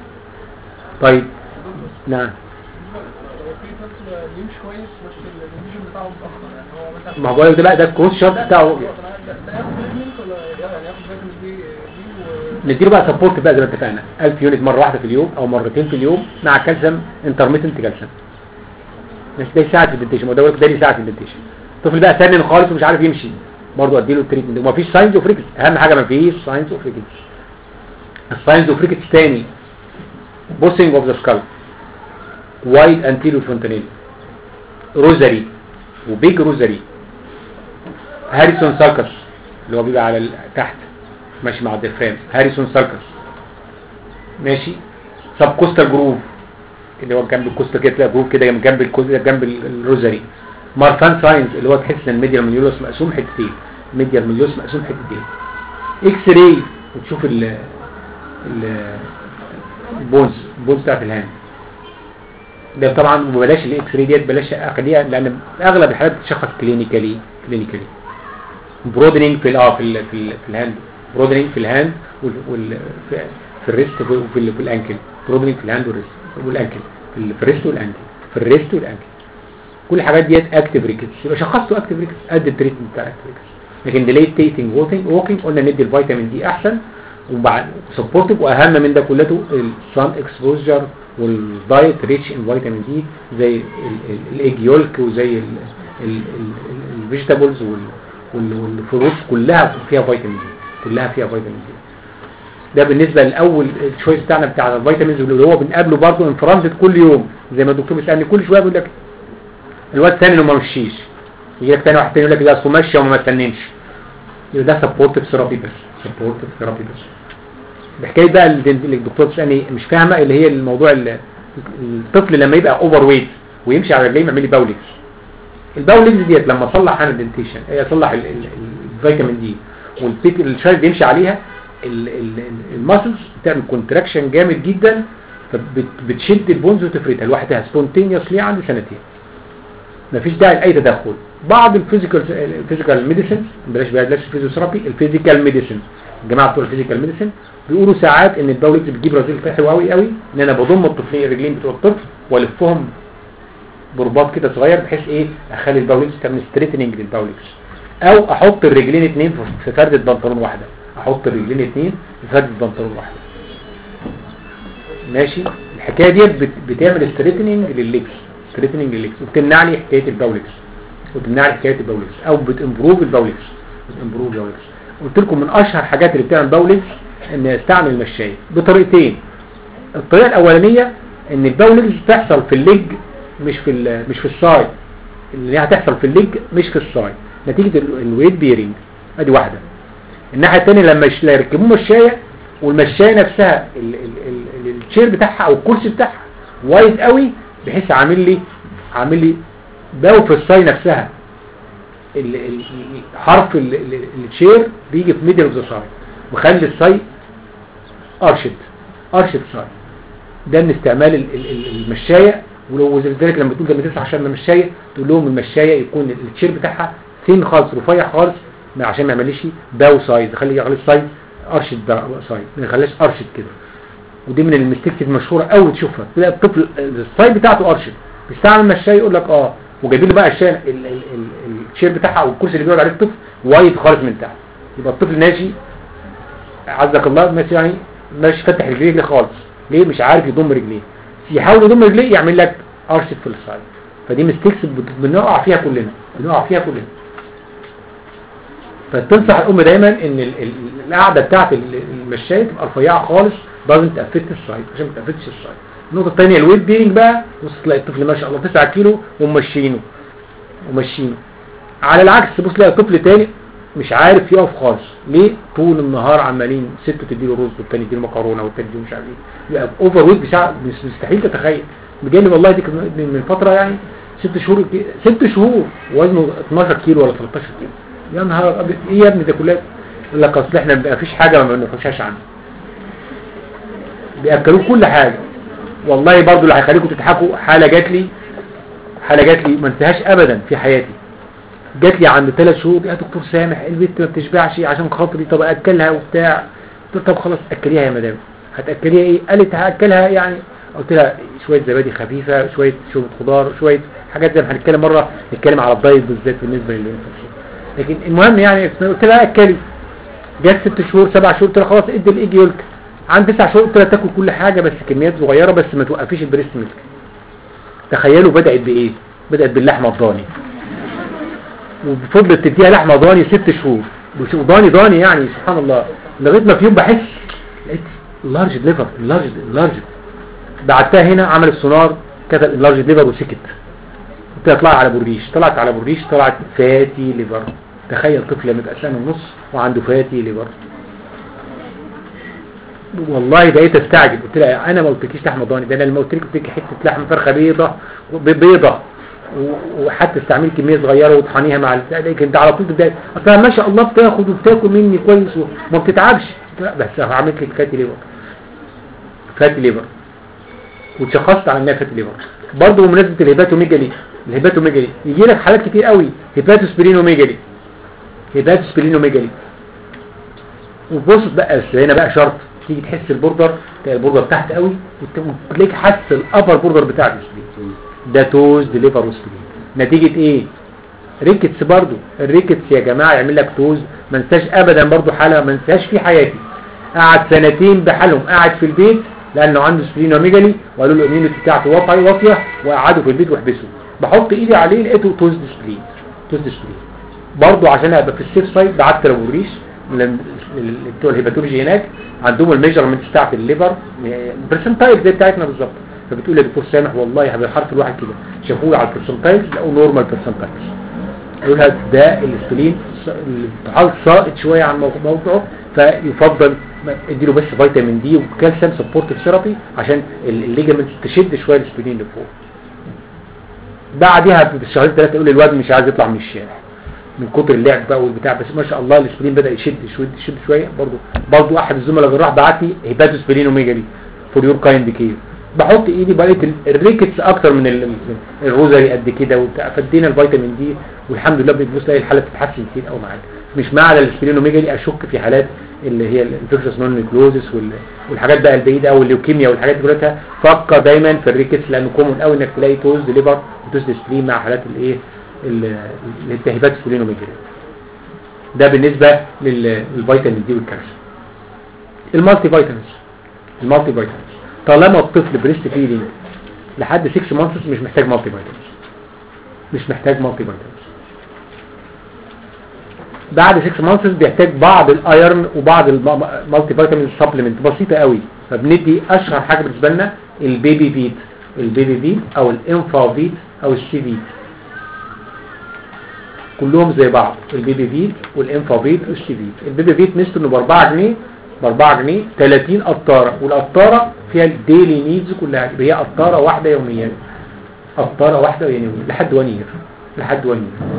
طيب نعم في طفل بيمشي كويس بس الفيجن بتاعه متأخر يعني هو مثلا ما هو بقولك ده بقى ده الكروس شوت بتاعه ده ياخد تريتمنت ولا يعني ياخد فيتامين دي دي و نديله بقى سبورت بقى زي ما اتفقنا 1000 يونت مره واحده في اليوم او مرتين في اليوم مع كالسيوم انترميتنت كالسيوم مش ده يساعد في الدنتيشن ما ده بقولك ده يساعد في الدنتيشن الطفل بقى سنن خالص ومش عارف يمشي برضه اديله التريتمنت ومفيش ساينز اوف ريكتس اهم حاجه مفيش ساينز اوف ريكتس الساينز اوف ريكتس تاني بوسنج اوف ذا سكال وايد انتيريور فونتانيل روزاري وبيج روزاري هاريسون سالكس اللي هو بيبقى على ال- تحت ماشي مع الدفرام هاريسون سالكس ماشي سب كوستال جروف اللي هو جنب الكوستا كده تلاقي جروف كده جنب الكوز جنب ال- الروزاري مارفان ساينز اللي هو تحس ان الميديال مليولوس مقسوم حتتين الميديال مليولوس مقسوم حتتين اكس راي وتشوف ال ال البونز البونز بتاعت الهاند ده طبعا بلاش الاكس راي ديت بلاش اخليها لان اغلب الحالات بتشخص كلينيكالي كلينيكالي برودنينج في ال- اه في ال في, ال في الهاند برودنينج في الهاند وال, وال في, في الريست وفي, وفي, ال- في الانكل برودنينج في الهاند والريست والانكل في, ال- في الريست والانكل في الريست والانكل كل الحاجات ديت اكتيف ريكتس يبقى شخصته اكتيف ريكتس قد التريتمنت بتاع اكتيف ريكتس لكن ديليت تيتنج ووكينج ووكينج قلنا ندي الفيتامين دي احسن وبعد سبورتيف واهم من ده كلته السان اكسبوجر والدايت ريتش ان فيتامين دي زي الايج يولك وزي الفيجيتابلز والفروت كلها فيها فيتامين دي كلها فيها فيتامين دي ده بالنسبه لاول الشويس بتاعنا بتاع الفيتامينز اللي هو بنقابله برضه انفرانزت كل يوم زي ما الدكتور بيسالني كل شويه بيقول لك الواد ثاني انه ما مشيش يجي لك ثاني واحد تاني يقول لك ده اصله ماشي وما استننش يبقى ده سبورتيف ثيرابي بس سبورتيف ثيرابي بس بحكايه بقى اللي اللي الدكتور بيسالني مش فاهمه اللي هي الموضوع اللي الطفل لما يبقى اوفر ويت ويمشي على رجليه يعمل لي باولكس الباولكس ديت لما اصلح انا الدنتيشن اصلح ال- ال- ال- الفيتامين دي والبيك الشايل بيمشي عليها الماسلز بتعمل كونتراكشن جامد جدا فبتشد البونز وتفردها لوحدها سبونتينيوسلي عند سنتين مفيش داعي لاي تدخل بعض الفيزيكال الفيزيكال ميديسن بلاش بلاش الفيزيوثيرابي الفيزيكال ميديسن الجماعه بتوع الفيزيكال ميديسن بيقولوا ساعات ان الباولكس بتجيب رذيل حلو قوي قوي ان انا بضم الطفلين الرجلين بتوع الطفل والفهم برباط كده صغير بحيث ايه اخلي الباولكس تعمل ستريتنينج للباولكس او احط الرجلين اتنين في- في فردة بنطلون واحده احط الرجلين اتنين في فردة بنطلون واحده ماشي الحكايه دي بت- بتعمل ستريتنينج للليكس ستريتنينج للليكس وبتمنع لي حكايه الباولكس وتمنع لي حكايه الباولكس او بتمبروف الباولكس بتمبروف الباولكس قلت لكم من اشهر حاجات اللي بتعمل باولكس ان استعمل المشايه بطريقتين الطريقه الاولانيه ان الباولكس تحصل في الليج مش في ال- مش في السايد اللي هي هتحصل في الليج مش في السايد نتيجه ال- الويت بيرنج ادي واحده الناحيه الثانيه لما يش- يركبوه مشايه والمشايه نفسها ال- ال- ال- ال- الشير بتاعها او الكرسي بتاعها وايد قوي بحيث عامل لي عامل لي باو في الساي نفسها ال- ال- ال- حرف ال- ال- الشير بيجي في ميدل اوف ذا ساي وخلي الساي ارشد ارشد ساي ده من استعمال ال- ال- ال- المشاية ولو ذلك لما تقول لما تسعى عشان المشاية تقول لهم المشاية يكون التشير بتاعها ثين خالص رفيع خالص ما- عشان ما يعملش باو سايز خلي يخلي السايز ارشد دا- سايز ما يخليش ارشد كده ودي من المستكس المشهورة قوي تشوفها تلاقي الطفل السايز بتاعته ارشد بيستعمل مشاية يقول لك اه وجايبين له بقى الشاي ال- ال- ال- الشير بتاعها او الكرسي اللي بيقعد عليه الطفل وايد خالص من تحت يبقى الطفل ماشي عزك الله ماشي يعني ماشي فاتح رجليه كده خالص ليه مش عارف يضم رجليه يحاول يضم رجليه يعمل لك ارشد في السايد فدي مستكس بنقع فيها كلنا بنقع فيها كلنا فتنصح الام دايما ان ال- ال- القعده بتاعت ال- المشايه تبقى رفيعه خالص لازم تقفلت السايد عشان ما تقفلش السايد النقطه الثانيه الويت بيرنج بقى بص تلاقي الطفل ما شاء الله 9 كيلو وممشينه وماشيينه على العكس بص تلاقي طفل تاني مش عارف يقف خالص ليه طول النهار عمالين ست تديله رز والتاني يديله مكرونه والتاني يديله مش عارف ايه يبقى اوفر ويت بشع... مش مستحيل تتخيل بجانب والله دي كان من من فتره يعني ست شهور ست شهور وزنه 12 كيلو ولا 13 كيلو يا نهار ابيض ايه يا ابني ده كلها يقول لك اصل احنا ما فيش حاجه ما بنخشاش عنها بياكلوه كل حاجه والله برضو اللي هيخليكم تضحكوا حاله جات لي حاله جات لي ما انساهاش ابدا في حياتي جات لي عند ثلاث شهور يا دكتور سامح البنت ما بتشبعش عشان خاطري طب اكلها وبتاع قلت لها طب خلاص اكليها يا مدام هتاكليها ايه قالت هاكلها يعني قلت لها شويه زبادي خفيفه شويه شوربه خضار شويه حاجات زي ما هنتكلم مره نتكلم على الدايت بالذات بالنسبه للانفكشن لكن المهم يعني قلت لها اكلي جت ست شهور سبع شهور قلت لها خلاص ادي الايج يولك عند تسع شهور قلت لها تاكل كل حاجه بس كميات صغيره بس ما توقفيش البريست ميلك تخيلوا بدات بايه بدات باللحمه الضاني وفضلت تديها لحمه ضاني ست شهور وش- ضاني ضاني يعني سبحان الله لغايه ما في يوم بحس لقيت لارج ليفر لارج لارج بعتها هنا عمل سونار كتب لارج ليفر وسكت قلت لها اطلعي على بوريش طلعت على بوريش طلعت فاتي ليفر تخيل طفل لما يبقى سنه ونص وعنده فاتي ليفر والله بقيت استعجب قلت لها انا ما قلتلكيش لحمه ضاني ده انا لما قلت لك قلت لك حته لحمه فرخه بيضه بيضه و- وحتى استعمل كميه صغيره وطحنيها مع البتاع ده لكن ده على طول تبدا اصل ما شاء الله بتاخد وبتاكل مني كويس وما بتتعبش قلت لها بس هعمل لك فاتي ليفر فاتي ليفر واتشخصت على انها فاتي ليفر برضه بمناسبه الهيباتوميجالي الهيباتوميجالي يجي لك حالات كتير قوي هيباتوسبرينوميجالي هيباتوسبرينوميجالي وبص بقى بس هنا بقى شرط تيجي تحس البوردر تلاقي البوردر تحت قوي وت- وتلاقيك حاسس الابر بوردر بتاع السبلين ده توز ديليفر وسبلين نتيجة ايه ريكتس برضو الريكتس يا جماعة يعمل لك توز ما انساش ابدا برضو حالة ما انساش في حياتي قعد سنتين بحالهم قاعد في البيت لانه عنده سبلينوميجالي وقالوا له الاميونيتي بتاعته واطيه واطيه وقعدوا في البيت وحبسوا بحط ايدي عليه لقيته توز سبلين توز سبلين برضو عشان ابقى في السيف سايد بعت لابوريش لل- لل- بتوع الهيباتولوجي هناك عندهم الميجرمنت بتاعت الليفر برسنتايل زي بتاعتنا بالظبط فبتقول يا دكتور سامح والله هذا الحرف الواحد كده شافوه على البرسنتايل لقوا نورمال برسنتايل يقول لها ده الانسولين الطحال ساقط شويه عن موضوع- موضوعه فيفضل ما- اديله بس فيتامين دي وكالسيوم سبورتيف ثيرابي عشان ال- الليجمنت تشد شويه الانسولين لفوق بعدها بشهرين ثلاثه يقول لي الواد مش عايز يطلع من الشارع من كتر اللعب بقى والبتاع بس ما شاء الله الاسبرين بدا يشد شويه يشد شويه برضه برضه احد الزملاء الجراح بعت لي هيباتوسبرين اوميجالي فور يور كايند كير بحط ايدي بقيت ال- الريكتس اكتر من ال- ال- الروزري قد كده وبتاع فادينا الفيتامين دي والحمد لله بتبص تلاقي الحاله بتتحسن كتير قوي معاك مش معنى الاسبرين اوميجالي اشك في حالات اللي هي الانفكشوس نون نيكلوزس والحاجات بقى البعيده او الليوكيميا والحاجات دي كلها فكر دايما في الريكتس لانه كومن قوي انك تلاقي توز ليفر وتوز سبرين مع حالات الايه ال- الالتهابات السبرين اوميجالي ده بالنسبة لل- للفيتامين دي والكالسيوم المالتي فيتامينز المالتي فيتامينز طالما الطفل بريست فيدنج لحد 6 مانثس مش محتاج مالتي فيتامينز مش محتاج مالتي فيتامينز بعد 6 مانثس بيحتاج بعض الايرن وبعض المالتي فيتامين سبلمنت بسيطه قوي فبندي اشهر حاجه بالنسبه لنا البيبي فيت البيبي فيت او الانفا فيت او السي فيت كلهم زي بعض البيبي فيت والانفا فيت والسي فيت البيبي فيت ميزته انه ب 4 جنيه ب 4 جنيه 30 قطاره والقطاره فيها الديلي نيدز كلها يبقى هي قطاره واحده يوميا قطاره واحده يوميا لحد 1 يير لحد 1 يير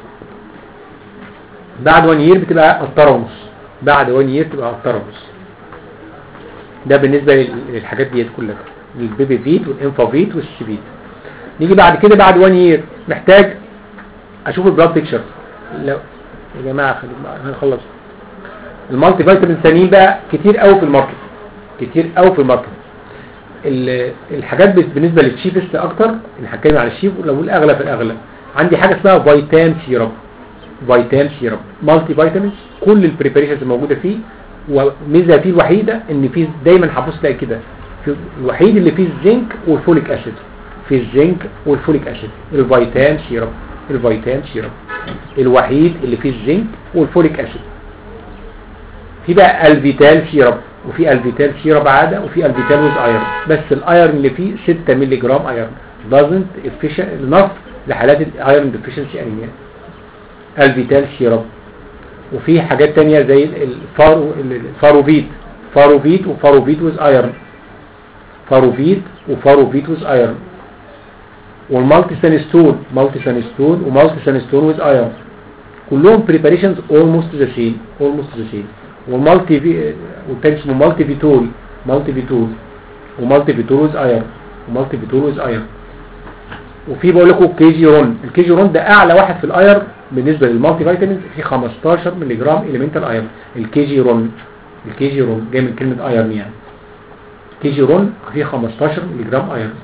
بعد 1 يير بتبقى قطاره ونص بعد 1 يير تبقى قطاره ونص ده بالنسبه لل- للحاجات ديت كلها البيبي فيت والانفا فيت والسي نيجي بعد كده بعد 1 يير محتاج اشوف البلاد بيكتشر لو يا جماعه خلينا هنخلص المالتي فيتامين ثانيين بقى كتير قوي في الماركت كتير قوي في الماركت ال- الحاجات بت- بالنسبه للشيفست اكتر اللي هتكلم على الشيف لو الاغلى في الاغلى عندي حاجه اسمها فيتام سيرب فيتام سيرب مالتي فيتامينز كل البريباريشنز الموجوده فيه وميزه فيه الوحيده ان فيه دايما هتبص تلاقي كده في- الوحيد اللي فيه الزنك والفوليك اسيد في الزنك والفوليك اسيد الفيتام سيرب الفيتام سيرب الوحيد اللي فيه الزنك والفوليك اسيد في بقى الفيتال سيرب وفي الفيتال سيرب عادة وفي الفيتال ويز ايرون بس الايرون اللي فيه 6 مللي جرام ايرون doesn't efficient enough لحالات الايرون deficiency انيميا الفيتال سيرب وفي حاجات تانية زي الفارو الفاروفيت فاروفيت وفاروفيت ويز ايرون فاروفيت وفاروفيت ويز ايرون والمالتي سانستون مالتي سانستون ومالتي سانستون ويز ايرون كلهم preparations almost the same almost the same والمالتي في والتاني اسمه مالتي فيتول مالتي فيتول ومالتي فيتول ويز ايرون ومالتي فيتول ويز ايرون وفي بقول لكم كي جي رون الكي جي رون ده اعلى واحد في الاير بالنسبه للمالتي فيتامينز فيه 15 مللي جرام اليمنتال ايرون الكي جي رون الكي جي رون جاي من كلمه ايرون يعني كي جي رون فيه 15 مللي جرام ايرون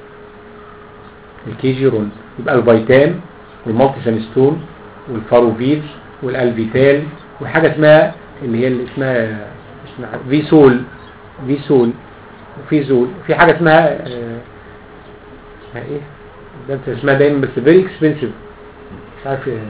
الكي جي رون يبقى الفيتام والمالتي سانستون والفاروفيت والالفيتال وحاجه اسمها اللي هي اللي اسمها اسمها فيسول فيسول وفي زول في حاجه اسمها آه، اسمها ايه ده انت اسمها دايما بس فيري اكسبنسيف مش عارف ايه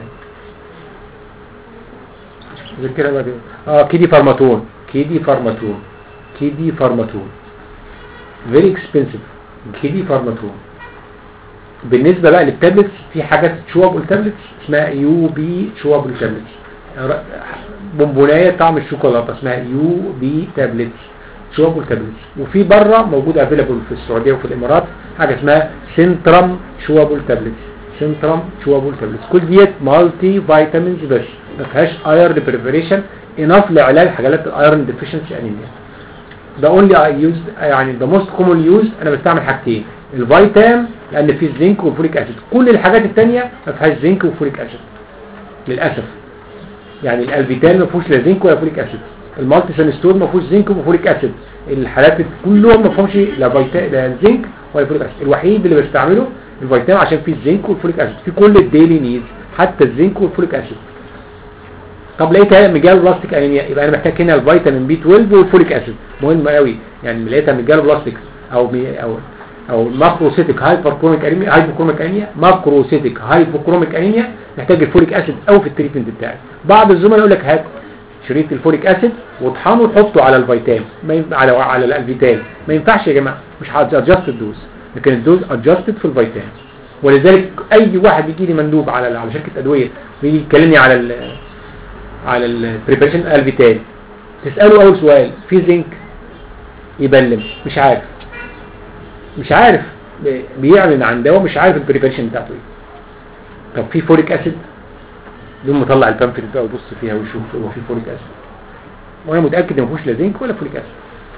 غير كده بقى كده. اه كيدي فارماتون كيدي فارماتون كيدي فارماتون فيري اكسبنسيف كيدي فارماتون بالنسبة بقى للتابلتس في حاجات شوابل تابلتس اسمها يو بي شوابل تابلتس بونبونايه طعم الشوكولاته اسمها يو بي تابلتس شوابل تابلتس وفي بره موجود افيلابل في السعوديه وفي الامارات حاجه اسمها سنترم شوابل تابلتس سنترم شوابل تابلتس كل ديت مالتي فيتامينز بس ما فيهاش ايرن بريبريشن اناف لعلاج حاجات الايرن ديفيشنسي انيميا ده اونلي يوز يعني ده موست كومون يوز انا بستعمل حاجتين الفيتام لان فيه الزنك والفوليك اسيد كل الحاجات الثانيه ما فيهاش زنك وفوليك اسيد للاسف يعني الالفيتال ما فيهوش لا زنك ولا فوليك اسيد المالتي سانستون ما فيهوش زنك وفوليك اسيد الحالات كلهم ما فيهمش لا فيتا لا زنك ولا فوليك اسيد الوحيد اللي بستعمله الفيتام عشان فيه الزنك والفوليك اسيد في كل الديلي نيدز حتى الزنك والفوليك اسيد طب لقيتها مجال بلاستيك انيميا يبقى انا محتاج هنا الفيتامين بي 12 والفوليك اسيد مهم قوي يعني لقيتها مجال بلاستيك او مي او او ماكروسيتيك هايبركروميك انيميا هايبوكروميك انيميا ماكروسيتيك هايبوكروميك انيميا محتاج الفوليك اسيد او في التريتمنت بتاعي بعض الزملاء يقول لك هات شريط الفوليك اسيد واطحنه وحطه على الفيتام ما ينفع على على الالفيتام ما ينفعش يا جماعه مش ادجست الدوز لكن الدوز ادجستد في الفيتام ولذلك اي واحد يجي لي مندوب على على شركه ادويه ويجي يكلمني على ال على البريبريشن الفيتال تساله اول سؤال في زنك يبلم مش عارف مش عارف بيعلن عن دواء مش عارف البريبريشن بتاعته ايه طب في فوليك اسيد يقوم مطلع البامفلت بقى ويبص فيها ويشوف هو في فوليك اسيد وانا متاكد ان ما فيهوش لا زنك ولا فوليك اسيد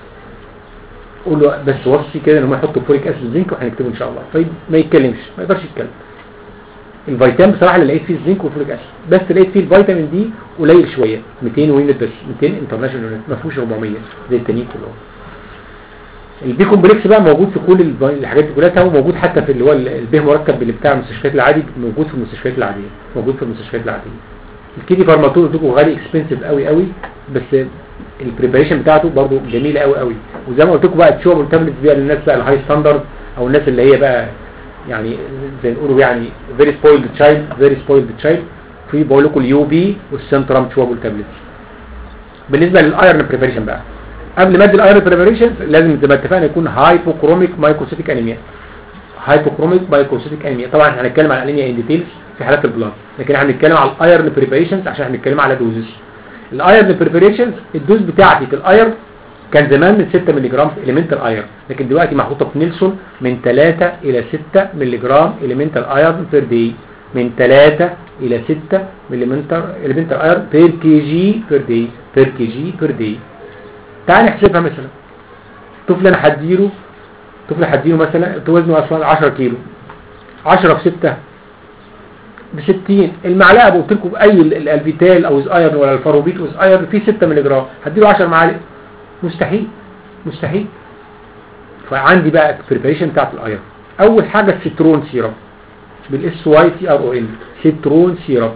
قول له بس وصي كده ان هم يحطوا فوليك اسيد زنك وهنكتبه ان شاء الله طيب ما يتكلمش ما يقدرش يتكلم الفيتامين بصراحه اللي لقيت فيه الزنك والفوليك اسيد بس لقيت فيه الفيتامين دي قليل شويه 200 يونت بس 200 انترناشونال يونت ما فيهوش 400 زي التانيين كلهم البي كومبلكس بقى موجود في كل الب- الحاجات دي كلها هو موجود حتى في اللي هو ال- البيه مركب اللي بتاع المستشفيات العادي موجود في المستشفيات العاديه موجود في المستشفيات العاديه الكيدي فارماتول بتبقى غالي اكسبنسيف قوي قوي بس البريباريشن بتاعته برضو جميله قوي قوي وزي ما قلت لكم بقى الشغل والتابلت بيها للناس بقى الهاي ستاندرد او الناس اللي هي بقى يعني زي ما نقولوا يعني فيري سبويلد تشايلد فيري سبويلد تشايلد في بقول لكم اليو بي والسنترام شوابل تابلت بالنسبه للايرن بريباريشن بقى قبل ما ادي الايرن بريباريشن لازم تبقى اتفقنا يكون هايبوكروميك مايكروسيتيك انيميا هايبوكروميك مايكروسيتيك انيميا طبعا احنا هنتكلم عن الانيميا ان ديتيلز في حالات البلاد لكن احنا هنتكلم على الايرن بريباريشنز عشان هنتكلم على دوزز الايرن بريبريشن الدوز بتاعتي في الايرن كان زمان من 6 مللي جرام اليمنتال ايرن لكن دلوقتي محطوطه في نيلسون من 3 الى 6 مللي جرام اليمنتال ايرن بير دي من 3 الى 6 مللي اليمنتال ايرن بير كي جي بير دي بير كي جي بير دي تعال نحسبها مثلا طفل انا هديله طفل هديله مثلا وزنه اصلا 10 كيلو 10 في 6 ب 60 المعلقه قلت لكم باي ال- الفيتال او ايرن ولا الفاروبيت وز ايرن فيه 6 مللي جرام هديله 10 معالق مستحيل مستحيل فعندي بقى البريبريشن بتاعت الايرن اول حاجه السترون سيرب بالاس واي تي ار او ان سترون سيرب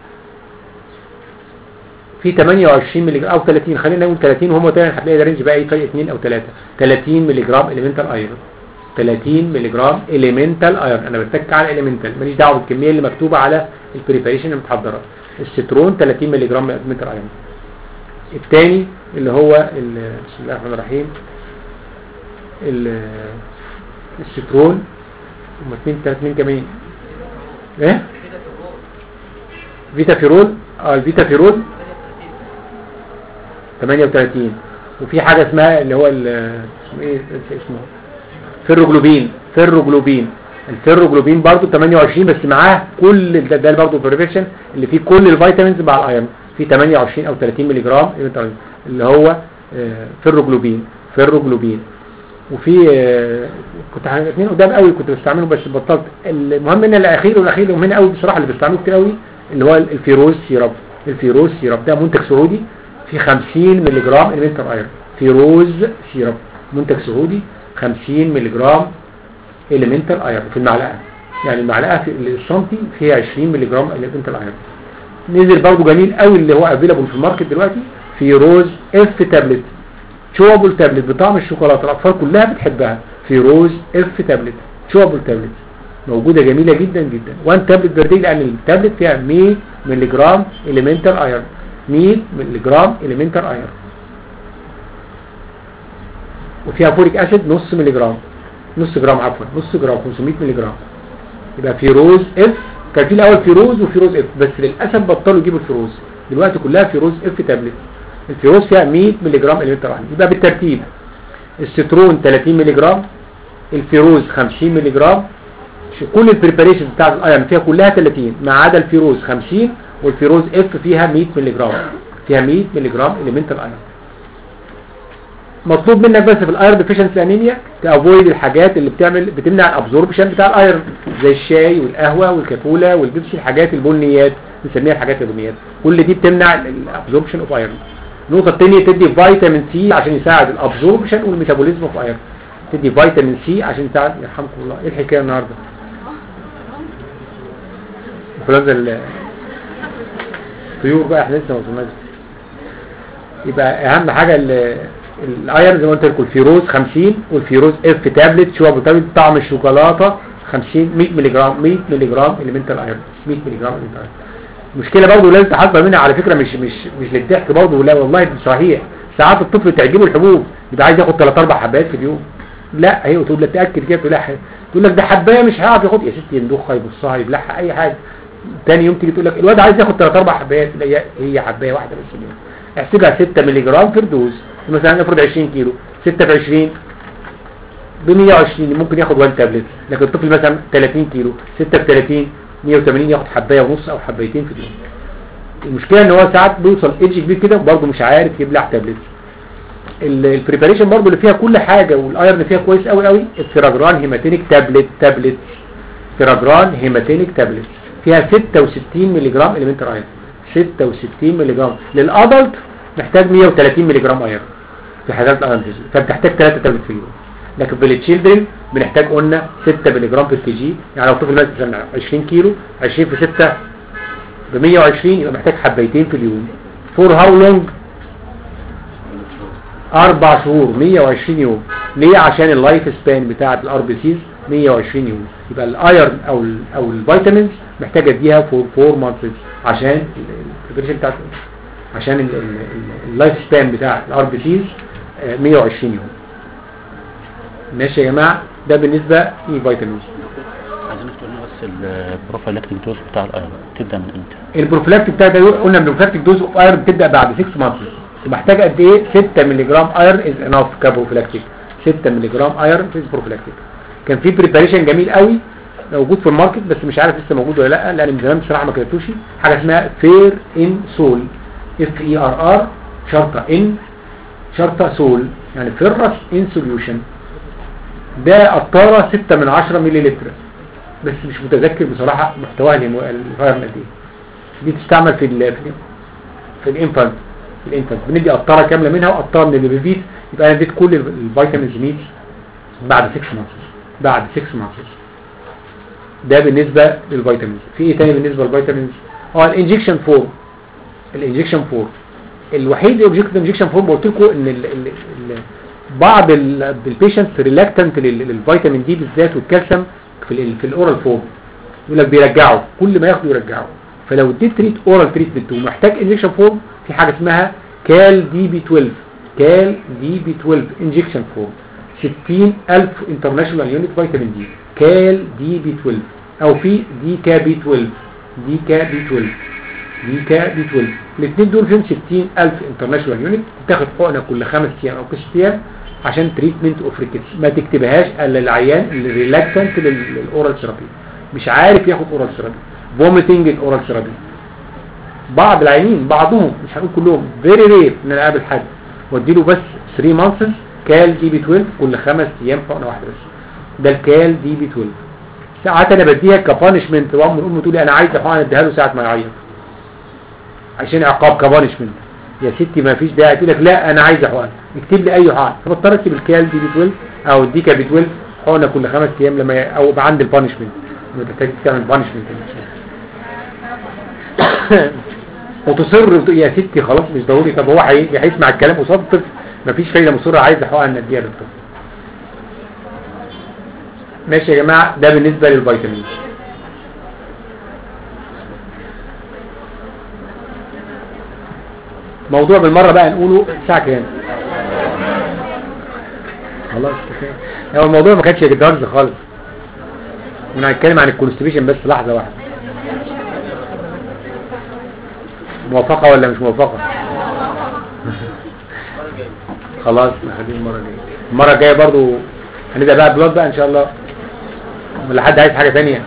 في 28 مللي جرام او 30 خلينا نقول 30 وهم تاني هتلاقي ده رينج بقى ايه فرق 2 او 3 30 مللي جرام اليمنتال ايرون 30 مللي جرام اليمنتال ايرون انا بتك على اليمنتال ماليش دعوه بالكميه اللي مكتوبه على البريبريشن اللي متحضره السترون 30 مللي جرام اليمنتال ايرون الثاني اللي هو ال- بسم الله الرحمن الرحيم ال- السترون هم اثنين ثلاث مين كمان ايه فيتا فيرول اه الفيتا فيرول 38 وفي حاجة اسمها اللي هو ال- اسمه ايه اسمه فيروجلوبين فيروجلوبين الفيروجلوبين برضو 28 بس معاه كل ده, ده برضو بريفكشن اللي فيه كل الفيتامينز مع الايرون في 28 او 30 مللي جرام اللي هو آه، فيروجلوبين فيروجلوبين وفي آه، كنت ع- اثنين قدام قوي كنت بستعمله بس بطلت المهم ان الاخير والاخير المهم قوي بصراحه اللي بستعمله كتير قوي اللي هو الفيروز سيراب الفيروز سيراب ده منتج سعودي في 50 مللي جرام اليمنتال ايرون فيروز سيراب منتج سعودي 50 مللي جرام اليمنتال ايرون في المعلقه يعني المعلقه في السنتي فيها 20 مللي جرام اليمنتال ايرون نزل برضه جميل قوي اللي هو افيلابل في الماركت دلوقتي فيروز اف تابلت شوبل تابلت بطعم الشوكولاته الاطفال كلها بتحبها فيروز اف تابلت شوبل تابلت موجوده جميله جدا جدا 1 تابلت بير داي لان التابلت فيها 100 مللي جرام اليمنتال ايرون 100 مللي جرام اليمنتال ايرون وفيها فوريك اسيد نص مللي جرام نص جرام عفوا نص جرام 500 مللي جرام يبقى فيروز اف كان في الاول فيروز وفيروز اف بس للاسف بطلوا يجيبوا الفيروز دلوقتي كلها فيروز اف تابلت الفيروز فيها 100 مللي جرام اليمنتال ايرون يبقى بالترتيب السترون 30 مللي جرام الفيروز 50 مللي جرام ش- كل البريباريشن بتاع الايرون فيها كلها 30 ما عدا الفيروز 50 والفيروز اف فيها 100 مللي جرام فيها 100 مللي جرام اليمنتال ايرون مطلوب منك بس في الايرون ديفيشنسي انيميا تافويد الحاجات اللي بتعمل بتمنع الابزوربشن بتاع الايرون زي الشاي والقهوه والكاكولا والبيبسي الحاجات البنيات بنسميها الحاجات البنيات كل دي بتمنع الابزوربشن اوف ايرون النقطه الثانيه تدي فيتامين سي عشان يساعد الابزوربشن والميتابوليزم اوف ايرون تدي فيتامين سي عشان يساعد يرحمكم الله ايه الحكايه النهارده انفلونزا ال- الطيور بقى احنا لسه ما وصلناش يبقى اهم حاجه ال- الايرون زي ما قلت لكم الفيروز 50 والفيروز اف تابلت شوب تابلت طعم الشوكولاته 50 100 مللي جرام 100 مللي جرام اليمنتال ايرون 100 مللي جرام اليمنتال ايرون المشكله برضه لازم تحاسبها منها على فكره مش مش مش للضحك برضه لا والله صحيح ساعات الطفل تعجبه الحبوب يبقى عايز ياخد 3 4 حبات في اليوم لا هي تقول لك تاكد كده تقول لها تقول لك ده حبايه مش هيعرف ياخد يا ستي يندخها يبصها يبلعها اي حاجه تاني يوم تيجي تقول لك الواد عايز ياخد 3 4 حبايات لا هي- هي حبايه واحده بس اليوم احسبها 6 مللي جرام فردوس مثلا نفرض 20 كيلو 6 في 20 ب 120 ممكن ياخد 1 تابلت لكن الطفل مثلا 30 كيلو 6 في 30 180 ياخد حبايه ونص او حبايتين في اليوم المشكله ان هو ساعات بيوصل ايدج كبير كده وبرضه مش عارف يبلع تابلت البريباريشن برضه اللي فيها كل حاجه والايرن فيها كويس قوي قوي الفيراجران هيماتينيك تابلت تابلت فيراجران هيماتينيك تابلت فيها 66 مللي جرام اليمنتال ايرن 66 مللي جرام للادلت محتاج 130 مللي جرام ايرن في حالات الايرن ديزيز فبتحتاج 3 تابلت في اليوم لكن في التشيلدرن بنحتاج قلنا 6 مللي جرام في الكي جي يعني لو طفل مثلا 20 كيلو 20 في 6 ب 120 يبقى محتاج حبايتين في اليوم فور هاو لونج اربع شهور 120 يوم ليه عشان اللايف سبان بتاعه الار بي سيز 120 يوم يبقى الايرن او ال او الفيتامينز محتاج اديها فور 4 مانثس عشان البريبريشن بتاعت عشان اللايف سبان بتاع الار بي سيز 120 يوم ماشي يا جماعه ده بالنسبه للفيتامينز عايزينك تقول لنا بس البروفيلاكتيك دوز بتاع الايرون تبدا من امتى؟ البروفلاكتيك بتاع ده قلنا البروفلاكتيك دوز اوف ايرون بتبدا بعد 6 مانثs محتاج قد ايه 6 مللي جرام ايرون از انف كبروفلاكتيك 6 مللي جرام ايرون از بروفلاكتيك كان في بريباريشن جميل قوي موجود في الماركت بس مش عارف لسه موجود ولا لا لان من زمان بصراحه ما كتبتوش حاجه اسمها فير ان سول اف اي ار ار شرطه ان شرطه سول يعني فيرس ان سوليوشن ده قطاره 6 من 10 مللي لتر بس مش متذكر بصراحه محتواها الهيمو- الفيرم قد ايه دي تستعمل في ال في, ال- في الانفانت في الانفانت بندي قطاره كامله منها وقطاره من البيبيت يبقى انا اديت كل ال- الفيتامينز نيدز بعد 6 مانثs بعد 6 مانثs ده بالنسبه للفيتامينز في ايه تاني بالنسبه للفيتامينز اه الانجكشن فورم الانجكشن فورم الوحيد الاوبجكت انجكشن فورم قلت لكم ان ال ال ال بعض البيشنتس ريلاكتنت للفيتامين دي بالذات والكالسيوم في ال في الاورال فورم يقول لك بيرجعوا كل ما ياخدوا يرجعوا فلو اديت تريت اورال تريتمنت ومحتاج انجكشن فورم في حاجه اسمها كال دي بي 12 كال دي بي 12 انجكشن فورم 60000 انترناشونال يونت فيتامين دي كال دي بي 12 او في دي كا بي 12 دي كا بي 12 دي كا بي 12 الاثنين دول فيهم 60000 انترناشونال يونت تاخد حقنه كل خمس ايام او ست ايام عشان تريتمنت اوف ريكتس ما تكتبهاش الا العيان اللي ريلاكتنت للاورال ثيرابي مش عارف ياخد اورال ثيرابي فوميتنج الاورال ثيرابي بعض العيانين بعضهم مش هنقول كلهم فيري رير ان انا اقابل حد وادي له بس 3 مانثس كال دي بي 12 كل خمس ايام حقنه واحده بس ده الكال دي بي 12 ساعات انا بديها كبانشمنت وام الام تقول لي انا عايز حقنه اديها له ساعه ما يعيط عشان عقاب كبانشمنت يا ستي ما فيش داعي تقول لك لا انا عايز حقنه اكتب لي اي حقنه فبضطر اكتب الكال دي بي 12 او الديكا بي 12 حقنه كل خمس ايام لما ي... او يبقى عند البانشمنت لما تحتاج تعمل بانشمنت وتصر وت- يا ستي خلاص مش ضروري طب هو هي- هيسمع الكلام قصاد الطفل مفيش فايده مصر عايز حقن نديها للطفل ماشي يا جماعه ده بالنسبه للفيتامين موضوع بالمره بقى نقوله الساعه كام خلاص كفايه هو الموضوع ما كانش جدارز خالص انا هنتكلم عن الكونستيبيشن بس لحظه واحده موافقة ولا مش موافقة خلاص نخليه المرة الجاية المرة الجاية برضو هنبدأ بقى بلاد بقى ان شاء الله ولا حد عايز حاجة تانية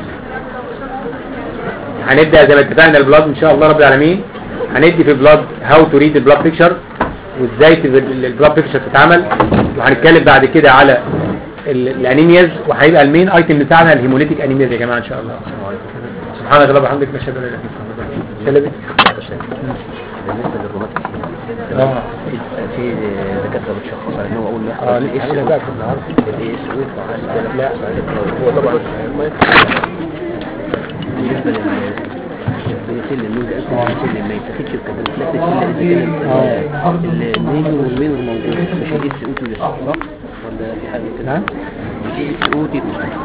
هنبدأ زي ما اتفقنا البلاد ان شاء الله رب العالمين هندي في بلاد هاو تو ريد البلاد بيكتشر وازاي البلاد بيكتشر تتعمل وهنتكلم بعد كده على ال- الانيمياز وهيبقى المين ايتم بتاعنا الهيموليتيك انيمياز يا جماعه ان شاء الله سبحانك اللهم وبحمدك نشهد ان لا اله الا انت نستغفرك بالنسبه للروماتيك اه في في دكاتره بتشخص على ان هو اول ما اه يحصل لسه الاس انا بقى في النهارده الاس او لا هو طبعا بالنسبه للسل النوز السل ما يتاخدش بكده نفس السل اذا كان المينو والمينو موجود مش الاس او 2 لسه صح ولا في حاجه كده نعم الاس او 2